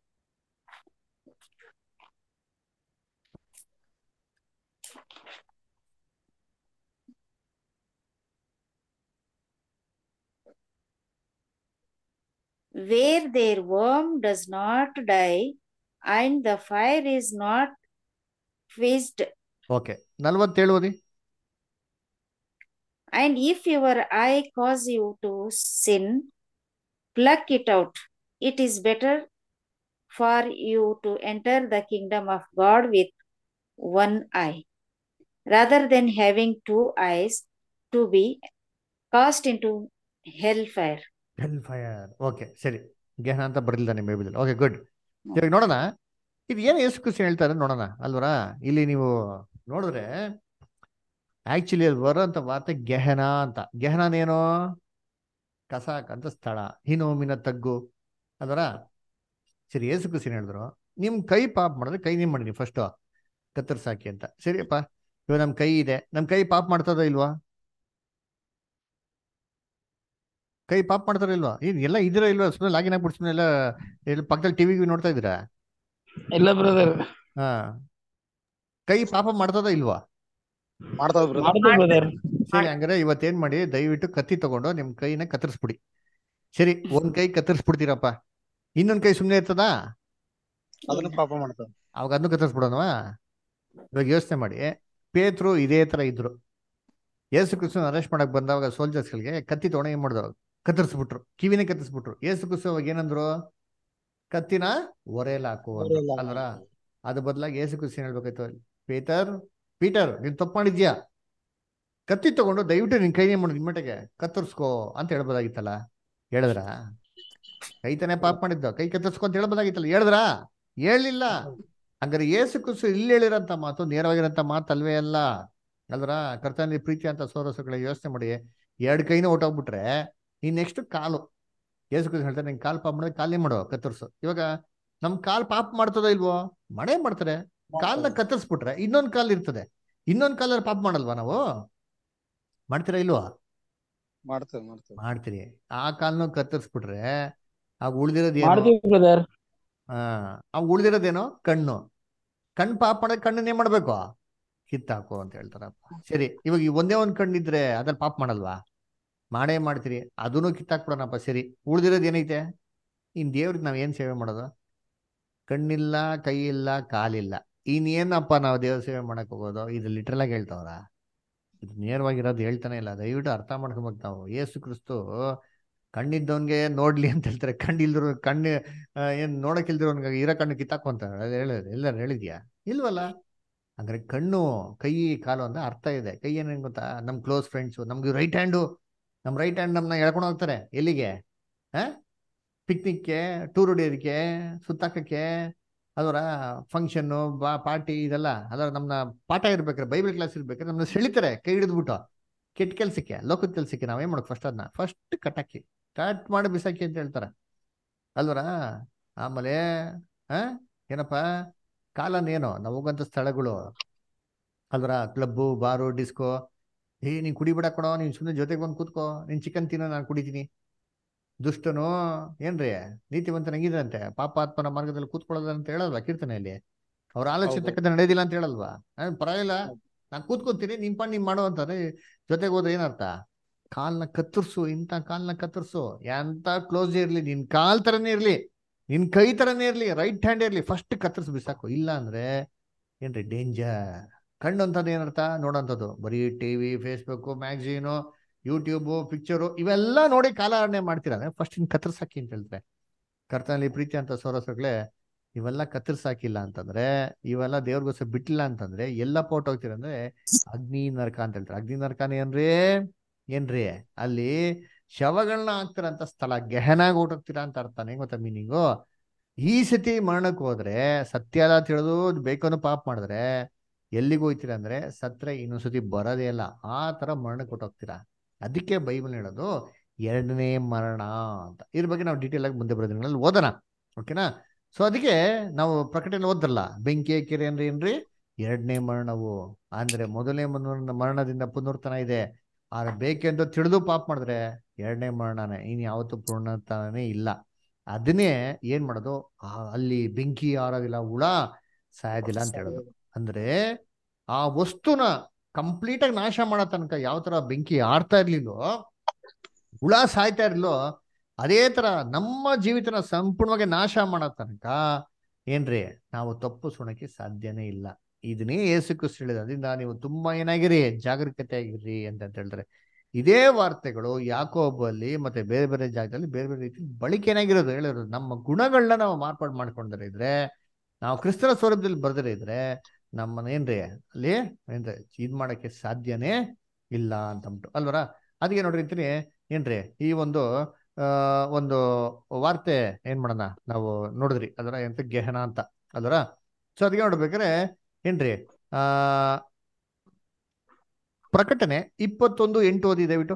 where their worm does not die and the fire is not quenched okay ನಲ್ವತ್ತೇಳು ಓದಿ and if your eye cause you to sin pluck it out it is better for you to enter the kingdom of god with one eye rather than having two eyes to be cast into hellfire hellfire okay ಸರಿ Gehenna ಅಂತ ಬರ್ಲಿಲ್ಲ ನಿಮ್ಮ Bible okay good ಇವಾಗ ನೋಡೋಣ ಇದು ಏನು ಯೇಸು ಕ್ರಿಸ್ತ ಹೇಳ್ತಾರೆ ನೋಡೋಣ ಅಲ್ವರಾ ಇಲ್ಲಿ ನೀವು ನೋಡಿದ್ರೆ ಆಕ್ಚುಲಿ ಅಲ್ಲಿ ಬರೋಂಥ ವಾರ್ತೆ ಗೆಹನ ಅಂತ ಗೆಹನನೇನೋ ಕಸಾಕ್ ಅಂತ ಸ್ಥಳ ಹಿನೋಮಿನ ತಗ್ಗು ಅಲ್ವರ ಸರಿ ಯೇಸು ಕ್ರಿಸ್ತ ಏನ್ ಹೇಳಿದ್ರು ನಿಮ್ ಕೈ ಪಾಪ ಮಾಡಿದ್ರೆ ಕೈ ನೀವು ಮಾಡಿ ಫಸ್ಟ್ ಕತ್ತರಿಸಾಕಿ ಅಂತ ಸರಿಯಪ್ಪ ಇವಾಗ ನಮ್ ಕೈ ಇದೆ ನಮ್ ಕೈ ಪಾಪ ಮಾಡ್ತದ ಇಲ್ವಾ ಕೈ ಪಾಪ ಮಾಡ್ತಾರ ಇಲ್ವಾ ಏನ್ ಎಲ್ಲ ಇದ್ದೀರಾ ಇಲ್ವಾ ಸುಮ್ಮನೆ ಲಾಗಿನ್ ಆಗ್ಬಿಟ್ಟು ಸುಮ್ಮನೆ ಎಲ್ಲ ಎಲ್ಲ ಪಕ್ಕದಲ್ಲಿ ಟಿವಿ ನೋಡ್ತಾ ಇದ್ದೀರಾ ಇಲ್ಲ ಬ್ರದರ್ ಹಾ ಕೈ ಪಾಪ ಮಾಡ್ತದ ಇಲ್ವಾ ಮಾಡ್ತಾವ್ ಬ್ರದರ್ ಮಾಡ್ತೀವಿ ಬ್ರದರ್ ಸರಿ ಹಂಗಾರೆ ಇವತ್ತೇನ್ ಮಾಡಿ ದಯವಿಟ್ಟು ಕತ್ತಿ ತಗೊಂಡು ನಿಮ್ ಕೈನ ಕತ್ತರಿಸ್ಬಿಡಿ ಸರಿ ಒಂದ್ ಕೈ ಕತ್ತರಿಸ್ಬಿಡ್ತೀರಪ್ಪ ಇನ್ನೊಂದ್ ಕೈ ಸುಮ್ನೆ ಇರ್ತದಾ ಅದನ್ನ ಪಾಪ ಮಾಡ್ತಾವ ಅವಾಗ ಅದನ್ನು ಕತ್ತರಿಸ್ಬಿಡೋಣವಾ ಇವಾಗ ಯೋಚನೆ ಮಾಡಿ ಪೇತ್ರು ಇದೇ ತರ ಇದ್ರು ಯೇಸು ಕ್ರಿಸ್ತನ ಅರೆಸ್ಟ್ ಮಾಡಕ್ ಬಂದಾಗ ಸೋಲ್ಜರ್ಸ್ಗಳಿಗೆ ಕತ್ತಿ ತಗೊಂಡು ಏನ್ ಮಾಡಿದ್ರು ಕತ್ತರಿಸ್ಬಿಟ್ರು ಕಿವಿನೇ ಕತ್ತರಿಸ್ಬಿಟ್ರು ಯೇಸು ಕ್ರಿಸ್ತ ಅವಾಗ ಏನಂದ್ರು ಕತ್ತಿನ ಒರೆಯಲಾಕು ಅಂದ್ರು. ಅಲ್ವರ ಅದ್ರ ಬದಲಾಗಿ ಯೇಸು ಕ್ರಿಸ್ತ ಏನ್ ಹೇಳ್ಬೇಕಾಯ್ತು ಪೀಟರ್ ಪೀಟರ್ ನೀನ್ ತಪ್ಪು ಮಾಡಿದ್ಯಾ ಕತ್ತಿ ತಗೊಂಡು ದಯವಿಟ್ಟು ನಿನ್ ಕೈನೇ ಮಾಡು ನಿಮ್ಮಟಗೆ ಕತ್ತರಿಸ್ಕೋ ಅಂತ ಹೇಳ್ಬೋದಾಗಿತ್ತಲ್ಲ ಹೇಳಿದ್ರ ಕೈ ತಾನೇ ಪಾಪ ಮಾಡಿದ್ದು ಕೈ ಕತ್ತರಿಸ್ಕೊ ಅಂತ ಹೇಳ್ಬೋದಾಗಿತ್ತಲ್ಲ ಹೇಳಿದ್ರಾ ಹೇಳಿಲ್ಲ ಹಂಗಾರೆ ಏಸು ಕುಸು ಇಲ್ಲಿ ಹೇಳಿರೋಂಥ ಮಾತು ನೇರವಾಗಿರೋಂಥ ಮಾತು ಅಲ್ವೇ ಅಲ್ಲ ಅಲ್ವರ ಕರ್ತನಲ್ಲಿ ಪ್ರೀತಿ ಅಂತ ಸೋರಸುಗಳ ಯೋಚನೆ ಮಾಡಿ ಎರಡು ಕೈನ ಹೊಟ್ಟೋಗ್ಬಿಟ್ರೆ ಈ ನೆಕ್ಸ್ಟ್ ಕಾಲು ಏಸು ಕುಸು ಹೇಳ್ತಾರೆ ನಿನ್ ಕಾಲ್ ಪಾಪ ಮಾಡಿದ್ರೆ ಕಾಲೇ ಮಾಡೋ ಕತ್ತರಿಸು ಇವಾಗ ನಮ್ ಕಾಲ್ ಪಾಪ ಮಾಡ್ತದೋ ಇಲ್ವೋ ಮಾಡೇ ಮಾಡ್ತಾರೆ ಕಾಲ್ನ ಕತ್ತರಿಸ್ಬಿಟ್ರೆ ಇನ್ನೊಂದ್ ಕಾಲ್ ಇರ್ತದೆ ಇನ್ನೊಂದ್ ಕಾಲಲ್ಲಿ ಪಾಪ ಮಾಡಲ್ವಾ ನಾವು ಮಾಡ್ತೀರಾ ಇಲ್ವಾ ಮಾಡ್ತೇವೆ ಮಾಡ್ತೇವೆ ಮಾಡ್ತೀರಿ ಆ ಕಾಲ್ನ ಕತ್ತರಿಸ್ಬಿಟ್ರೆ ಆಗ ಉಳ್ದಿರೋದು ಏನು ಮಾಡ್ತೀವಿ ಬ್ರದರ್ ಹಾ ಅವ್ ಉಳ್ದಿರೋದೇನೋ ಕಣ್ಣು ಕಣ್ ಪಾಪ ಮಾಡಿದ್ರೆ ಕಣ್ಣನ್ನ ಏನ್ ಮಾಡ್ಬೇಕು ಕಿತ್ತಾಕು ಅಂತ ಹೇಳ್ತಾರಪ್ಪ ಸರಿ ಇವಾಗ ಈ ಒಂದೇ ಒಂದ್ ಕಣ್ಣಿದ್ರೆ ಅದ್ರಲ್ಲಿ ಪಾಪ ಮಾಡಲ್ವಾ ಮಾಡೇ ಮಾಡ್ತೀರಿ ಅದನ್ನು ಕಿತ್ತಾಕ್ಬಿಡೋಣಪ್ಪ ಸರಿ ಉಳ್ದಿರೋದು ಏನೈತೆ ಇನ್ ದೇವ್ರಿಗೆ ನಾವ್ ಏನ್ ಸೇವೆ ಮಾಡೋದು ಕಣ್ಣಿಲ್ಲ ಕೈ ಇಲ್ಲ ಕಾಲಿಲ್ಲ ಇನ್ನೇನಪ್ಪ ನಾವು ದೇವ್ರ ಸೇವೆ ಮಾಡಕ್ ಹೋಗೋದು ಇದು ಲಿಟ್ರಲ್ ಆಗಿ ಹೇಳ್ತಾವ್ರ ಇದು ನೇರವಾಗಿರೋದು ಹೇಳ್ತಾನೆ ಇಲ್ಲ ದಯವಿಟ್ಟು ಅರ್ಥ ಮಾಡ್ಕೊಬೇಕು ನಾವು ಯೇಸು ಕ್ರಿಸ್ತು ಕಣ್ಣಿದ್ದವನ್ಗೆ ನೋಡ್ಲಿ ಅಂತ ಹೇಳ್ತಾರೆ ಕಣ್ಣಿಲ್ದ್ರು ಕಣ್ಣು ಆ, ಏನ್ ನೋಡಕ್ ಇಲ್ದಿರೋನ್ಗ ಇರೋ ಕಣ್ಣು ಕಿತ್ತಾಕೊಂತ ಹೇಳಿದ್ರೆ ಎಲ್ಲರೂ ಹೇಳಿದ್ಯಾ ಇಲ್ವಲ್ಲ ಅಂದ್ರೆ ಕಣ್ಣು ಕೈ ಕಾಲು ಅಂತ ಅರ್ಥ ಇದೆ ಕೈ ಏನೇನ್ ಗೊತ್ತಾ ನಮ್ ಕ್ಲೋಸ್ ಫ್ರೆಂಡ್ಸು ನಮ್ಗೆ ರೈಟ್ ಹ್ಯಾಂಡು ನಮ್ ರೈಟ್ ಹ್ಯಾಂಡ್ ನಮ್ನ ಎಳ್ಕೊಂಡು ಹೋಗ್ತಾರೆ ಎಲ್ಲಿಗೆ ಆ ಪಿಕ್ನಿಕ್ಗೆ ಟೂರ್ ಹೊಡಿಯೋದಕ್ಕೆ ಸುತ್ತಾಕಕ್ಕೆ ಅದರ ಫಂಕ್ಷನ್ನು ಬಾ ಪಾರ್ಟಿ ಇದೆಲ್ಲ ಅದರ ನಮ್ನ ಪಾಠ ಇರ್ಬೇಕಾರೆ ಬೈಬಲ್ ಕ್ಲಾಸ್ ಇರ್ಬೇಕಾದ್ರೆ ನಮ್ನ ಸೆಳಿತಾರೆ ಕೈ ಹಿಡಿದ್ಬಿಟ್ಟು ಕೆಟ್ಟ ಕೆಲ್ಸಕ್ಕೆ ಲೋಕದ ಕೆಲ್ಸಕ್ಕೆ ನಾವೇನ್ ಮಾಡೋದು ಫಸ್ಟ್ ಅದನ್ನ ಫಸ್ಟ್ ಕಟಾಕಿ ಕಟ್ ಮಾಡಿ ಬಿಸಾಕಿ ಅಂತ ಹೇಳ್ತಾರೆ ಅಲ್ವರ ಆಮೇಲೆ ಆ ಏನಪ್ಪ ಕಾಲನೇನೋ ನಾವು ಹೋಗಂತ ಸ್ಥಳಗಳು ಅಲ್ವರ ಕ್ಲಬ್ಬು ಬಾರು ಡಿಸ್ಕೋ ಏ ನೀನ್ ಕುಡಿಬೇಡ ಕೊಡೋ ನೀನ್ ಸುಮ್ಮನೆ ಜೊತೆಗೆ ಬಂದು ಕೂತ್ಕೋ ನೀನ್ ಚಿಕನ್ ತಿನ್ನೋ ನಾನು ಕುಡಿತೀನಿ ದುಷ್ಟನು ಏನ್ರಿ ನೀತಿವಂತ ನಂಗಿದ್ರಂತೆ ಪಾಪ ಆತ್ಮನ ಮಾರ್ಗದಲ್ಲಿ ಕೂತ್ಕೊಳ್ಳೋದು ಅಂತ ಹೇಳಲ್ವಾ ಕೀರ್ತನೆಯಲ್ಲಿ ಅವ್ರ ಆಲೋಚನೆ ಹೌದು. ತಕ್ಕಂತೆ ನಡೆಯೋದಿಲ್ಲ ಅಂತ ಹೇಳಲ್ವಾ ನಾನ್ ಪರವಾಗಿಲ್ಲ ನಾನ್ ಕೂತ್ಕೊತೀನಿ ನಿನ್ ಪಾಡ್ ನೀನ್ ಮಾಡೋ ಅಂತಾರೆ ಜೊತೆಗೆ ಹೋದ್ರೆ ಏನರ್ಥ ಕಾಲ್ನ ಕತ್ತರಿಸು ಇಂಥ ಕಾಲ್ನ ಕತ್ತರಿಸು ಎಂತ ಕ್ಲೋಸ್ ಇರ್ಲಿ ನಿನ್ ಕಾಲ್ ತರನೇ ಇರ್ಲಿ ನಿನ್ ಕೈ ತರನೇ ಇರ್ಲಿ ರೈಟ್ ಹ್ಯಾಂಡ್ ಇರ್ಲಿ ಫಸ್ಟ್ ಕತ್ತರಿಸಿ ಬಿಸಾಕು ಇಲ್ಲ ಅಂದ್ರೆ ಏನ್ರಿ ಡೇಂಜರ್ ಕಣ್ಣು ಅಂತದ್ದು ಏನರ್ಥ ನೋಡೋಂಥದ್ದು ಬರೀ TV Facebook magazine YouTube picture ಇವೆಲ್ಲ ನೋಡಿ ಕಾಲಹರಣೆ ಮಾಡ್ತೀರಾ ಅಂದ್ರೆ ಫಸ್ಟ್ ಇನ್ ಕತ್ತರಿಸಾಕಿ ಅಂತ ಹೇಳ್ತಾರೆ ಕರ್ತನಲ್ಲಿ ಪ್ರೀತಿ ಅಂತ ಸೋರಸಗಳೇ ಇವೆಲ್ಲ ಕತ್ತರಿಸಾಕಿಲ್ಲ ಅಂತಂದ್ರೆ ಇವೆಲ್ಲ ದೇವ್ರಿಗೋಸ್ಕರ ಬಿಟ್ಟಿಲ್ಲ ಅಂತಂದ್ರೆ ಎಲ್ಲ ಪೋಟ್ ಹೋಗ್ತೀರ ಅಂದ್ರೆ ಅಗ್ನಿ ನರಕ ಅಂತ ಹೇಳ್ತಾರೆ ಅಗ್ನಿ ನರಕನ ಏನ್ರಿ ಏನ್ರಿ ಅಲ್ಲಿ ಶವಗಳನ್ನ ಹಾಕ್ತಿರಂತ ಸ್ಥಳ ಗೆಹನಾಗ ಹೋಗ್ತೀರಾ ಅಂತ ಅರ್ಥನೇ ಗೊತ್ತಾ ಮೀನಿಂಗು ಈ ಸತಿ ಮರಣಕ್ಕೆ ಹೋದ್ರೆ ಸತ್ಯ ಎಲ್ಲ ತಿಳಿದು ಬೇಕನ್ನು ಪಾಪ ಮಾಡಿದ್ರೆ ಎಲ್ಲಿಗೆ ಹೋಗ್ತೀರಾ ಅಂದ್ರೆ ಸತ್ರೆ ಇನ್ನೊಂದ್ಸತಿ ಬರೋದೇ ಇಲ್ಲ ಆ ತರ ಮರಣಕ್ಕೆ ಹೊಟ್ಟೋಗ್ತೀರಾ ಅದಕ್ಕೆ ಬೈಬಲ್ ಹೇಳೋದು ಎರಡನೇ ಮರಣ ಅಂತ ಇದ್ರ ಬಗ್ಗೆ ನಾವು ಡೀಟೇಲ್ ಆಗಿ ಮುಂದೆ ಬರೋ ದಿನಗಳಲ್ಲಿ ಓದೋಣ ಓಕೆನಾ ಸೊ ಅದಕ್ಕೆ ನಾವು ಪ್ರಕಟಣೆ ಓದಲ್ಲ ಬೆಂಕಿ ಕೆರೆ ಅಂದ್ರೆ ಏನ್ರಿ ಎರಡನೇ ಮರಣವು ಅಂದ್ರೆ ಮೊದಲನೇ ಮನ- ಮರಣದಿಂದ ಪುನರ್ತನ ಇದೆ ಆದ್ರೆ ಬೇಕೆಂದು ತಿಳಿದು ಪಾಪ ಮಾಡಿದ್ರೆ ಎರಡನೇ ಮರಣನೇ ಇನ್ ಯಾವತ್ತೂ ಪುನರ್ತನೇ ಇಲ್ಲ ಅದನ್ನೇ ಏನ್ ಮಾಡೋದು ಆ ಅಲ್ಲಿ ಬೆಂಕಿ ಆರೋದಿಲ್ಲ ಹುಳ ಸಾಯೋದಿಲ್ಲ ಅಂತ ಹೇಳೋದು ಅಂದ್ರೆ ಆ ವಸ್ತುನ ಕಂಪ್ಲೀಟ್ ಆಗಿ ನಾಶ ಮಾಡೋ ತನಕ ಯಾವ ತರ ಬೆಂಕಿ ಆಡ್ತಾ ಇರ್ಲಿಲ್ಲೋ ಹುಳ ಸಾಯ್ತಾ ಇರ್ಲಿಲ್ಲೋ ಅದೇ ತರ ನಮ್ಮ ಜೀವಿತನ ಸಂಪೂರ್ಣವಾಗಿ ನಾಶ ಮಾಡೋ ತನಕ ಏನ್ರಿ ನಾವು ತಪ್ಪು ಸುಣಕ್ಕೆ ಸಾಧ್ಯನೇ ಇಲ್ಲ ಇದನ್ನೇ ಏಸು ಕ್ರಿಸ್ತ ಹೇಳಿದ ಅದರಿಂದ ನೀವು ತುಂಬಾ ಏನಾಗಿರಿ ಜಾಗರೂಕತೆ ಆಗಿರ್ರಿ ಅಂತ ಅಂತ ಹೇಳ್ತಾರೆ ಇದೇ ವಾರ್ತೆಗಳು ಯಾಕೋಬಲ್ಲಿ ಮತ್ತೆ ಬೇರೆ ಬೇರೆ ಜಾಗದಲ್ಲಿ ಬೇರೆ ಬೇರೆ ರೀತಿ ಬಳಕೆ ಏನಾಗಿರೋದು ಹೇಳಿರೋದು ನಮ್ಮ ಗುಣಗಳನ್ನ ನಾವು ಮಾರ್ಪಾಡು ಮಾಡ್ಕೊಂಡ್ರೆ ಇದ್ರೆ ನಾವು ಕ್ರಿಸ್ತರ ಸ್ವರೂಪದಲ್ಲಿ ಬರ್ದರೆ ಇದ್ರೆ ನಮ್ಮನ್ನ ಏನ್ರಿ ಅಲ್ಲಿ ಏನ್ರಿ ಇದ್ ಮಾಡಕ್ಕೆ ಸಾಧ್ಯನೇ ಇಲ್ಲ ಅಂತಂದ್ಬಿಟ್ಟು ಅಲ್ವರ ಅದಕ್ಕೆ ನೋಡ್ರಿ ಅಂತೀನಿ ಏನ್ರಿ ಈ ಒಂದು ಆ ಒಂದು ವಾರ್ತೆ ಏನ್ ಮಾಡೋಣ ನಾವು ನೋಡಿದ್ರಿ ಅದರ ಎಂತ ಗೆಹನ ಅಂತ ಅಲ್ವರ ಸೊ ಅದಕ್ಕೆ ನೋಡ್ಬೇಕಾದ್ರೆ ಏನ್ರಿ ಆ ಪ್ರಕಟಣೆ ಇಪ್ಪತ್ತೊಂದು ಎಂಟು ಓದಿ ದಯವಿಟ್ಟು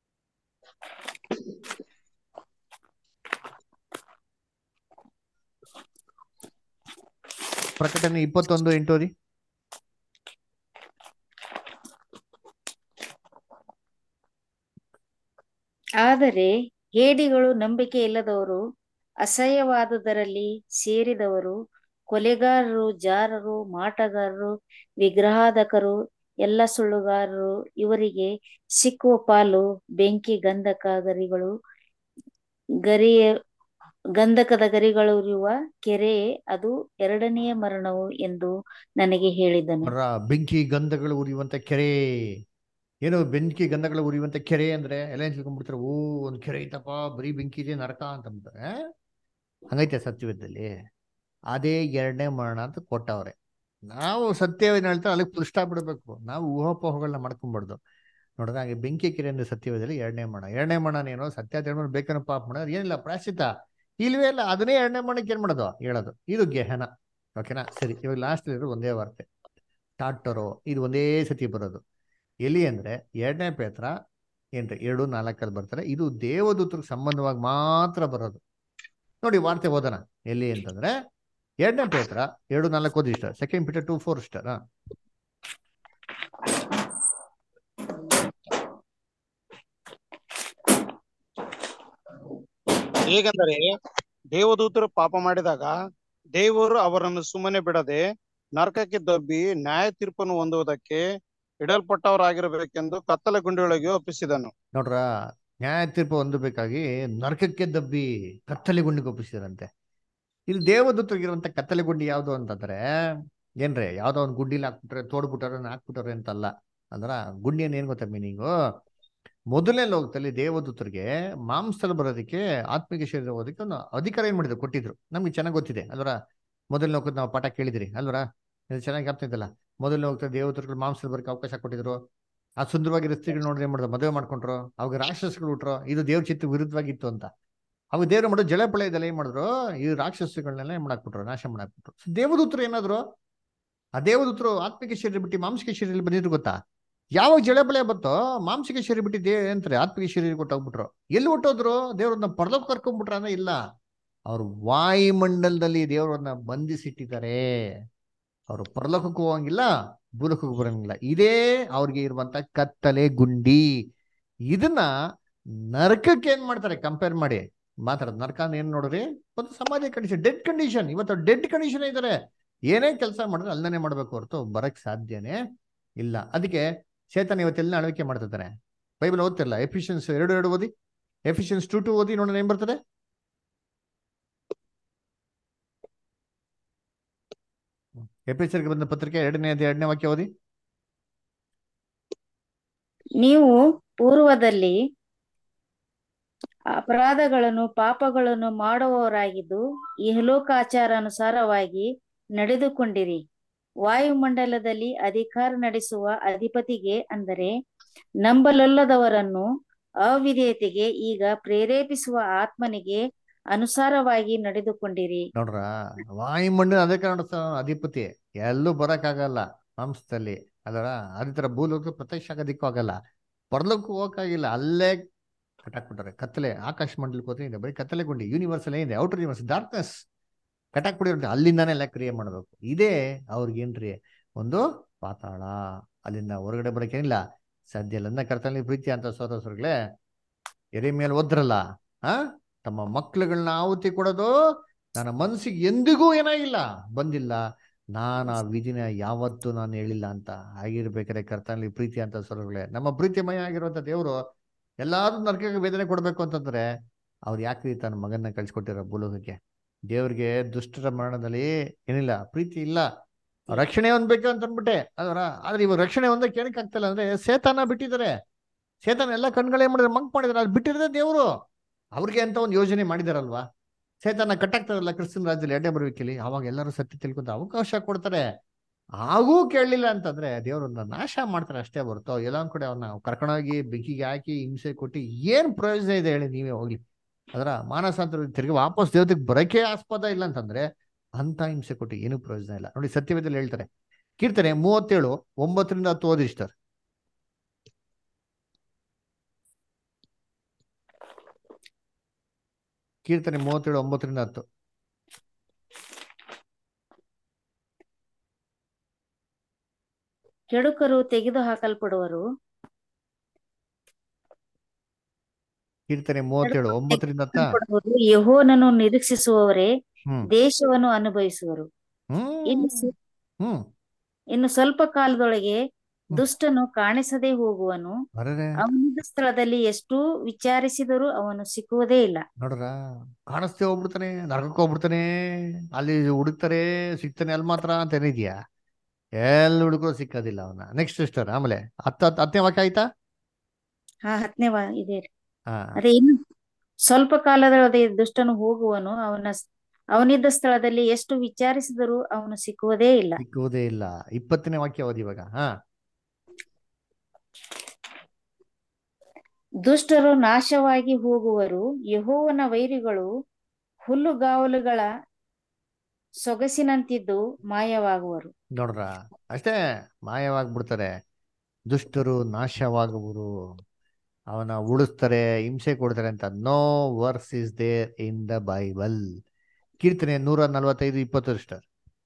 ಪ್ರಕಟಣೆ ಇಪ್ಪತ್ತೊಂದು ಎಂಟು ಓದಿ ಆದರೆ ಹೇಡಿಗಳು ನಂಬಿಕೆ ಇಲ್ಲದವರು ಅಸಹ್ಯವಾದುದರಲ್ಲಿ ಸೇರಿದವರು ಕೊಲೆಗಾರರು ಜಾರರು ಮಾಟಗಾರರು ವಿಗ್ರಹಾಧಕರು ಎಲ್ಲ ಸುಳ್ಳುಗಾರರು ಇವರಿಗೆ ಸಿಕ್ಕುವ ಪಾಲು ಬೆಂಕಿ ಗಂಧಕ ಗರಿಗಳು ಗರಿಯ ಗಂಧಕದ ಗರಿಗಳಿರುವ ಕೆರೆ ಅದು ಎರಡನೆಯ ಮರಣವು ಎಂದು ನನಗೆ ಹೇಳಿದನು ನೋಡ್ರ ಬೆಂಕಿ ಗಂಧಗಳು ಉರಿಯುವಂತ ಕೆರೆ ಏನು ಬೆಂಕಿ ಗಂಧಗಳು ಉರಿಯುವಂತ ಕೆರೆ ಅಂದ್ರೆ ಎಲ್ಲ ಏನ್ ತಿಳ್ಕೊಂಡ್ಬಿಡ್ತಾರೆ ಓ ಒಂದ್ ಕೆರೆ ಐತಪ್ಪ ಬರೀ ಬೆಂಕಿ ಇದೆ ನರಕ ಅಂತ ಅಂತಾರೆ ಹಂಗೈತೆ ಸತ್ಯವೇದದಲ್ಲಿ ಅದೇ ಎರಡನೇ ಮರಣ ಅಂತ ಕೊಟ್ಟವ್ರೆ ನಾವು ಸತ್ಯವೇನ ಹೇಳ್ತಾರೆ ಅಲ್ಲಿಗೆ ಪುಷ್ಟ ಬಿಡಬೇಕು ನಾವು ಊಹಾಪೋಹಗಳನ್ನ ಮಾಡ್ಕೊಂಬಾರ್ದು ನೋಡಿದ್ರೆ ಹಾಗೆ ಬೆಂಕಿ ಕೆರೆ ಅಂದ್ರೆ ಸತ್ಯವೇದಲ್ಲಿ ಎರಡನೇ ಮರಣ ಎರಡನೇ ಮರಣ ಏನು ಸತ್ಯ ತಿಳ್ಕೊಂಡು ಬೇಕನ್ನ ಪಾಪ ಮಾಡೋದು ಏನಿಲ್ಲ ಪ್ರಾಶ್ಚಿತ ಇಲ್ವೇ ಇಲ್ಲ ಅದನ್ನೇ ಎರಡನೇ ಮರಣಕ್ಕೆ ಏನ್ ಮಾಡೋದು ಹೇಳೋದು ಇದು ಗೆಹನ ಓಕೆನಾ ಸರಿ ಇವಾಗ ಲಾಸ್ಟ್ ಇರೋದು ಒಂದೇ ವಾರ್ತೆ ಟಾಟರೋ ಇದು ಒಂದೇ ಸತಿ ಬರೋದು ಎಲ್ಲಿ ಅಂದ್ರೆ ಎರಡನೇ ಪೇತ್ರ ಏನ್ರಿ ಎರಡು ನಾಲ್ಕಲ್ಲಿ ಬರ್ತಾರೆ ಇದು ದೇವದೂತರಿಗೆ ಸಂಬಂಧವಾಗಿ ಮಾತ್ರ ಬರೋದು ನೋಡಿ ವಾರ್ತೆ ಓದೋಣ ಎಲ್ಲಿ ಅಂತಂದ್ರೆ ಎರಡನೇ ಪೇತ್ರ ಎರಡು ನಾಲ್ಕು ಓದಿ ಇಷ್ಟ ಸೆಕೆಂಡ್ ಪೀಟರ್ ಟೂ ಫೋರ್ ಸ್ಟಾರ್ ಹೇಗೆಂದರೆ ದೇವದೂತರು ಪಾಪ ಮಾಡಿದಾಗ ದೇವರು ಅವರನ್ನು ಸುಮ್ಮನೆ ಬಿಡದೆ ನರಕಕ್ಕೆ ದಬ್ಬಿ ನ್ಯಾಯ ತೀರ್ಪನ್ನು ಹೊಂದುವುದಕ್ಕೆ ಇಡಲ್ಪಟ್ಟವರಾಗಿರಬೇಕೆಂದು ಕತ್ತಲ ಗುಂಡಿಯೊಳಗೆ ಒಪ್ಪಿಸಿದನು ನೋಡ್ರ ನ್ಯಾಯ ತೀರ್ಪು ಹೊಂದಬೇಕಾಗಿ ನರಕಕ್ಕೆ ದಬ್ಬಿ ಕತ್ತಲೆ ಗುಂಡಿಗೆ ಒಪ್ಪಿಸಿದ್ರಂತೆ ಇಲ್ಲಿ ದೇವದೂತರಿಗಿರುವಂತ ಕತ್ತಲೆ ಗುಂಡಿ ಯಾವ್ದು ಅಂತಂದ್ರೆ ಏನ್ರಿ ಯಾವ್ದೋ ಒಂದು ಗುಂಡಿಲಿ ಹಾಕ್ಬಿಟ್ರೆ ತೋಡ್ಬಿಟ್ಟಾರೆ ಹಾಕ್ಬಿಟ್ಟಾರೆ ಅಂತಲ್ಲ ಅಂದ್ರ ಗುಂಡಿ ಏನ್ ಏನ್ ಗೊತ್ತಾ ಮೀನಿಂಗು ಮೊದಲನೇ ಲೋಕದಲ್ಲಿ ದೇವದೂತರಿಗೆ ಮಾಂಸದಲ್ಲಿ ಬರೋದಕ್ಕೆ ಆತ್ಮಿಕ ಶರೀರ ಹೋಗೋದಕ್ಕೆ ಒಂದು ಅಧಿಕಾರ ಏನ್ ಮಾಡಿದ್ರು ಕೊಟ್ಟಿದ್ರು ನಮ್ಗೆ ಚೆನ್ನಾಗಿ ಗೊತ್ತಿದೆ ಅಲ್ವರ ಮೊದಲನೇ ಲೋಕದ ನಾವು ಪಾಠ ಕೇಳಿದಿರಿ ಅಲ್ವರ ಇದು ಚೆನ್ನಾಗಿ ಆಗ್ತಿದ್ದಲ್ಲ ಮೊದಲನೇ ಲೋಕದ ದೇವದೂತರುಗಳು ಮಾಂಸದಲ್ಲಿ ಬರೋಕೆ ಅವಕಾಶ ಕೊಟ್ಟಿದ್ರು ಆ ಸುಂದರವಾಗಿರೋ ಸ್ತ್ರೀಗಳು ನೋಡಿದ್ರೆ ಏನ್ ಮಾಡಿದ್ರು ಮದುವೆ ಮಾಡ್ಕೊಂಡ್ರು ಅವಾಗ ರಾಕ್ಷಸಗಳು ಹುಟ್ರು ಇದು ದೇವ್ರ ಚಿತ್ತ ವಿರುದ್ಧವಾಗಿತ್ತು ಅಂತ ಅವಾಗ ದೇವ್ರು ಮಾಡೋ ಜಲಪಳಯದಲ್ಲಿ ಏನ್ ಮಾಡಿದ್ರು ಈ ರಾಕ್ಷಸಗಳನ್ನೆಲ್ಲ ಏನ್ ಮಾಡಾಕ್ಬಿಟ್ರು ನಾಶ ಮಾಡಾಕ್ಬಿಟ್ರು ಸೊ ದೇವದೂತರು ಏನಾದ್ರು ಆ ದೇವದೂತರು ಆತ್ಮಿಕ ಶರೀರ ಬಿಟ್ಟು ಮಾಂಸಿಕ ಶರೀರ ಬಂದಿದ್ರು ಗೊತ್ತಾ ಯಾವಾಗ ಜಳಬಳೆ ಬತ್ತೋ ಮಾಂಸಿಕ ಶರೀರ ಬಿಟ್ಟಿದ್ದೆ ಅಂತಾರೆ ಆತ್ಮಿಕ ಶರೀರ ಕೊಟ್ಟೋಗ್ಬಿಟ್ರು ಎಲ್ಲಿ ಹೊಟ್ಟೋದ್ರು ದೇವ್ರನ್ನ ಪರಲೋಕ ಕರ್ಕೊಂಡ್ಬಿಟ್ರ ಅಂದ್ರೆ ಇಲ್ಲ ಅವ್ರು ವಾಯುಮಂಡಲದಲ್ಲಿ ದೇವರನ್ನ ಬಂಧಿಸಿಟ್ಟಿದ್ದಾರೆ ಅವರು ಪರಲೋಕಕ್ಕೂ ಹೋಗಂಗಿಲ್ಲ ಭೂಲೋಕಕ್ಕೂ ಬರಂಗಿಲ್ಲ ಇದೇ ಅವ್ರಿಗೆ ಇರುವಂತ ಕತ್ತಲೆ ಗುಂಡಿ ಇದನ್ನ ನರಕಕ್ಕೆ ಏನ್ ಮಾಡ್ತಾರೆ ಕಂಪೇರ್ ಮಾಡಿ ಮಾತಾಡೋದು ನರಕ ಅಂದ್ರೆ ಏನ್ ನೋಡ್ರಿ ಒಂದು ಸಮಾಜ ಕಂಡೀಷನ್ ಡೆಡ್ ಕಂಡೀಷನ್ ಇವತ್ತು ಡೆಡ್ ಕಂಡೀಷನ್ ಇದ್ದಾರೆ ಏನೇ ಕೆಲಸ ಮಾಡಿದ್ರೆ ಅಲ್ಲನೇ ಮಾಡ್ಬೇಕು ಹೊರತು ಬರಕ್ ಸಾಧ್ಯನೇ ಇಲ್ಲ ಅದಕ್ಕೆ ಚೇತನ ಇವತ್ತೆಲ್ಲ ಅಳವಿಕೆ ಮಾಡ್ತಿದ್ದಾನೆ ಬೈಬಲ್ ಓದ್ತಿಲ್ಲ ಎಫಿಷಿಯನ್ಸ್ ಎರಡು ಎರಡು ಓದಿ ಎಫಿಷಿಯನ್ಸ್ ಟು ಟು ಓದಿ ನೋಡೋಣ ಏನ್ ಬರ್ತದೆ ಎಪಿಸರ್ಗೆ ಬಂದ ಪತ್ರಿಕೆ ಎರಡನೇ ಅಧ್ಯಾಯ ಎರಡನೇ ವಾಕ್ಯ ಓದಿ ನೀವು ಪೂರ್ವದಲ್ಲಿ ಅಪರಾಧಗಳನ್ನು ಪಾಪಗಳನ್ನು ಮಾಡುವವರಾಗಿದ್ದು ಇಹಲೋಕಾಚಾರಾನುಸಾರವಾಗಿ ನಡೆದುಕೊಂಡಿರಿ ವಾಯುಮಂಡಲದಲ್ಲಿ ಅಧಿಕಾರ ನಡೆಸುವ ಅಧಿಪತಿಗೆ ಅಂದರೆ ನಂಬಲೊಲ್ಲದವರನ್ನು ಅವಿಧೇಯತೆಗೆ ಈಗ ಪ್ರೇರೇಪಿಸುವ ಆತ್ಮನಿಗೆ ಅನುಸಾರವಾಗಿ ನಡೆದುಕೊಂಡಿರಿ ನೋಡ್ರ ವಾಯುಮಂಡಲ ಅದೇ ಕಾರಣ ಅಧಿಪತಿ ಎಲ್ಲೂ ಬರಕ್ಕಾಗಲ್ಲ ಮಾಂಸದಲ್ಲಿ ಅದರ ಅದೇ ತರ ಭೂಲೋಕ ಪ್ರತ್ಯಕ್ಷ ಆಗೋದಿಕ್ಕೂ ಆಗಲ್ಲ ಪರಲೋಕಕ್ಕೂ ಹೋಗಕ್ಕಾಗಿಲ್ಲ ಅಲ್ಲೇ ಕಟ್ಟಾಕ್ಬಿಟ್ಟಾರೆ ಕತ್ತಲೆ ಆಕಾಶ ಮಂಡಲಕ್ಕೆ ಹೋದ್ರೆ ಇದೆ ಬರೀ ಕತ್ತಲೆ ಗುಂಡಿ ಯೂನಿವರ್ಸಲ್ ಏನಿದೆ ಔಟರ್ ಯೂನಿವರ್ಸ್ ಡಾರ್ಕ್ನೆಸ್ ಕಟ್ಟಾಕ್ಬಿಟ್ಟಿರುತ್ತೆ ಅಲ್ಲಿಂದಾನೇ ಎಲ್ಲ ಕ್ರಿಯೆ ಮಾಡಬೇಕು ಇದೇ ಅವ್ರಿಗೇನ್ರಿ ಒಂದು ಪಾತಾಳ ಅಲ್ಲಿಂದ ಹೊರಗಡೆ ಬರೋಕೇನಿಲ್ಲ ಸಾಧ್ಯ ಇಲ್ಲ ಅಂದ ಕರ್ತನಲ್ಲಿ ಪ್ರೀತಿ ಅಂತ ಸೋದರಗಳೇ ಎರೆ ಮೇಲೆ ಓದ್ರಲ್ಲ ಆ ತಮ್ಮ ಮಕ್ಳುಗಳನ್ನ ಆಹುತಿ ಕೊಡೋದು ನನ್ನ ಮನಸ್ಸಿಗೆ ಎಂದಿಗೂ ಏನಾಗಿಲ್ಲ ಬಂದಿಲ್ಲ ನಾನು ಆ ವಿಧಿನ ಯಾವತ್ತೂ ನಾನು ಹೇಳಿಲ್ಲ ಅಂತ ಆಗಿರ್ಬೇಕಾದ್ರೆ ಕರ್ತನಲ್ಲಿ ಪ್ರೀತಿ ಅಂತ ಸ್ವರಗಳೇ ನಮ್ಮ ಪ್ರೀತಿಮಯ ಆಗಿರುವಂತ ದೇವರು ಎಲ್ಲಾದ್ರೂ ನರಕಕ್ಕೆ ವೇದನೆ ಕೊಡ್ಬೇಕು ಅಂತಂದ್ರೆ ಅವ್ರು ಯಾಕೆ ತನ್ನ ಮಗನ್ನ ಕಳ್ಸಿಕೊಟ್ಟಿರೋ ಭೂಲೋಕಕ್ಕೆ ದೇವ್ರಿಗೆ ದುಷ್ಟರ ಮರಣದಲ್ಲಿ ಏನಿಲ್ಲ ಪ್ರೀತಿ ಇಲ್ಲ ರಕ್ಷಣೆ ಹೊಂದ್ಬೇಕು ಅಂತ ಅಂದ್ಬಿಟ್ಟೆ ಅದರ ಆದ್ರೆ ಇವಾಗ ರಕ್ಷಣೆ ಹೊಂದಕ್ಕೆ ಏನಕ್ಕೆ ಆಗ್ತಿಲ್ಲ ಅಂದ್ರೆ ಸೇತಾನ ಬಿಟ್ಟಿದ್ದಾರೆ ಸೇತಾನ ಎಲ್ಲ ಕಣ್ಗಳೇ ಮಾಡಿದ್ರೆ ಮಂಕ್ ಮಾಡಿದಾರೆ ಅದು ಬಿಟ್ಟಿರದೆ ದೇವರು ಅವ್ರಿಗೆ ಅಂತ ಒಂದು ಯೋಜನೆ ಮಾಡಿದಾರಲ್ವಾ ಸೇತಾನ ಕಟ್ಟಾಗ್ತಾರಲ್ಲ ಕ್ರಿಸ್ತನ್ ರಾಜ್ಯದಲ್ಲಿ ಎಣ್ಣೆ ಬರಬೇಕಿಲ್ಲಿ ಅವಾಗ ಎಲ್ಲರೂ ಸತ್ಯ ತಿಳ್ಕೊಂತ ಅವಕಾಶ ಕೊಡ್ತಾರೆ ಹಾಗೂ ಕೇಳಲಿಲ್ಲ ಅಂತಂದ್ರೆ ದೇವರನ್ನ ನಾಶ ಮಾಡ್ತಾರೆ ಅಷ್ಟೇ ಹೊರತು ಎಲ್ಲ ಒಂದ್ ಕಡೆ ಅವನ್ನ ಕರ್ಕೊಂಡೋಗಿ ಬೆಂಕಿಗೆ ಹಾಕಿ ಹಿಂಸೆ ಕೊಟ್ಟು ಏನ್ ಪ್ರಯೋಜನ ಇದೆ ಹೇಳಿ ನೀವೇ ಹೋಗ್ಲಿ ಅದರ ಮಾನಸಾಂತರ ತಿರುಗಿ ವಾಪಸ್ ದೇವತೆಗೆ ಬರಕ್ಕೆ ಆಸ್ಪದ ಇಲ್ಲ ಅಂತಂದ್ರೆ ಅಂತ ಹಿಂಸೆ ಕೊಟ್ಟು ಏನು ಪ್ರಯೋಜನ ಇಲ್ಲ ನೋಡಿ ಸತ್ಯವೇದಲ್ಲಿ ಹೇಳ್ತಾರೆ ಕೀರ್ತನೆ ಮೂವತ್ತೇಳು ಒಂಬತ್ತರಿಂದ ಹತ್ತು ಓದಿ ಸರ್ ಕೀರ್ತನೆ ಮೂವತ್ತೇಳು ಒಂಬತ್ತರಿಂದ ಹತ್ತು ಕೆಡುಕರು ತೆಗೆದು ಹಾಕಲ್ಪಡುವರು ಕೀರ್ತನೆ ಮೂವತ್ತೇಳು ಒಂಬತ್ತರಿಂದ ಹತ್ತ ಹಾಕಲ್ಪಡುವರು ಯೆಹೋವನನ್ನು ನಿರೀಕ್ಷಿಸುವವರೇ ಹ್ಮ್ ದೇಶವನ್ನು ಅನುಭವಿಸುವರು ಇನ್ನು ಹ್ಮ್ ಸ್ವ- ಹ್ಮ್ ಇನ್ನು ಸ್ವಲ್ಪ ಕಾಲದೊಳಗೆ ದುಷ್ಟನು ಕಾಣಿಸದೆ ಹೋಗುವನು ಬರರೆ ಅವನಿದ್ದ ಸ್ಥಳದಲ್ಲಿ ಎಷ್ಟು ವಿಚಾರಿಸಿದರೂ ಅವನು ಸಿಕ್ಕುವುದೇ ಇಲ್ಲ ನೋಡ್ರ ಕಾಣಿಸ್ತೆ ಹೋಗ್ಬಿಡ್ತಾನೆ ನರಕಕ್ಕೆ ಹೋಗ್ಬಿಡ್ತಾನೆ ಅಲ್ಲಿ ಹುಡುಕ್ತಾರೆ ಸಿಗ್ತಾನೆ ಅಲ್ಲಿ ಮಾತ್ರ ಅಂತ ಏನಿದ್ಯಾ ಎಲ್ಲಿ ಹುಡುಕರು ಸಿಕ್ಕೋದಿಲ್ಲ ಅವನ ನೆಕ್ಸ್ಟ್ ಸಿಸ್ಟರ್ ಆಮೇಲೆ ಹತ್ತ ಹತ್- ಹತ್ತನೇ ವಾಕ್ಯ ಆಯ್ತಾ ಹಾ ಹತ್ತನೇ ವಾ ಇದೆ ರೀ. ಹಾ ಅದೇ ಇನ್ನು ಸ್ವಲ್ಪ ಕಾಲದೊಳಗೆ ದುಷ್ಟನು ಹೋಗುವನು ಅವನ ಅವನಿದ್ದ ಸ್ಥಳದಲ್ಲಿ ಎಷ್ಟು ವಿಚಾರಿಸಿದರೂ ಅವನು ಸಿಕ್ಕುವುದೇ ಇಲ್ಲ ಸಿಕ್ಕುವುದೇ ಇಲ್ಲ ಇಪ್ಪತ್ತನೇ ವಾಕ್ಯ ಓದಿ ಇವಾಗ ಹಾ ದುಷ್ಟರು ನಾಶವಾಗಿ ಹೋಗುವರು ಯೆಹೋವನ ವೈರಿಗಳು ಹುಲ್ಲುಗಾವಲುಗಳ ಸೊಗಸಿನಂತಿದ್ದು ಮಾಯವಾಗುವರು ನೋಡ್ರ ಅಷ್ಟೇ ಮಾಯವಾಗ್ಬಿಡ್ತಾರೆ ದುಷ್ಟರು ನಾಶವಾಗುವರು ಅವನ ಉಳಿಸ್ತಾರೆ ಹಿಂಸೆ ಕೊಡ್ತಾರೆ ಅಂತ no verse is there in the Bible ಕೀರ್ತನೆ ನೂರ ನಲವತ್ತೈದು ಇಪ್ಪತ್ತು ಸಿಸ್ಟರ್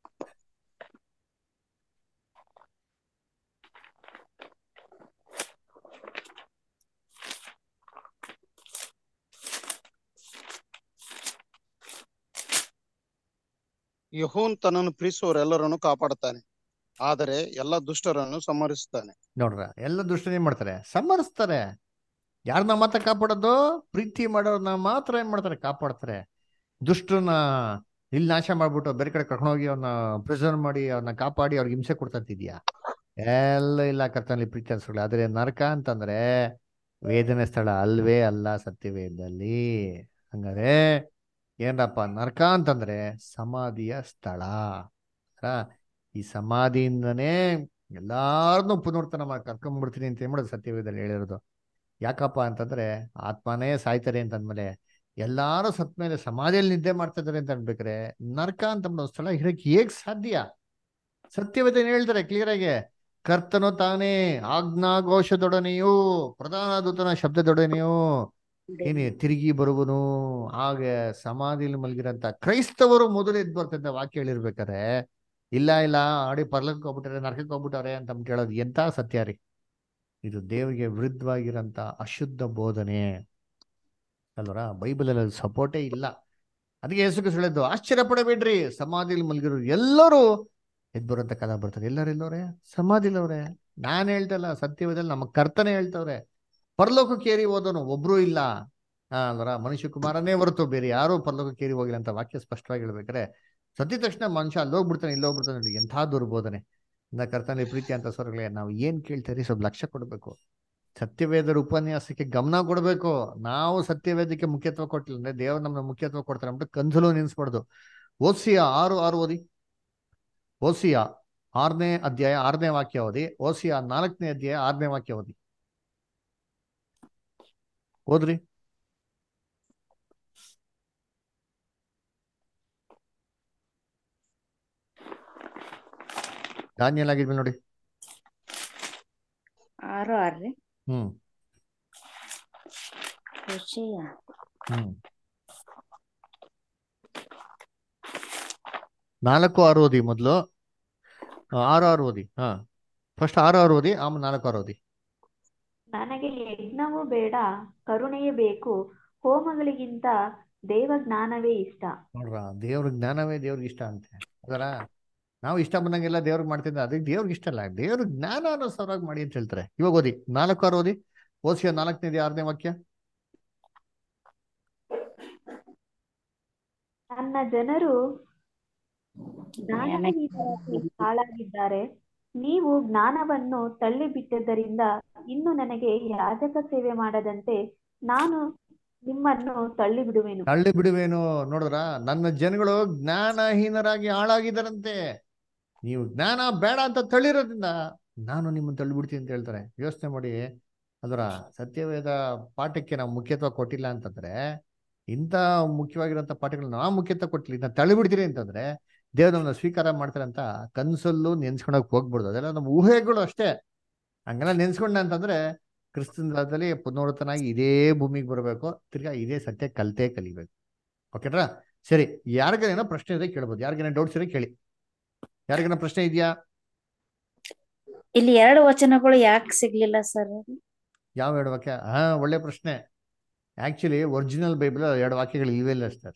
ಯಹೋನ್ ತನ್ನನ್ನು ಪ್ರೀತಿಸುವವರೆಲ್ಲರನ್ನು ಕಾಪಾಡುತ್ತಾನೆ ಆದರೆ ಎಲ್ಲ ದುಷ್ಟರನ್ನು ಸಂಹರಿಸುತ್ತಾನೆ ನೋಡ್ರ ಎಲ್ಲ ದುಷ್ಟರು ಏನ್ ಮಾಡ್ತಾರೆ ಸಮರಿಸ್ತಾರೆ ಯಾರನ್ನ ಮಾತ್ರ ಕಾಪಾಡೋದು ಪ್ರೀತಿ ಮಾಡೋರ್ನ ಮಾತ್ರ ಏನ್ ಮಾಡ್ತಾರೆ ಕಾಪಾಡ್ತಾರೆ ದುಷ್ಟರನ್ನ ಇಲ್ಲಿ ನಾಶ ಮಾಡ್ಬಿಟ್ಟು ಬೇರೆ ಕಡೆ ಕರ್ಕೊಂಡೋಗಿ ಅವ್ನ ಪ್ರಿಸರ್ವ್ ಮಾಡಿ ಅವ್ನ ಕಾಪಾಡಿ ಅವ್ರಿಗೆ ಹಿಂಸೆ ಕೊಡ್ತಂತಿದ್ಯಾ ಎಲ್ಲ ಇಲ್ಲ ಕರ್ತನಲ್ಲಿ ಪ್ರೀತಿ ಅನ್ಸ್ಕೊಳ್ಳಿ ಆದ್ರೆ ನರಕ ಅಂತಂದ್ರೆ ವೇದನೆ ಸ್ಥಳ ಅಲ್ವೇ ಅಲ್ಲ ಸತ್ಯವೇದದಲ್ಲಿ ಹಂಗಾರೆ ಏನಪ್ಪ ನರಕ ಅಂತಂದ್ರೆ ಸಮಾಧಿಯ ಸ್ಥಳ ಆ, ಈ ಸಮಾಧಿಯಿಂದನೇ ಎಲ್ಲಾರನ್ನೂ ಪುನರ್ತನ ಮಾಡಿ ಕರ್ಕೊಂಡ್ಬಿಡ್ತೀನಿ ಅಂತ ಏನ್ ಮಾಡೋದು ಸತ್ಯವೇದಲ್ಲಿ ಹೇಳಿರೋದು ಯಾಕಪ್ಪ ಅಂತಂದ್ರೆ ಆತ್ಮನೇ ಸಾಯ್ತಾರೆ ಅಂತ ಅಂದ್ಮೇಲೆ ಎಲ್ಲಾರು ಸತ್ ಮೇಲೆ ಸಮಾಧಿಯಲ್ಲಿ ನಿದ್ದೆ ಮಾಡ್ತಾ ಇದಾರೆ ಅಂತ ಅನ್ಬೇಕಾರೆ ನರಕ ಅಂತ ಅನ್ನೋ ಸ್ಥಳ ಇರಕ್ಕೆ ಹೇಗ್ ಸಾಧ್ಯ ಸತ್ಯವೇದ ಹೇಳ್ತಾರೆ ಕ್ಲಿಯರ್ ಆಗಿ ಕರ್ತನು ತಾನೇ ಆಜ್ಞಾಘೋಷದೊಡನೆಯೂ ಪ್ರಧಾನ ದೂತನ ಶಬ್ದದೊಡನೆಯೂ ಏನೇ ತಿರುಗಿ ಬರುವನು ಹಾಗೆ ಸಮಾಧಿಯಲ್ಲಿ ಮಲಗಿರಂತ ಕ್ರೈಸ್ತವರು ಮೊದಲು ಎದ್ದು ಬರ್ತಿದ್ದ ವಾಕ್ಯ ಹೇಳಿರ್ಬೇಕಾರೆ ಇಲ್ಲ ಇಲ್ಲ ಆಡಿ ಪರ್ಲಕ್ಕೆ ಹೋಗ್ಬಿಟ್ಟಾರೆ ನರಕಕ್ಕೆ ಹೋಗ್ಬಿಟ್ಟಾರೆ ಅಂತ ಅಂದ್ಬಿಟ್ಟು ಹೇಳೋದು ಎಂತ ಸತ್ಯ ರೀ ಇದು ದೇವರಿಗೆ ವಿರುದ್ಧವಾಗಿರಂತ ಅಶುದ್ಧ ಬೋಧನೆ ಅಲ್ವರ ಬೈಬಲಲ್ಲಿ ಅದು ಸಪೋರ್ಟೇ ಇಲ್ಲ ಅದಕ್ಕೆ ಯೇಸು ಕ್ರಿಸ್ತ ಹೇಳಿದ್ದು ಆಶ್ಚರ್ಯ ಪಡಬೇಡ್ರಿ ಸಮಾಧಿಯಲ್ಲಿ ಮಲಗಿರೋರು ಎಲ್ಲರೂ ಎದ್ದು ಬರೋಂಥ ಕಾಲ ಬರ್ತಾರೆ ಎಲ್ಲರೂ ಎಲ್ಲವ್ರೆ ಸಮಾಧಿಲವ್ರೆ ನಾನು ಹೇಳ್ತಾ ಇಲ್ಲ ಸತ್ಯವೇದಲ್ಲಿ ನಮ್ಮ ಕರ್ತನೆ ಹೇಳ್ತವ್ರೆ ಪರಲೋಕಕ್ಕೆ ಏರಿ ಹೋದನು ಒಬ್ರು ಇಲ್ಲ ಆ ಅಲ್ವರ ಮನುಷ್ಯ ಕುಮಾರನೇ ಹೊರತು ಬೇರೆ ಯಾರು ಪರಲೋಕಕ್ಕೆ ಏರಿ ಹೋಗಿಲ್ಲ ಅಂತ ವಾಕ್ಯ ಸ್ಪಷ್ಟವಾಗಿ ಹೇಳ್ಬೇಕಾರೆ ಸತ್ಯ ತಕ್ಷಣ ಮನುಷ್ಯ ಅಲ್ಲಿ ಹೋಗ್ಬಿಡ್ತಾನೆ ಇಲ್ಲಿ ಹೋಗ್ಬಿಡ್ತಾನೆ ನೋಡಿ ಎಂಥ ದುರ್ಬೋಧನೆ ಇಂದ ಕರ್ತನಲ್ಲಿ ಪ್ರೀತಿ ಅಂತ ಸ್ವರ್ಗಳೇ ನಾವು ಏನ್ ಕೇಳ್ತೀರಿ ಸ್ವಲ್ಪ ಲಕ್ಷ್ಯ ಕೊಡಬೇಕು ಸತ್ಯವೇದರ ಉಪನ್ಯಾಸಕ್ಕೆ ಗಮನ ಕೊಡಬೇಕು ನಾವು ಸತ್ಯವೇದಕ್ಕೆ ಮುಖ್ಯತ್ವ ಕೊಟ್ಟಿಲ್ಲ ಅಂದ್ರೆ ದೇವರು ನಮ್ನ ಮುಖ್ಯತ್ವ ಕೊಡ್ತಾರೆ ಅಂದ್ಬಿಟ್ಟು ಕನ್ಸಲು ನಿನ್ಸ್ಬಾರ್ದು ಓಸಿಯ ಆರು ಆರು ಓದಿ ಓಸಿಯ ಆರನೇ ಅಧ್ಯಾಯ ಆರನೇ ವಾಕ್ಯ ಓದಿ ಓಸಿಯ ನಾಲ್ಕನೇ ಅಧ್ಯಾಯ ಆರನೇ ವಾಕ್ಯ ಓದಿ ಓದ್ರಿ ಧಾನ್ಯ ಆಗಿದ್ವಿ ನೋಡಿ ಆರು ಆರ್ರಿ ಹ್ಮ್ ವಿಷಯ ಹ್ಮ್ ನಾಲ್ಕು ಆರು ಓದಿ ಮೊದಲು ಆರು ಆರು ಓದಿ ಹಾ ಫಸ್ಟ್ ಆರು ಆರು ಓದಿ ಆಮೇಲೆ ನಾಲ್ಕು ಆರು ಓದಿ ನನಗೆ ಯಜ್ಞವು ಬೇಡ ಕರುಣೆಯೇ ಬೇಕು ಹೋಮಗಳಿಗಿಂತ ದೇವ ಜ್ಞಾನವೇ ಇಷ್ಟ ನೋಡ್ರ ದೇವ್ರ ಜ್ಞಾನವೇ ದೇವ್ರಿಗೆ ಇಷ್ಟ ಅಂತೆ ಅದರ ನಾವು ಇಷ್ಟ ಬಂದಂಗೆಲ್ಲ ದೇವ್ರಿಗೆ ಮಾಡ್ತಿದ್ದ ಅದಕ್ಕೆ ದೇವ್ರಿಗೆ ಇಷ್ಟ ಅಲ್ಲ ದೇವ್ರ ಜ್ಞಾನ ಅನ್ನೋ ಸರಾಗಿ ಮಾಡಿ ಅಂತ ಹೇಳ್ತಾರೆ ಇವಾಗ ಓದಿ ನಾಲ್ಕು ಆರು ಓದಿ ಓದಿಸಿಯ ನಾಲ್ಕನೇ ಆರನೇ ವಾಕ್ಯ ನನ್ನ ಜನರು ಜ್ಞಾನಹೀನರಾಗಿ ಹಾಳಾಗಿದ್ದಾರೆ ನೀವು ಜ್ಞಾನವನ್ನು ತಳ್ಳಿಬಿಟ್ಟದ್ದರಿಂದ ಇನ್ನು ನನಗೆ ಯಾಜಕ ಸೇವೆ ಮಾಡದಂತೆ ನಾನು ನಿಮ್ಮನ್ನು ತಳ್ಳಿಬಿಡುವೆನು ತಳ್ಳಿ ಬಿಡುವೇನು ನೋಡಿದ್ರ ನನ್ನ ಜನಗಳು ಜ್ಞಾನಹೀನರಾಗಿ ಹಾಳಾಗಿದ್ದಾರಂತೆ ನೀವು ಜ್ಞಾನ ಬೇಡ ಅಂತ ತಳ್ಳಿರೋದ್ರಿಂದ ನಾನು ನಿಮ್ಮನ್ನು ತಳ್ಳಿಬಿಡ್ತೀನಿ ಅಂತ ಹೇಳ್ತಾರೆ ಯೋಚನೆ ಮಾಡಿ ಅದರ ಸತ್ಯವೇದ ಪಾಠಕ್ಕೆ ನಾವು ಮುಖ್ಯತ್ವ ಕೊಟ್ಟಿಲ್ಲ ಅಂತಂದ್ರೆ ಇಂಥ ಮುಖ್ಯವಾಗಿರೋಂಥ ಪಾಠಗಳನ್ನ ನಾವು ಮುಖ್ಯತ್ವ ಕೊಟ್ಟಿಲ್ಲ ಇದನ್ನ ತಳ್ಳಿಬಿಡ್ತೀರಿ ಅಂತಂದ್ರೆ ದೇವ್ರು ನಮ್ಮನ್ನ ಸ್ವೀಕಾರ ಮಾಡ್ತಾರೆ ಅಂತ ಕನ್ಸಲ್ಲೂ ನೆನ್ಸ್ಕೊಳಕ್ ಹೋಗ್ಬಿಡ್ದು ಅದೆಲ್ಲ ನಮ್ಮ ಊಹೆಗಳು ಅಷ್ಟೇ ಹಂಗೆಲ್ಲ ನೆನ್ಸ್ಕೊಂಡ ಅಂತಂದ್ರೆ ಕ್ರಿಸ್ತನ ರಾಜ್ಯದಲ್ಲಿ ಪುನರುತ್ತನಾಗಿ ಇದೇ ಭೂಮಿಗೆ ಬರಬೇಕು ತಿರ್ಗಾ ಇದೇ ಸತ್ಯ ಕಲ್ತೇ ಕಲಿಬೇಕು ಓಕೆಟ್ರಾ ಸರಿ ಯಾರಿಗೇನೋ ಪ್ರಶ್ನೆ ಇದೆ ಕೇಳ್ಬೋದು ಯಾರಿಗೇನೋ ಡೌಟ್ಸ್ ಇದೆ ಕೇಳಿ ಯಾರಿಗೇನೋ ಪ್ರಶ್ನೆ ಇದೆಯಾ ಇಲ್ಲಿ ಎರಡು ವಚನಗಳು ಯಾಕೆ ಸಿಗ್ಲಿಲ್ಲ ಸರ್ ಯಾವ ಎರಡು ವಾಕ್ಯ ಹಾ ಒಳ್ಳೆ ಪ್ರಶ್ನೆ ಆಕ್ಚುಲಿ ಒರಿಜಿನಲ್ ಬೈಬಲ್ ಎರಡು ವಾಕ್ಯಗಳು ಇಲ್ವೇ ಇಲ್ಲ ಸರ್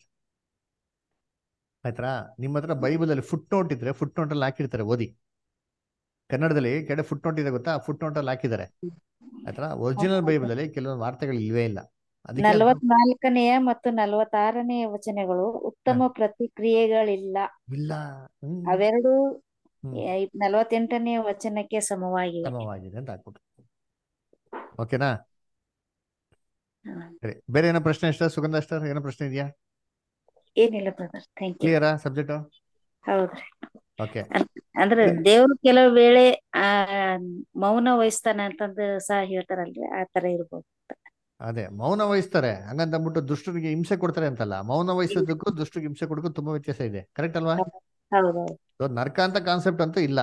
ಆಯ್ತಾ ನಿಮ್ಮ ಹತ್ರ ಬೈಬಲ್ ಅಲ್ಲಿ ಫುಟ್ ನೋಟ್ ಇದ್ರೆ ಫುಟ್ ನೋಟ್ ಅಲ್ಲಿ ಹಾಕಿರ್ತಾರೆ ಓದಿ ಕನ್ನಡದಲ್ಲಿ ಕೆಡೆ ಫುಟ್ ನೋಟ್ ಇದೆ ಗೊತ್ತಾ ಫುಟ್ ನೋಟ್ ಅಲ್ಲಿ ಹಾಕಿದ್ದಾರೆ ಆಯ್ತಾ ಒರಿಜಿನಲ್ ಬೈಬಲ್ ಅಲ್ಲಿ ಕೆಲವೊಂದು ವಾರ್ತೆಗಳು ಇಲ್ವೇ ಇಲ್ಲ ಅದಕ್ಕೆ ಅದು ನಲವತ್ನಾಲ್ಕನೆಯ ಮತ್ತು ನಲವತ್ತಾರನೆಯ ವಚನಗಳು ಉತ್ತಮ ಪ್ರತಿಕ್ರಿಯೆಗಳಿಲ್ಲ ಇಲ್ಲ ಹ್ಮ್ ಅವೆರಡು ಹ್ಮ್ ಐ- ನಲವತ್ತೆಂಟನೇ ವಚನಕ್ಕೆ ಸಮವಾಗಿವೆ ಸಮವಾಗಿದೆ ಅಂತ ಹಾಕ್ಬಿಟ್ಟು ಓಕೆನಾ ಹಾ. ಸರಿ ಬೇರೆ ಏನೋ ಪ್ರಶ್ನೆ ಅಷ್ಟ ಸುಗಂಧ ಅಷ್ಟ ಏನೋ ಪ್ರಶ್ನೆ ಇದೆಯಾ ಏನಿಲ್ಲ ಬ್ರದರ್ ಥ್ಯಾಂಕ್ ಯು ಕ್ಲಿಯರಾ ಸಬ್ಜೆಕ್ಟ್ ಹೌದ್ರಿ ಓಕೆ ಅಂದ್ರೆ ದೇವ್ರು ಕೆಲವು ವೇಳೆ ಆ ಮೌನ ವಹಿಸ್ತಾನ ಅಂತಂದು ಸಹ ಹೇಳ್ತಾರಲ್ರಿ ಆ ತರ ಇರ್ಬೋದು ಅದೇ ಮೌನ ವಹಿಸ್ತಾರೆ ಹಂಗಂತ ಅಂದ್ಬಿಟ್ಟು ದುಷ್ಟರಿಗೆ ಹಿಂಸೆ ಕೊಡ್ತಾರೆ ಅಂತಲ್ಲ ಮೌನ ವಹಿಸೋದಕ್ಕೂ ದುಷ್ಟರಿಗೆ ಹಿಂಸೆ ಕೊಡೋಕ್ಕೂ ತುಂಬಾ ವ್ಯತ್ಯಾಸ ಇದೆ ಕರೆಕ್ಟ್ ಅಲ್ವಾ ಹೌದೌದು So, ನರಕ ಅಂತ ಕಾನ್ಸೆಪ್ಟ್ ಅಂತೂ ಇಲ್ಲ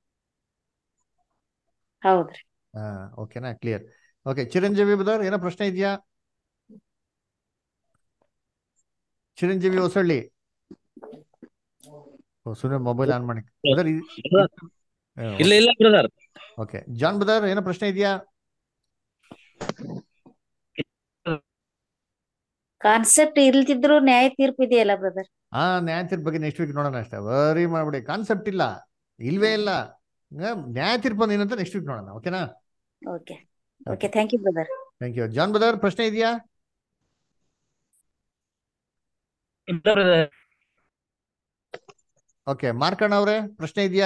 ಹೌದ್ರಿ ಹಾ ಓಕೆನಾ ಕ್ಲಿಯರ್ ಓಕೆ ಚಿರಂಜೀವಿ ಬದರ್ ಏನೋ ಪ್ರಶ್ನೆ ಇದೆಯಾ ಚಿರಂಜೀವಿ ಹೊಸಳ್ಳಿ ಸುಮ್ಮನೆ ಮೊಬೈಲ್ ಆನ್ ಮಾಡಿ ಬದರ್ ಇಲ್ಲ ಇಲ್ಲ ಬ್ರದರ್ ಓಕೆ ಜಾನ್ ಬದರ್ ಏನೋ ಪ್ರಶ್ನೆ ಇದೆಯಾ ಕಾನ್ಸೆಪ್ಟ್ ಇಲ್ದಿದ್ರು ನ್ಯಾಯ ತೀರ್ಪು ಇದೆಯಲ್ಲ ಬ್ರದರ್ ಆ ನ್ಯಾಯ ತೀರ್ಪು ಬಗ್ಗೆ ನೆಕ್ಸ್ಟ್ ವೀಕ್ ನೋಡೋಣ ಅಷ್ಟೇ ವರಿ ಮಾಡ್ಬಿಡಿ ಕಾನ್ಸೆಪ್ಟ್ ಇಲ್ಲ ಇಲ್ವೇ ಇಲ್ಲ ಹಂಗ ನ್ಯಾಯ ತೀರ್ಪು ಏನಂತ ನೆಕ್ಸ್ಟ್ ವೀಕ್ ನೋಡೋಣ ಓಕೆನಾ okay okay thank you brother thank you John brother ಪ್ರಶ್ನೆ ಇದೆಯಾ ಇಲ್ಲ ಬ್ರದರ್ ಓಕೆ ಮಾರ್ಕಣ್ಣ ಅವರೇ ಪ್ರಶ್ನೆ ಇದೆಯಾ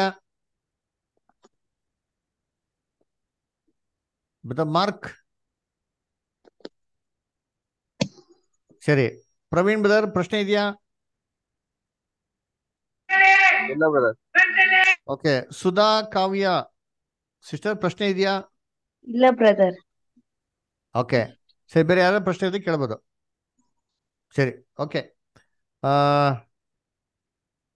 ಬದ ಮಾರ್ಕ್ ಸರಿ ಪ್ರವೀಣ್ ಬದರ್ ಪ್ರಶ್ನೆ ಇದೆಯಾ ಇಲ್ಲ brother okay Sudha Kavya sister ಪ್ರಶ್ನೆ ಇದೆಯಾ ಇಲ್ಲ ಬ್ರದರ್ ಓಕೆ ಸರಿ ಬೇರೆ ಯಾರು ಪ್ರಶ್ನೆ ಇದೆ ಕೇಳ್ಬೋದು ಸರಿ ಓಕೆ